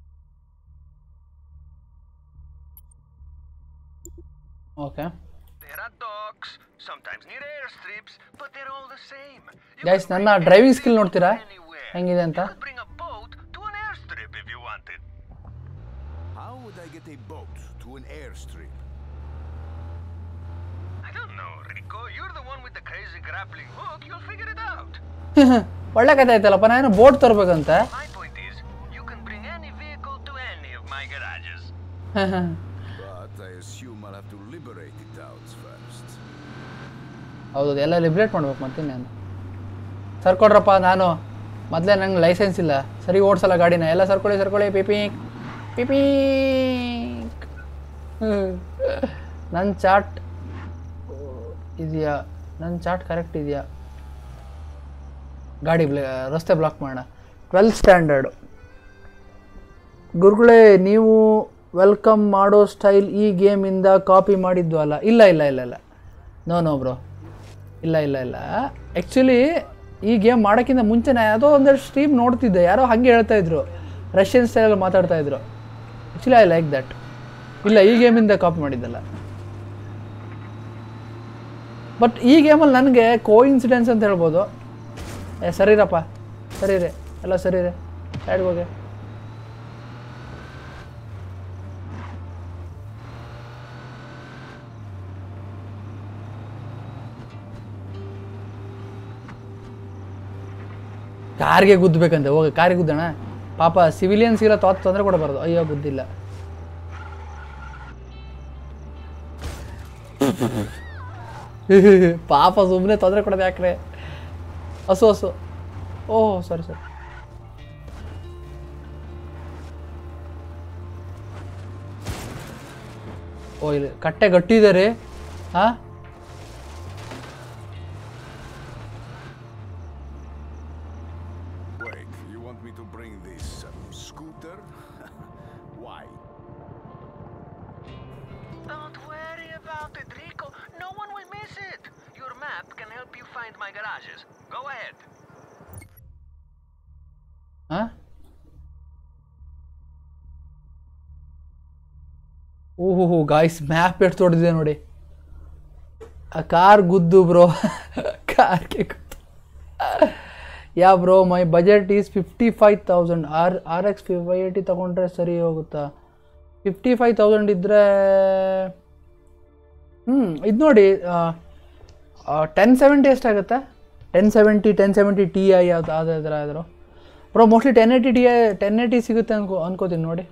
[SPEAKER 1] okay
[SPEAKER 4] there are docks, sometimes near airstrips, but they're all the same. You
[SPEAKER 1] guys
[SPEAKER 4] could
[SPEAKER 1] ನನ್ನ
[SPEAKER 4] bring
[SPEAKER 1] driving
[SPEAKER 4] any
[SPEAKER 1] skill ನೋಡ್ತೀರಾ
[SPEAKER 4] vehicle anywhere.
[SPEAKER 1] ಹೆಂಗಿದೆ ಅಂತ
[SPEAKER 4] You could bring a boat to an airstrip if you wanted.
[SPEAKER 3] How would I get a boat to an airstrip?
[SPEAKER 4] I don't know, Rico. You're the one with the crazy grappling hook. You'll figure it out.
[SPEAKER 1] ಒಳ್ಳೆ ಕತೆ ಆಯ್ತಲ್ಲಪ್ಪ ನಾನು boat ತರ್ಬೇಕಂತೆ
[SPEAKER 4] My point is, you can bring any vehicle to any of my garages.
[SPEAKER 3] But I assume I'll have to liberate the doubts first.
[SPEAKER 1] ಹೌದು ಎಲ್ಲ liberate ಮಾಡ್ಬೇಕು ಮತ್ತೆ ನಾನು ಸರ್ ಕೊಡ್ರಪ್ಪ ನಾನು ಮೊದಲೇ ನಂಗೆ ಲೈಸೆನ್ಸ್ ಇಲ್ಲ ಸರಿ ಓಡಿಸಲ್ಲ ಗಾಡಿನ ಎಲ್ಲ ಸರ್ಕೊಳ್ಳಿ ಸರ್ಕೊಳ್ಳಿ ಪಿಪಿಂಕ್ ಪಿಪಿಂಕ್ ನನ್ನ ಚಾಟ್ ಇದೆಯಾ ನನ್ನ ಚಾಟ್ ಕರೆಕ್ಟ್ ಇದೆಯಾ ಗಾಡಿ ಬ್ಲ ರಸ್ತೆ ಬ್ಲಾಕ್ ಮಾಡೋಣ ಟ್ವೆಲ್ತ್ ಸ್ಟ್ಯಾಂಡರ್ಡು ಗುರುಗಳೇ ನೀವು ವೆಲ್ಕಮ್ ಮಾಡೋ ಸ್ಟೈಲ್ ಈ ಗೇಮಿಂದ ಕಾಪಿ ಮಾಡಿದ್ದು ಅಲ್ಲ ಇಲ್ಲ ಇಲ್ಲ ಇಲ್ಲ ಇಲ್ಲ ನೋ ನೋ ಬ್ರೋ ಇಲ್ಲ ಇಲ್ಲ ಇಲ್ಲ ಆ್ಯಕ್ಚುಲಿ ಈ ಗೇಮ್ ಮಾಡೋಕ್ಕಿಂತ ಮುಂಚೆನೇ ಯಾವುದೋ ಒಂದೆರಡು ಸ್ಟ್ರೀಮ್ ನೋಡ್ತಿದ್ದೆ ಯಾರೋ ಹಾಗೆ ಹೇಳ್ತಾ ಇದ್ರು ರಷ್ಯನ್ ಸ್ಟೈಲಲ್ಲಿ ಮಾತಾಡ್ತಾ ಇದ್ರು ಆ್ಯಕ್ಚುಲಿ ಐ ಲೈಕ್ ದಟ್ ಇಲ್ಲ ಈ ಗೇಮಿಂದ ಕಾಪಿ ಮಾಡಿದ್ದಲ್ಲ ಬಟ್ ಈ ಗೇಮಲ್ಲಿ ನನಗೆ ಕೋ ಇನ್ಸಿಡೆನ್ಸ್ ಅಂತ ಹೇಳ್ಬೋದು ಏ ಸರಿರಪ್ಪ ಸರಿ ರೀ ಎಲ್ಲ ಸರಿ ರೀ ಸೈಡ್ಗೆ ಹೋಗಿ ಕಾರ್ಗೆ ಗುದ್ದಬೇಕಂತೆ ಹೋಗಿ ಕಾರ್ಗೆ ಗುದ್ದೋಣ ಪಾಪ ಸಿವಿಲಿಯನ್ಸ್ಗೆಲ್ಲ ತೊತ್ ತೊಂದರೆ ಕೊಡಬಾರ್ದು ಅಯ್ಯೋ ಗುದ್ದಿಲ್ಲ ಪಾಪ ಸುಮ್ಮನೆ ತೊಂದರೆ ಕೊಡೋದು ಯಾಕ್ರೆ ಹಸು ಹಸು ಓಹ್ ಸರಿ ಸರಿ ಓ ಇಲ್ಲಿ ಕಟ್ಟೆ ಗಟ್ಟಿದ್ದಾರೆ ಹಾ
[SPEAKER 3] Wait, you want me to bring this um, scooter? Why?
[SPEAKER 6] Don't worry about it, Rico. No one will miss it. Your map can help you find my garages. Go ahead.
[SPEAKER 1] ಹಾ ಓಹೋ ಗಾಯ್ಸ್ ಮ್ಯಾಪ್ ಎಷ್ಟು ದೊಡ್ಡದಿದೆ ನೋಡಿ ಆ car ಗುದ್ದು bro ಕಾರ್ಗೆ ಗುದ್ದು ಯಾ bro my budget is fifty five thousand R R X five eighty ತೊಗೊಂಡ್ರೆ ಸರಿ ಹೋಗುತ್ತಾ ಫಿಫ್ಟಿ ಫೈವ್ ತೌಸಂಡ್ ಇದ್ದರೆ ಹ್ಞೂ ಇದು ನೋಡಿ ಟೆನ್ ಸೆವೆಂಟಿ ಎಷ್ಟಾಗುತ್ತೆ ten seventy ten seventy T I ಯಾವ್ದು ಅದು ಥರ ಆದರು bro mostly ten eighty T I ten eighty ಸಿಗುತ್ತೆ ಅನ್ಕೋ ಅನ್ಕೋತೀನಿ ನೋಡಿ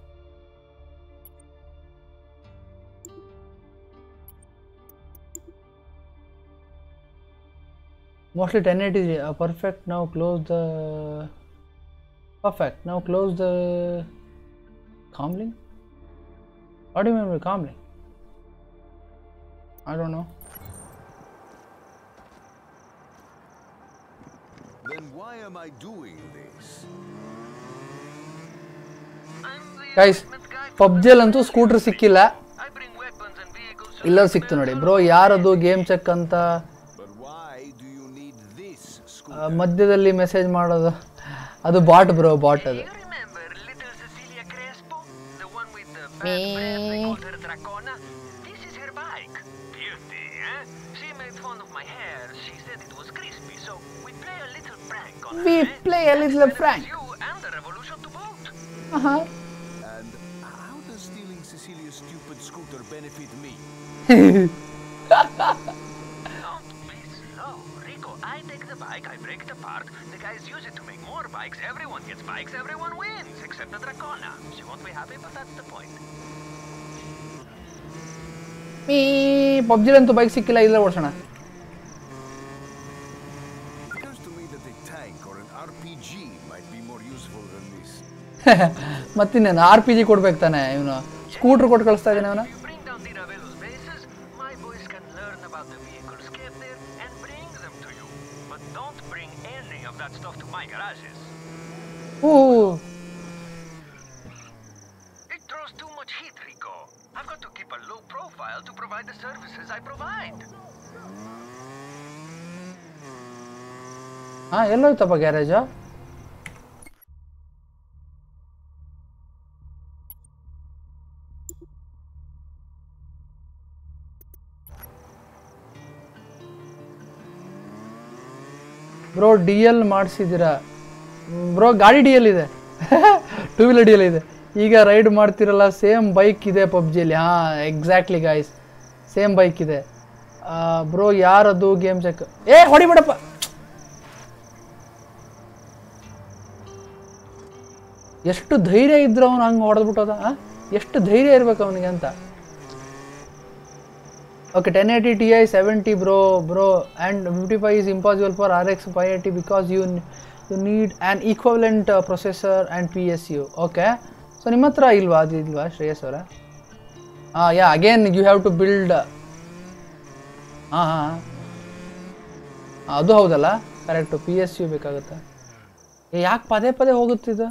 [SPEAKER 1] mostly 1080 uh, perfect now close the perfect now close the comlink what do you mean by comlink i don't know
[SPEAKER 3] Then why am I doing this?
[SPEAKER 6] I'm the
[SPEAKER 1] guys
[SPEAKER 6] equipment guy for
[SPEAKER 1] ಪಬ್ಜಿಯಲ್ಲಂತೂ scooter ಸಿಕ್ಕಿಲ್ಲ
[SPEAKER 6] I bring weapons and vehicles. to
[SPEAKER 1] ಇಲ್ಲ
[SPEAKER 6] repair
[SPEAKER 1] ಸಿಕ್ತು ನೋಡಿ
[SPEAKER 6] some
[SPEAKER 1] bro ಯಾರದು game check ಅಂತ
[SPEAKER 3] But why do you need this scooter?
[SPEAKER 1] ಆ, ಮಧ್ಯದಲ್ಲಿ message ಮಾಡೋದು ಅದು ಬಾಟ್ ಬ್ರೋ ಬಾಟ್ ಅದು
[SPEAKER 6] You remember little Cecilia Crespo? The one with the bad breath, they called her Dracona? This is her bike. Beauty, eh? She made fun of my hair. She said it was crispy, so we play a little prank on
[SPEAKER 1] We
[SPEAKER 6] her. eh?
[SPEAKER 1] play a little
[SPEAKER 6] Benefits
[SPEAKER 1] prank.
[SPEAKER 6] You and the revolution to boot.
[SPEAKER 3] And how does stealing Cecilia's stupid scooter benefit me?
[SPEAKER 6] Don't be slow. Rico, I take the bike, I break it apart. The guys use it to make more bikes. Everyone gets bikes, everyone wins, except the Dracona. She won't be happy, but that's the point.
[SPEAKER 1] ಮೀ ಪಬ್ಜಿಲಂತೂ bike ಸಿಕ್ಕಿಲ್ಲ ಇಲ್ಲ ಓಡಿಸೋಣ
[SPEAKER 3] It occurs to me that a tank or an RPG might be more useful than this.
[SPEAKER 1] ಮತ್ತಿನ್ನೇನು R P G ಕೊಡ್ಬೇಕು ತಾನೆ ಇವನು scooter ಕೊಟ್ಟು ಕಳಿಸ್ತಾ ಇದ್ದಾನೆ ಅವನು
[SPEAKER 6] If you bring down Tiravello's bases, my boys can learn about the vehicles kept there and bring them to you. But don't bring any of that stuff to my garages.
[SPEAKER 1] Who
[SPEAKER 6] It throws too much heat, Rico. I've got to keep a low profile to provide the services I provide.
[SPEAKER 1] ಹಾಂ ಎಲ್ಲೋಯ್ತಪ್ಪ garage bro D L ಮಾಡಿಸಿದ್ದೀರಾ bro ಗಾಡಿ D L ಇದೆ two wheeler D L ಇದೆ ಈಗ ride ಮಾಡ್ತಿರಲ್ಲ same bike ಇದೆ ಪಬ್ಜಿಯಲ್ಲಿ ಹಾಂ ಎಕ್ಸಾಕ್ಟ್ಲಿ ಗಾಯ್ಸ್ ಸೇಮ್ ಬೈಕ್ ಇದೆ ಬ್ರೋ ಯಾರದು ಗೇಮ್ ಚೆಕ್ ಏ ಹೊಡಿಬೇಡಪ್ಪ ಎಷ್ಟು ಧೈರ್ಯ ಇದ್ರು ಅವನು ಹಂಗೆ ಹೊಡೆದ್ಬಿಟ್ಟದ ಎಷ್ಟು ಧೈರ್ಯ ಇರ್ಬೇಕು ಅವನಿಗೆ ಅಂತ okay ten eighty T I seventy bro bro and fifty five is impossible for R X five eighty because you you need an equivalent processor and P S U okay so ನಿಮ್ಮ ಹತ್ರ ಇಲ್ವಾ ಅದು ಇಲ್ವಾ ಶ್ರೇಯಸ್ ಅವರ ಹಾಂ yeah again you have to build ಹಾಂ ಹಾಂ ಅದು ಹೌದಲ್ಲ ಕರೆಕ್ಟು ಪಿ ಎಸ್ ಯು ಬೇಕಾಗುತ್ತೆ ಯಾಕೆ ಪದೇ ಪದೇ ಹೋಗುತ್ತಿದ್ದು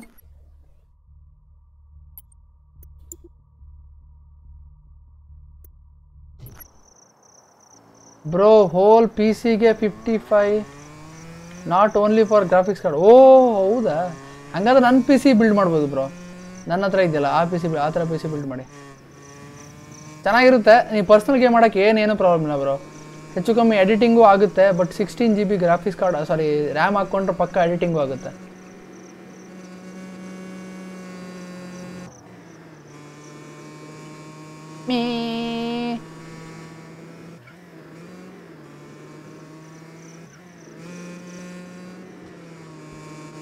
[SPEAKER 1] ಬ್ರೋ ಹೋಲ್ ಪಿ ಸಿಗೆ five five not only for graphics card ಓ ಹೌದಾ ಹಂಗಾದ್ರೆ ನನ್ನ ಪಿ ಸಿ ಬಿಲ್ಡ್ ಮಾಡ್ಬೋದು ಬ್ರೋ ನನ್ನ ಹತ್ರ ಇದೆಯಲ್ಲ ಆ ಪಿ ಸಿ ಆ ಥರ ಪಿ ಸಿ ಬಿಲ್ಡ್ ಮಾಡಿ ಚೆನ್ನಾಗಿರುತ್ತೆ ನೀವು ಪರ್ಸ್ನಲ್ ಗೇಮ್ ಮಾಡೋಕ್ಕೆ ಏನೇನು ಪ್ರಾಬ್ಲಮ್ ಇಲ್ಲ ಬ್ರೋ ಹೆಚ್ಚು ಕಮ್ಮಿ ಎಡಿಟಿಂಗು ಆಗುತ್ತೆ but sixteen G B graphics card sorry RAM ಹಾಕ್ಕೊಂಡ್ರೆ ಪಕ್ಕ ಎಡಿಟಿಂಗು ಆಗುತ್ತೆ ಮೀ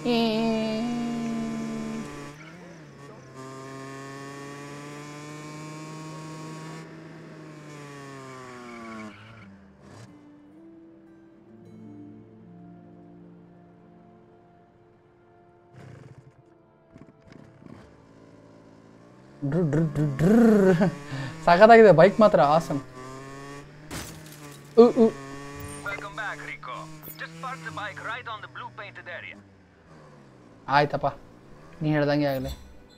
[SPEAKER 1] ಡ್ರ್ ಡ್ರ್ ಡ್ರ್ ಡ್ರ್. ಸಖತ್ತಾಗಿದೆ ಬೈಕ್ ಮಾತ್ರ ಆಸಮ್ ಉ ಉ
[SPEAKER 4] Welcome back, Rico. Just park the bike right on the blue painted area.
[SPEAKER 1] ಆಯ್ತಪ್ಪ ನೀ ಹೇಳ್ದಂಗೆ ಆಗಲಿ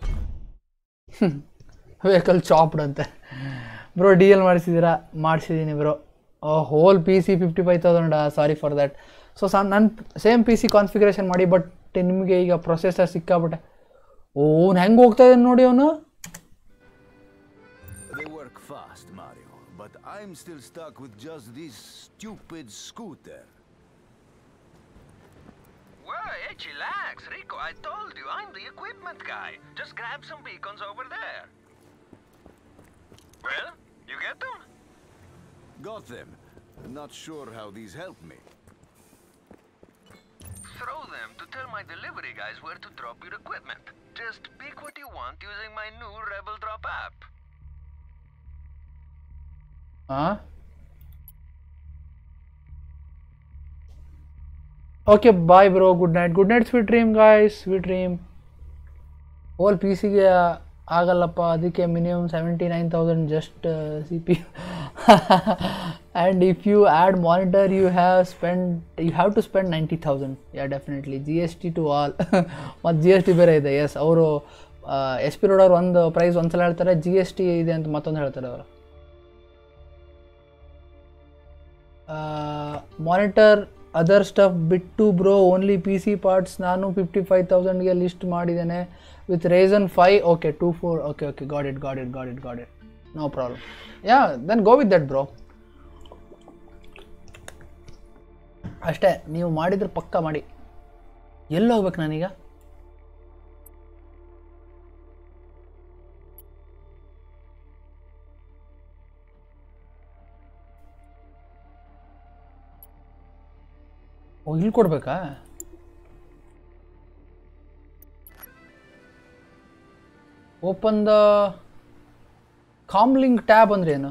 [SPEAKER 1] ವೆಹಿಕಲ್ ಚಾಪ್ಡ್ ಅಂತೆ ಬ್ರೋ ಡಿ ಎಲ್ ಮಾಡಿಸಿದ್ದೀರಾ ಮಾಡಿಸಿದ್ದೀನಿ bro whole P C fifty five thousand sorry for that so ಸ ನನ್ನ ಸೇಮ್ ಪಿ ಸಿ ಕಾನ್ಫಿಗರೇಷನ್ ಮಾಡಿ ಬಟ್ ನಿಮಗೆ ಈಗ ಪ್ರೊಸೆಸರ್ ಸಿಕ್ಕಾಬಿಟ್ಟೆ ಓನ್ ಹೆಂಗೆ ಹೋಗ್ತಾ ಇದ್ದಾನೆ ನೋಡಿ ಅವನು
[SPEAKER 3] They work fast, Mario, but I'm still stuck with just this stupid scooter.
[SPEAKER 4] Well, hey, chillax, Rico. I told you, I'm the equipment guy. Just grab some beacons over there. Well, you get them?
[SPEAKER 3] Got them. Not sure how these help me.
[SPEAKER 4] Throw them to tell my delivery guys where to drop your equipment. Just pick what you want using my new Rebel Drop app.
[SPEAKER 1] ಹಾಂ okay bye bro good night good night sweet dream guys sweet dream whole P ಸಿಗೆ ಆಗಲ್ಲಪ್ಪ ಅದಕ್ಕೆ minimum seventy nine thousand just C P and if you add monitor you have spend you have to spend ninety thousand yeah definitely G S T to all ಮತ್ತು G S T ಬೇರೆ ಇದೆ S ಅವರು S P ರೋಡವ್ರು ಒಂದು price ಒಂದು ಸಲ ಹೇಳ್ತಾರೆ G S T ಇದೆ ಅಂತ ಮತ್ತೊಂದು ಹೇಳ್ತಾರೆ ಅವರು ಮಾನಿಟರ್ ಅದರ್ ಸ್ಟಫ್ ಬಿಟ್ಟು bro only P C parts ನಾನು ಫಿಫ್ಟಿ ಫೈವ್ ತೌಸಂಡ್ಗೆ ಲಿಸ್ಟ್ ಮಾಡಿದ್ದೇನೆ with reason five okay two four okay okay got it got it got it got it no problem yeah then go with that bro ಅಷ್ಟೇ ನೀವು ಮಾಡಿದ್ರೆ ಪಕ್ಕ ಮಾಡಿ ಎಲ್ಲಿ ಹೋಗ್ಬೇಕು ನಾನೀಗ ಓ ಇಲ್ಲಿ ಕೊಡ್ಬೇಕಾ ಓಪನ್ ದ ಕಾಮ್ಲಿಂಗ್ ಟ್ಯಾಬ್ ಅಂದ್ರೆ ಏನು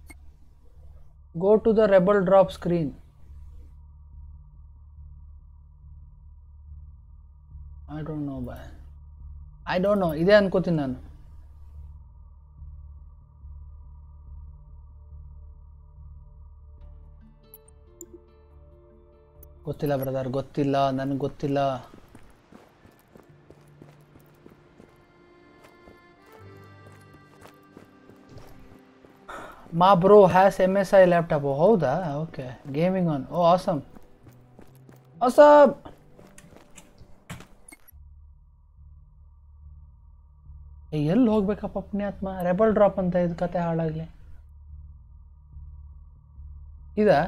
[SPEAKER 1] go to the Rebel Drop screen I don't know bye I don't know ಇದೇ ಅನ್ಕೋತೀನಿ ನಾನು ಗೊತ್ತಿಲ್ಲ ಬ್ರದರ್ ಗೊತ್ತಿಲ್ಲ ನನಗೆ ಗೊತ್ತಿಲ್ಲ ಮಾ bro has M S I laptop ಹೌದಾ ಓಕೆ ಗೇಮಿಂಗ್ ಆನ್ ಓ ಆಸಮ್ ಆಸಮ್ ಎಲ್ಲಿ ಹೋಗ್ಬೇಕಪ್ಪ ಪುಣ್ಯಾತ್ಮ ರೆಬಲ್ ಡ್ರಾಪ್ ಅಂತ ಇದು ಕತೆ ಹಾಳಾಗಲಿ ಇದಾ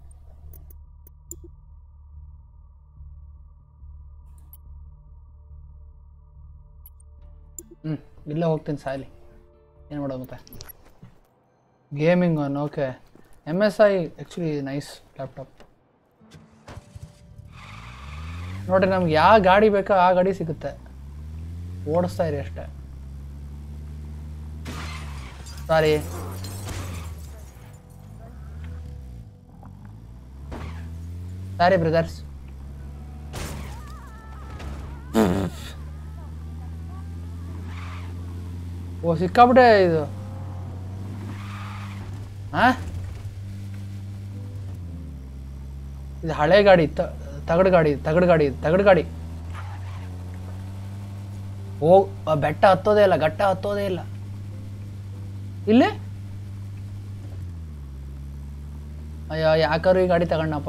[SPEAKER 1] ಹ್ಞೂ ಇಲ್ಲೇ ಹೋಗ್ತೀನಿ ಸಾಯ್ಲಿ ಏನು ಮಾಡೋದು ಮತ್ತೆ gaming on okay M S I actually nice laptop ನೋಡ್ರಿ ನಮ್ಗೆ ಯಾವ ಗಾಡಿ ಬೇಕೋ ಆ ಗಾಡಿ ಸಿಗುತ್ತೆ ಓಡಿಸ್ತಾ ಇರಿ ಅಷ್ಟೇ ಸಾರಿ ಸಾರಿ ಬ್ರದರ್ಸ್ ಓ ಸಿಕ್ಕಾಬಿಟ್ಟೆ ಇದು ಹಾ ಇದು ಹಳೆ ಗಾಡಿ ತ ತಗಡು ಗಾಡಿ ತಗಡು ಗಾಡಿ ತಗಡು ಗಾಡಿ ಓ ಆ ಬೆಟ್ಟ ಹತ್ತೋದೇ ಇಲ್ಲ ಗಟ್ಟ ಹತ್ತೋದೇ ಇಲ್ಲ ಇಲ್ಲಿ ಅಯ್ಯೋ ಯಾಕಾರು ಈ ಗಾಡಿ ತಗೊಂಡಪ್ಪ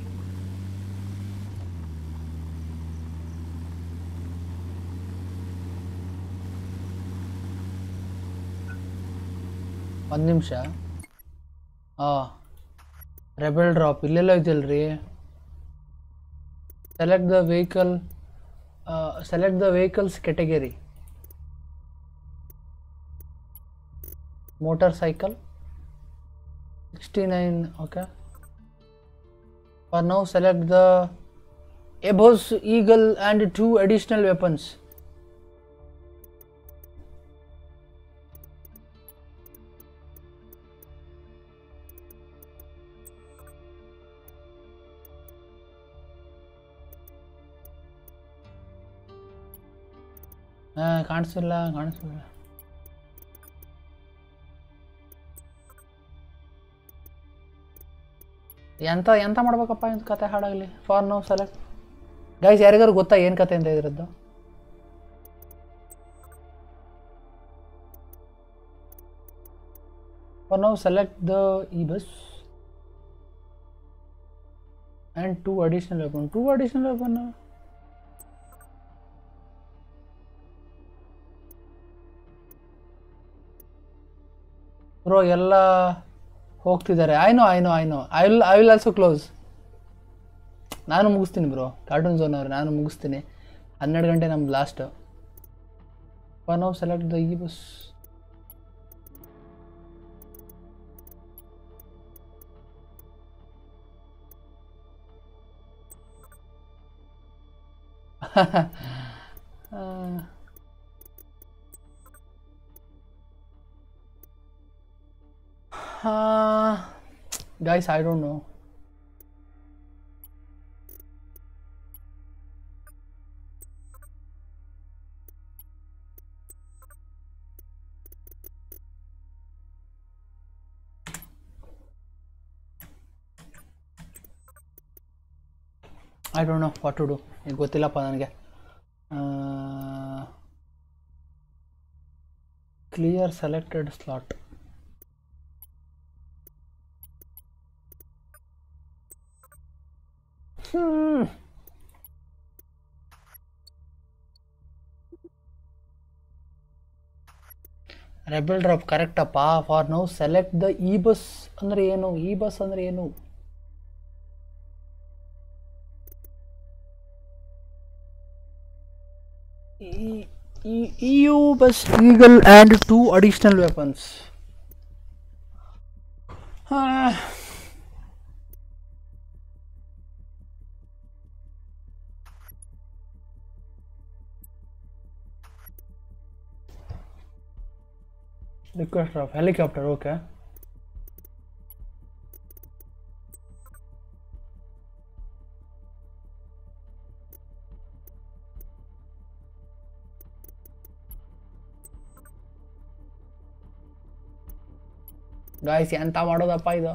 [SPEAKER 1] ಒಂದು ನಿಮಿಷ ಹಾಂ ರೆಬೆಲ್ ಡ್ರಾಪ್ ಇಲ್ಲೆಲ್ಲ ಇದೆಯಲ್ರಿ select the vehicle select the vehicles category motorcycle sixty nine okay for now select the Ebos Eagle and two additional weapons. ಹಾ ಕಾಣಿಸಿಲ್ಲ ಕಾಣಿಸಿಲ್ಲ ಎಂತ ಎಂತ ಮಾಡ್ಬೇಕಪ್ಪ ಇಂಥ ಕತೆ ಹಾಡಾಗಲಿ ಫಾರ್ ನೋ ಸೆಲೆಕ್ಟ್ ಗೈಸ್ ಯಾರಿಗಾರು ಗೊತ್ತಾ ಏನು ಕತೆ ಅಂತ ಇದ್ರದ್ದು for now select the Ebos and two additional weapon two additional weapon bro ಎಲ್ಲ ಹೋಗ್ತಿದ್ದಾರೆ I know I know I know I will I will also close ನಾನು ಮುಗಿಸ್ತೀನಿ ಬ್ರೋ ಕಾರ್ಟೂನ್ ಝೋನ್ ಅವ್ರು ನಾನು ಮುಗಿಸ್ತೀನಿ ಹನ್ನೆರಡು ಗಂಟೆ ನಮ್ದು last one of select the Ebos Uh, guys, I don't know. I don't know what to do ಈಗ ಗೊತ್ತಿಲ್ಲಪ್ಪ ನನಗೆ clear selected slot Rebel Drop ಕರೆಕ್ಟಪ್ಪ for now select the Ebos ಅಂದರೆ ಏನು ಇ ಬಸ್ ಅಂದರೆ ಏನು EU bus eagle and two additional weapons. Ah. Request of helicopter, okay. Guys ಎಂತ ಮಾಡೋದಪ್ಪ ಇದು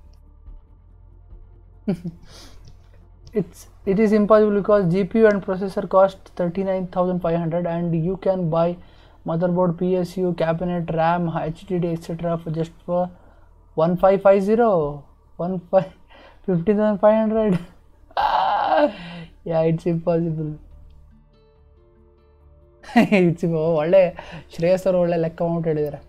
[SPEAKER 1] it's it is impossible because GPU and processor cost 39500 and you can buy motherboard PSU cabinet RAM HDD etc for just for 1550 15 15500 yeah it's impossible it's impo- ಒಳ್ಳೆ ಶ್ರೇಯಸ್ ಅವರು ಒಳ್ಳೆ ಲೆಕ್ಕ ಮಾಡ್ಬಿಟ್ಟು ಹೇಳಿದ್ದಾರೆ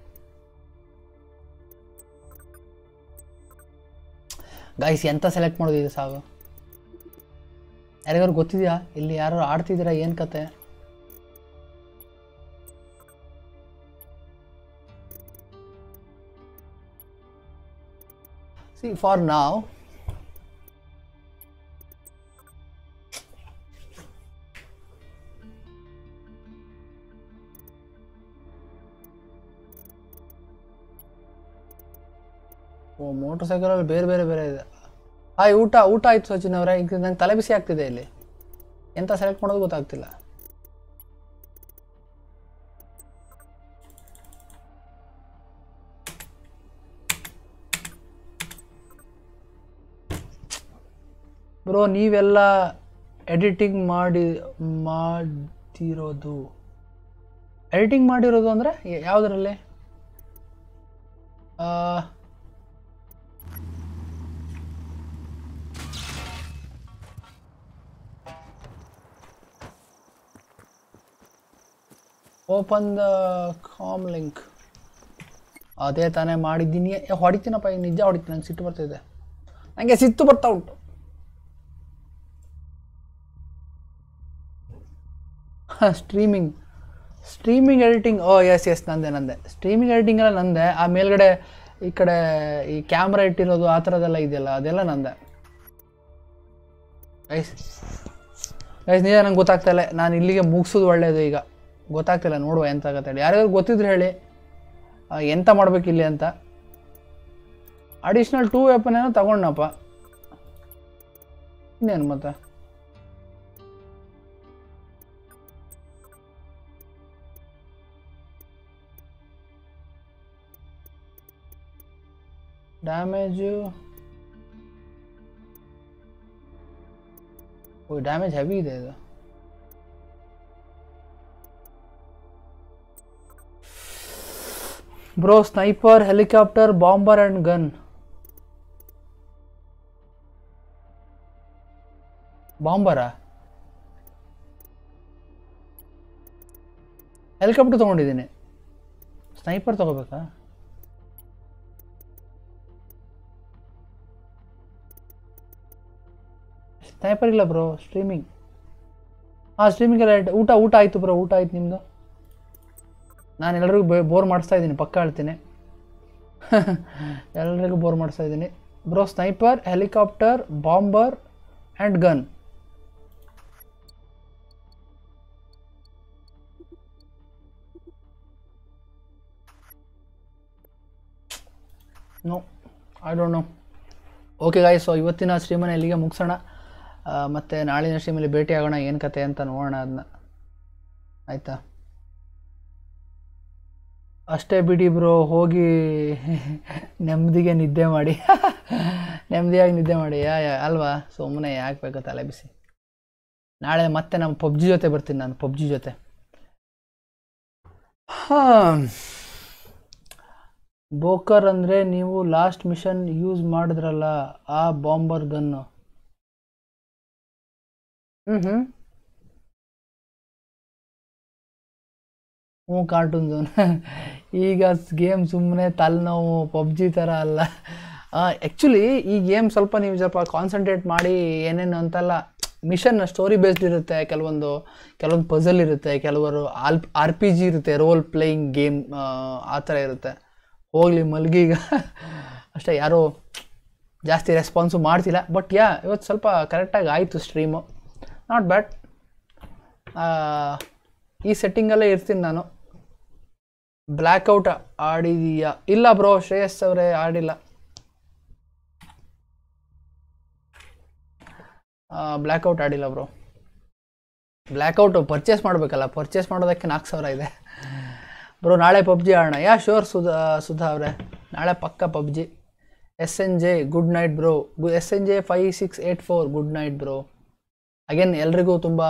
[SPEAKER 1] guys ಎಂತ ಸೆಲೆಕ್ಟ್ ಮಾಡೋದು ಇದು ಸಾವು ಯಾರಿಗಾರು ಗೊತ್ತಿದೆಯಾ ಇಲ್ಲಿ ಯಾರು ಆಡ್ತಿದ್ದೀರಾ ಏನು ಕತೆ ಸಿ ಫಾರ್ ನಾವ್ ಓ ಮೋಟರ್ ಸೈಕಲಲ್ಲಿ ಬೇರೆ ಬೇರೆ ಬೇರೆ ಇದೆ ಹಾಯ್ ಊಟ ಊಟ ಆಯ್ತು ಸಚಿನ್ ಅವರೇ ಈಗ ನಂಗೆ ತಲೆ ಬಿಸಿ ಆಗ್ತಿದೆ ಇಲ್ಲಿ ಎಂತ ಸೆಲೆಕ್ಟ್ ಮಾಡೋದು ಗೊತ್ತಾಗ್ತಿಲ್ಲ ಬ್ರೋ ನೀವೆಲ್ಲ ಎಡಿಟಿಂಗ್ ಮಾಡಿ ಮಾಡಿರೋದು ಎಡಿಟಿಂಗ್ ಮಾಡಿರೋದು ಅಂದರೆ ಯಾವುದರಲ್ಲಿ ಓಪನ್ ದ ಕಾಮ್ ಲಿಂಕ್ ಅದೇ ತಾನೇ ಮಾಡಿದ್ದೀನಿ ಏ, ಹೊಡಿತೀನಪ್ಪ ಈಗ ನಿಜ ಹೊಡಿತೀನಿ ನಂಗೆ ಸಿಟ್ಟು ಬರ್ತಿದೆ ನನಗೆ ಸಿಟ್ಟು ಬರ್ತಾ ಉಂಟು streaming streaming editing O S S ನಂದೆ ನಂದೆ ಸ್ಟ್ರೀಮಿಂಗ್ ಎಡಿಟಿಂಗ್ ಎಲ್ಲ ನಂದೆ ಆ ಮೇಲ್ಗಡೆ ಈ ಕಡೆ ಈ ಕ್ಯಾಮ್ರಾ ಇಟ್ಟಿರೋದು ಆ ಥರದ್ದೆಲ್ಲ ಇದೆಯಲ್ಲ ಅದೆಲ್ಲ ನಂದೆ ಐಸ್ ಗೈಸ್ ನಿಜ ನಂಗೆ ಗೊತ್ತಾಗ್ತಾ ಇಲ್ಲ ನಾನು ಇಲ್ಲಿಗೆ ಮುಗಿಸೋದು ಒಳ್ಳೆಯದು ಈಗ ಗೊತ್ತಾಗ್ತಿಲ್ಲ ನೋಡುವ ಎಂತ ಆಗತ್ತೆ ಹೇಳಿ ಯಾರ್ಯಾರು ಗೊತ್ತಿದ್ರೆ ಹೇಳಿ ಆ, ಎಂತ ಮಾಡ್ಬೇಕು ಇಲ್ಲಿ ಅಂತ ಅಡಿಷ್ನಲ್ ಟೂ ವೆಪನ್ ಏನೋ ತಗೊಂಡನಪ್ಪ ಇನ್ನೇನು ಮತ್ತೆ ಡ್ಯಾಮೇಜು ಓ ಡ್ಯಾಮೇಜ್ ಹೆವಿ ಇದೆ ಇದು bro sniper helicopter bomber and gun ಬಾಂಬರಾ ಹೆಲಿಕಾಪ್ಟರ್ ತೊಗೊಂಡಿದ್ದೀನಿ ಸ್ನೈಪರ್ ತಗೋಬೇಕಾ ಸ್ನೈಪರ್ ಇಲ್ಲ ಬ್ರೋ ಸ್ಟ್ರೀಮಿಂಗ್ ಹಾಂ ಸ್ಟ್ರೀಮಿಂಗ್ ಎಲ್ಲ ಆಯ್ತು. ಊಟ ಊಟ ಆಯಿತು ಬ್ರೋ ಊಟ ಆಯ್ತು ನಿಮ್ಮದು ನಾನು ಎಲ್ರಿಗೂ ಬೋರ್ ಮಾಡಿಸ್ತಾ ಇದ್ದೀನಿ ಪಕ್ಕ ಹೇಳ್ತೀನಿ ಎಲ್ರಿಗೂ ಬೋರ್ ಮಾಡಿಸ್ತಾ ಇದ್ದೀನಿ bro sniper helicopter bomber and gun no I don't know okay guy so ಇವತ್ತಿನ ಸ್ಟ್ರೀಮನ್ನು ಇಲ್ಲಿಗೆ ಮುಗಿಸೋಣ ಆ, ಮತ್ತೆ ನಾಳಿನ ಸ್ಟ್ರೀಮಲ್ಲಿ ಭೇಟಿ ಆಗೋಣ ಏನು ಕತೆ ಅಂತ ನೋಡೋಣ ಅದನ್ನ ಆಯಿತಾ ಅಷ್ಟೇ ಬಿಡಿ ಬ್ರೋ ಹೋಗಿ ನೆಮ್ಮದಿಗೆ ನಿದ್ದೆ ಮಾಡಿ ನೆಮ್ಮದಿಯಾಗಿ ನಿದ್ದೆ ಮಾಡಿ ಯಾ ಯಾ ಅಲ್ವಾ ಸುಮ್ಮನೆ ಯಾಕೆ ಬೇಕು ತಲೆ ಬಿಸಿ ನಾಳೆ ಮತ್ತೆ ನಮ್ಮ ಪಬ್ಜಿ ಜೊತೆ ಬರ್ತೀನಿ ನಾನು ಪಬ್ಜಿ ಜೊತೆ ಹಾಂ ಬೋಕರ್ ಅಂದರೆ ನೀವು ಲಾಸ್ಟ್ ಮಿಷನ್ ಯೂಸ್ ಮಾಡಿದ್ರಲ್ಲ ಆ ಬಾಂಬರ್ ಗನ್ನು ಹ್ಞೂ ಹ್ಞೂ ಹ್ಞೂ ಕಾರ್ಟೂನ್ ಝೋನ್ ಈಗ ಗೇಮ್ ಸುಮ್ಮನೆ ತಲೆನೋವು ಪಬ್ಜಿ ಥರ ಅಲ್ಲ ಆ್ಯಕ್ಚುಲಿ ಈ ಗೇಮ್ ಸ್ವಲ್ಪ ನೀವು ಸ್ವಲ್ಪ ಕಾನ್ಸಂಟ್ರೇಟ್ ಮಾಡಿ ಏನೇನು ಅಂತಲ್ಲ ಮಿಷನ್ ಸ್ಟೋರಿ ಬೇಸ್ಡ್ ಇರುತ್ತೆ ಕೆಲವೊಂದು ಕೆಲವೊಂದು ಪಝಲ್ ಇರುತ್ತೆ ಕೆಲವರು ಆಲ್ ಆರ್ ಪಿ ಜಿ ಇರುತ್ತೆ ರೋಲ್ ಪ್ಲೇಯಿಂಗ್ ಗೇಮ್ ಆ ಥರ ಇರುತ್ತೆ ಹೋಗಲಿ ಮಲ್ಗಿ ಈಗ ಅಷ್ಟೇ ಯಾರೂ ಜಾಸ್ತಿ ರೆಸ್ಪಾನ್ಸು ಮಾಡ್ತಿಲ್ಲ ಬಟ್ ಯಾ ಇವತ್ತು ಸ್ವಲ್ಪ ಕರೆಕ್ಟಾಗಿ ಆಯಿತು ಸ್ಟ್ರೀಮು ನಾಟ್ ಬ್ಯಾಡ್ ಈ ಸೆಟ್ಟಿಂಗಲ್ಲೇ ಇರ್ತೀನಿ ನಾನು ಬ್ಲ್ಯಾಕ್ಔಟ್ ಆಡಿದೀಯಾ ಇಲ್ಲ ಬ್ರೋ ಶ್ರೇಯಸ್ ಅವರೇ ಆಡಿಲ್ಲ ಬ್ಲ್ಯಾಕ್ಔಟ್ ಆಡಿಲ್ಲ ಬ್ರೋ ಬ್ಲ್ಯಾಕ್ಔಟು ಪರ್ಚೇಸ್ ಮಾಡಬೇಕಲ್ಲ ಪರ್ಚೇಸ್ ಮಾಡೋದಕ್ಕೆ ನಾಲ್ಕು ಸಾವಿರ ಇದೆ ಬ್ರೋ ನಾಳೆ ಪಬ್ಜಿ ಆಡೋಣ ಯಾ ಶೋರ್ ಸುಧಾ ಸುಧಾ ಅವರೇ ನಾಳೆ ಪಕ್ಕ PUBG S N J good night bro S N J five six eight four good night bro again ಎಲ್ರಿಗೂ ತುಂಬ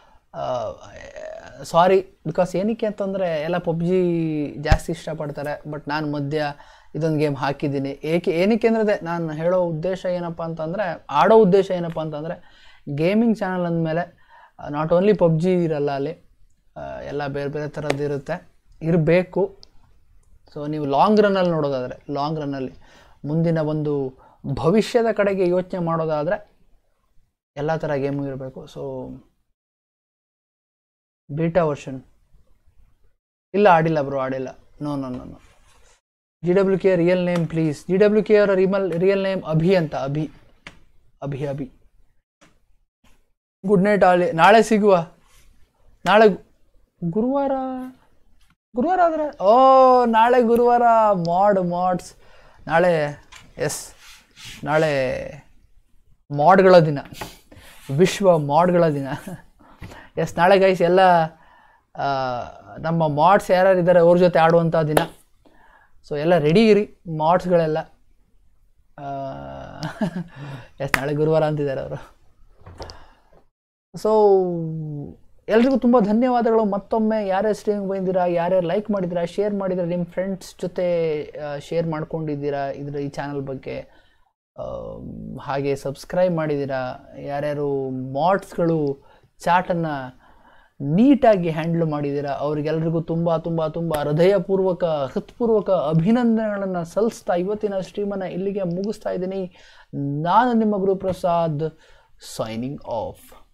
[SPEAKER 1] ಸಾರಿ ಬಿಕಾಸ್ ಏನಕ್ಕೆ ಅಂತಂದರೆ ಎಲ್ಲ ಪಬ್ಜಿ ಜಾಸ್ತಿ ಇಷ್ಟಪಡ್ತಾರೆ ಬಟ್ ನಾನು ಮಧ್ಯ ಇದೊಂದು ಗೇಮ್ ಹಾಕಿದ್ದೀನಿ ಏಕೆ ಏನಕ್ಕೆ ಅಂದರೆ ನಾನು ಹೇಳೋ ಉದ್ದೇಶ ಏನಪ್ಪ ಅಂತಂದರೆ ಆಡೋ ಉದ್ದೇಶ ಏನಪ್ಪ ಅಂತಂದರೆ ಗೇಮಿಂಗ್ ಚಾನಲ್ ಅಂದಮೇಲೆ ನಾಟ್ ಓನ್ಲಿ ಪಬ್ಜಿ ಇರಲ್ಲ ಅಲ್ಲಿ ಆ, ಎಲ್ಲ ಬೇರೆ ಬೇರೆ ಥರದ್ದು ಇರುತ್ತೆ ಇರಬೇಕು ಸೊ ನೀವು ಲಾಂಗ್ ರನ್ನಲ್ಲಿ ನೋಡೋದಾದರೆ ಲಾಂಗ್ ರನ್ನಲ್ಲಿ ಮುಂದಿನ ಒಂದು ಭವಿಷ್ಯದ ಕಡೆಗೆ ಯೋಚನೆ ಮಾಡೋದಾದರೆ ಎಲ್ಲ ಥರ ಗೇಮು ಇರಬೇಕು ಸೊ ಬೀಟಾ ವರ್ಷನ್ ಇಲ್ಲ ಆಡಿಲ್ಲ ಬ್ರೋ ಆಡಿಲ್ಲ no no no no G W K real name please G W K ಅವರ ರಿಮಲ್ ರಿಯಲ್ ನೇಮ್ ಅಭಿ ಅಂತ ಅಭಿ ಅಭಿ ಅಭಿ ಗುಡ್ ನೈಟ್ ಆಲಿ ನಾಳೆ ಸಿಗುವ ನಾಳೆ ಗುರುವಾರ ಗುರುವಾರ ಆದರೆ ಓ ನಾಳೆ ಗುರುವಾರ ಮಾಡ್ ಮಾಡ್ಸ್ ನಾಳೆ ಎಸ್ ನಾಳೆ ಮಾಡ್ಗಳ ದಿನ ವಿಶ್ವ ಮಾಡ್ಗಳ ದಿನ ಎಸ್ ನಾಳೆ ಗೈಸ್ ಎಲ್ಲ ಆ, ನಮ್ಮ ಮಾಡ್ಸ್ ಯಾರ್ಯಾರು ಇದ್ದಾರೆ ಅವ್ರ ಜೊತೆ ಆಡುವಂಥ ದಿನ ಸೊ ಎಲ್ಲ ರೆಡಿ ಇರಿ ಮಾಡ್ಸ್ಗಳೆಲ್ಲ ಎಸ್ ನಾಳೆ ಗುರುವಾರ ಅಂತಿದ್ದಾರೆ ಅವರು ಸೊ ಎಲ್ರಿಗೂ ತುಂಬ ಧನ್ಯವಾದಗಳು ಮತ್ತೊಮ್ಮೆ ಯಾರ್ಯಾರು ಸ್ಟ್ರೀಮಿಂಗ್ ಬಂದಿದ್ದೀರಾ ಯಾರ್ಯಾರು ಲೈಕ್ ಮಾಡಿದ್ದೀರಾ ಶೇರ್ ಮಾಡಿದ್ದೀರಾ ನಿಮ್ಮ ಫ್ರೆಂಡ್ಸ್ ಜೊತೆ ಶೇರ್ ಮಾಡ್ಕೊಂಡಿದ್ದೀರಾ ಇದ್ರ ಈ ಚಾನಲ್ ಬಗ್ಗೆ ಆಮ್, ಹಾಗೆ ಸಬ್ಸ್ಕ್ರೈಬ್ ಮಾಡಿದ್ದೀರಾ ಯಾರ್ಯಾರು ಮಾಡ್ಸ್ಗಳು ಚಾಟನ್ನು ನೀಟಾಗಿ ಹ್ಯಾಂಡ್ಲ್ ಮಾಡಿದ್ದೀರಾ ಅವ್ರಿಗೆಲ್ರಿಗೂ ತುಂಬ ತುಂಬ ತುಂಬ ಹೃದಯಪೂರ್ವಕ ಹೃತ್ಪೂರ್ವಕ ಅಭಿನಂದನೆಗಳನ್ನು ಸಲ್ಲಿಸ್ತಾ ಇವತ್ತಿನ ಸ್ಟ್ರೀಮನ್ನು ಇಲ್ಲಿಗೆ ಮುಗಿಸ್ತಾ ಇದ್ದೀನಿ ನಾನು ನಿಮ್ಮ ಗುರುಪ್ರಸಾದ್ ಸೈನಿಂಗ್ ಆಫ್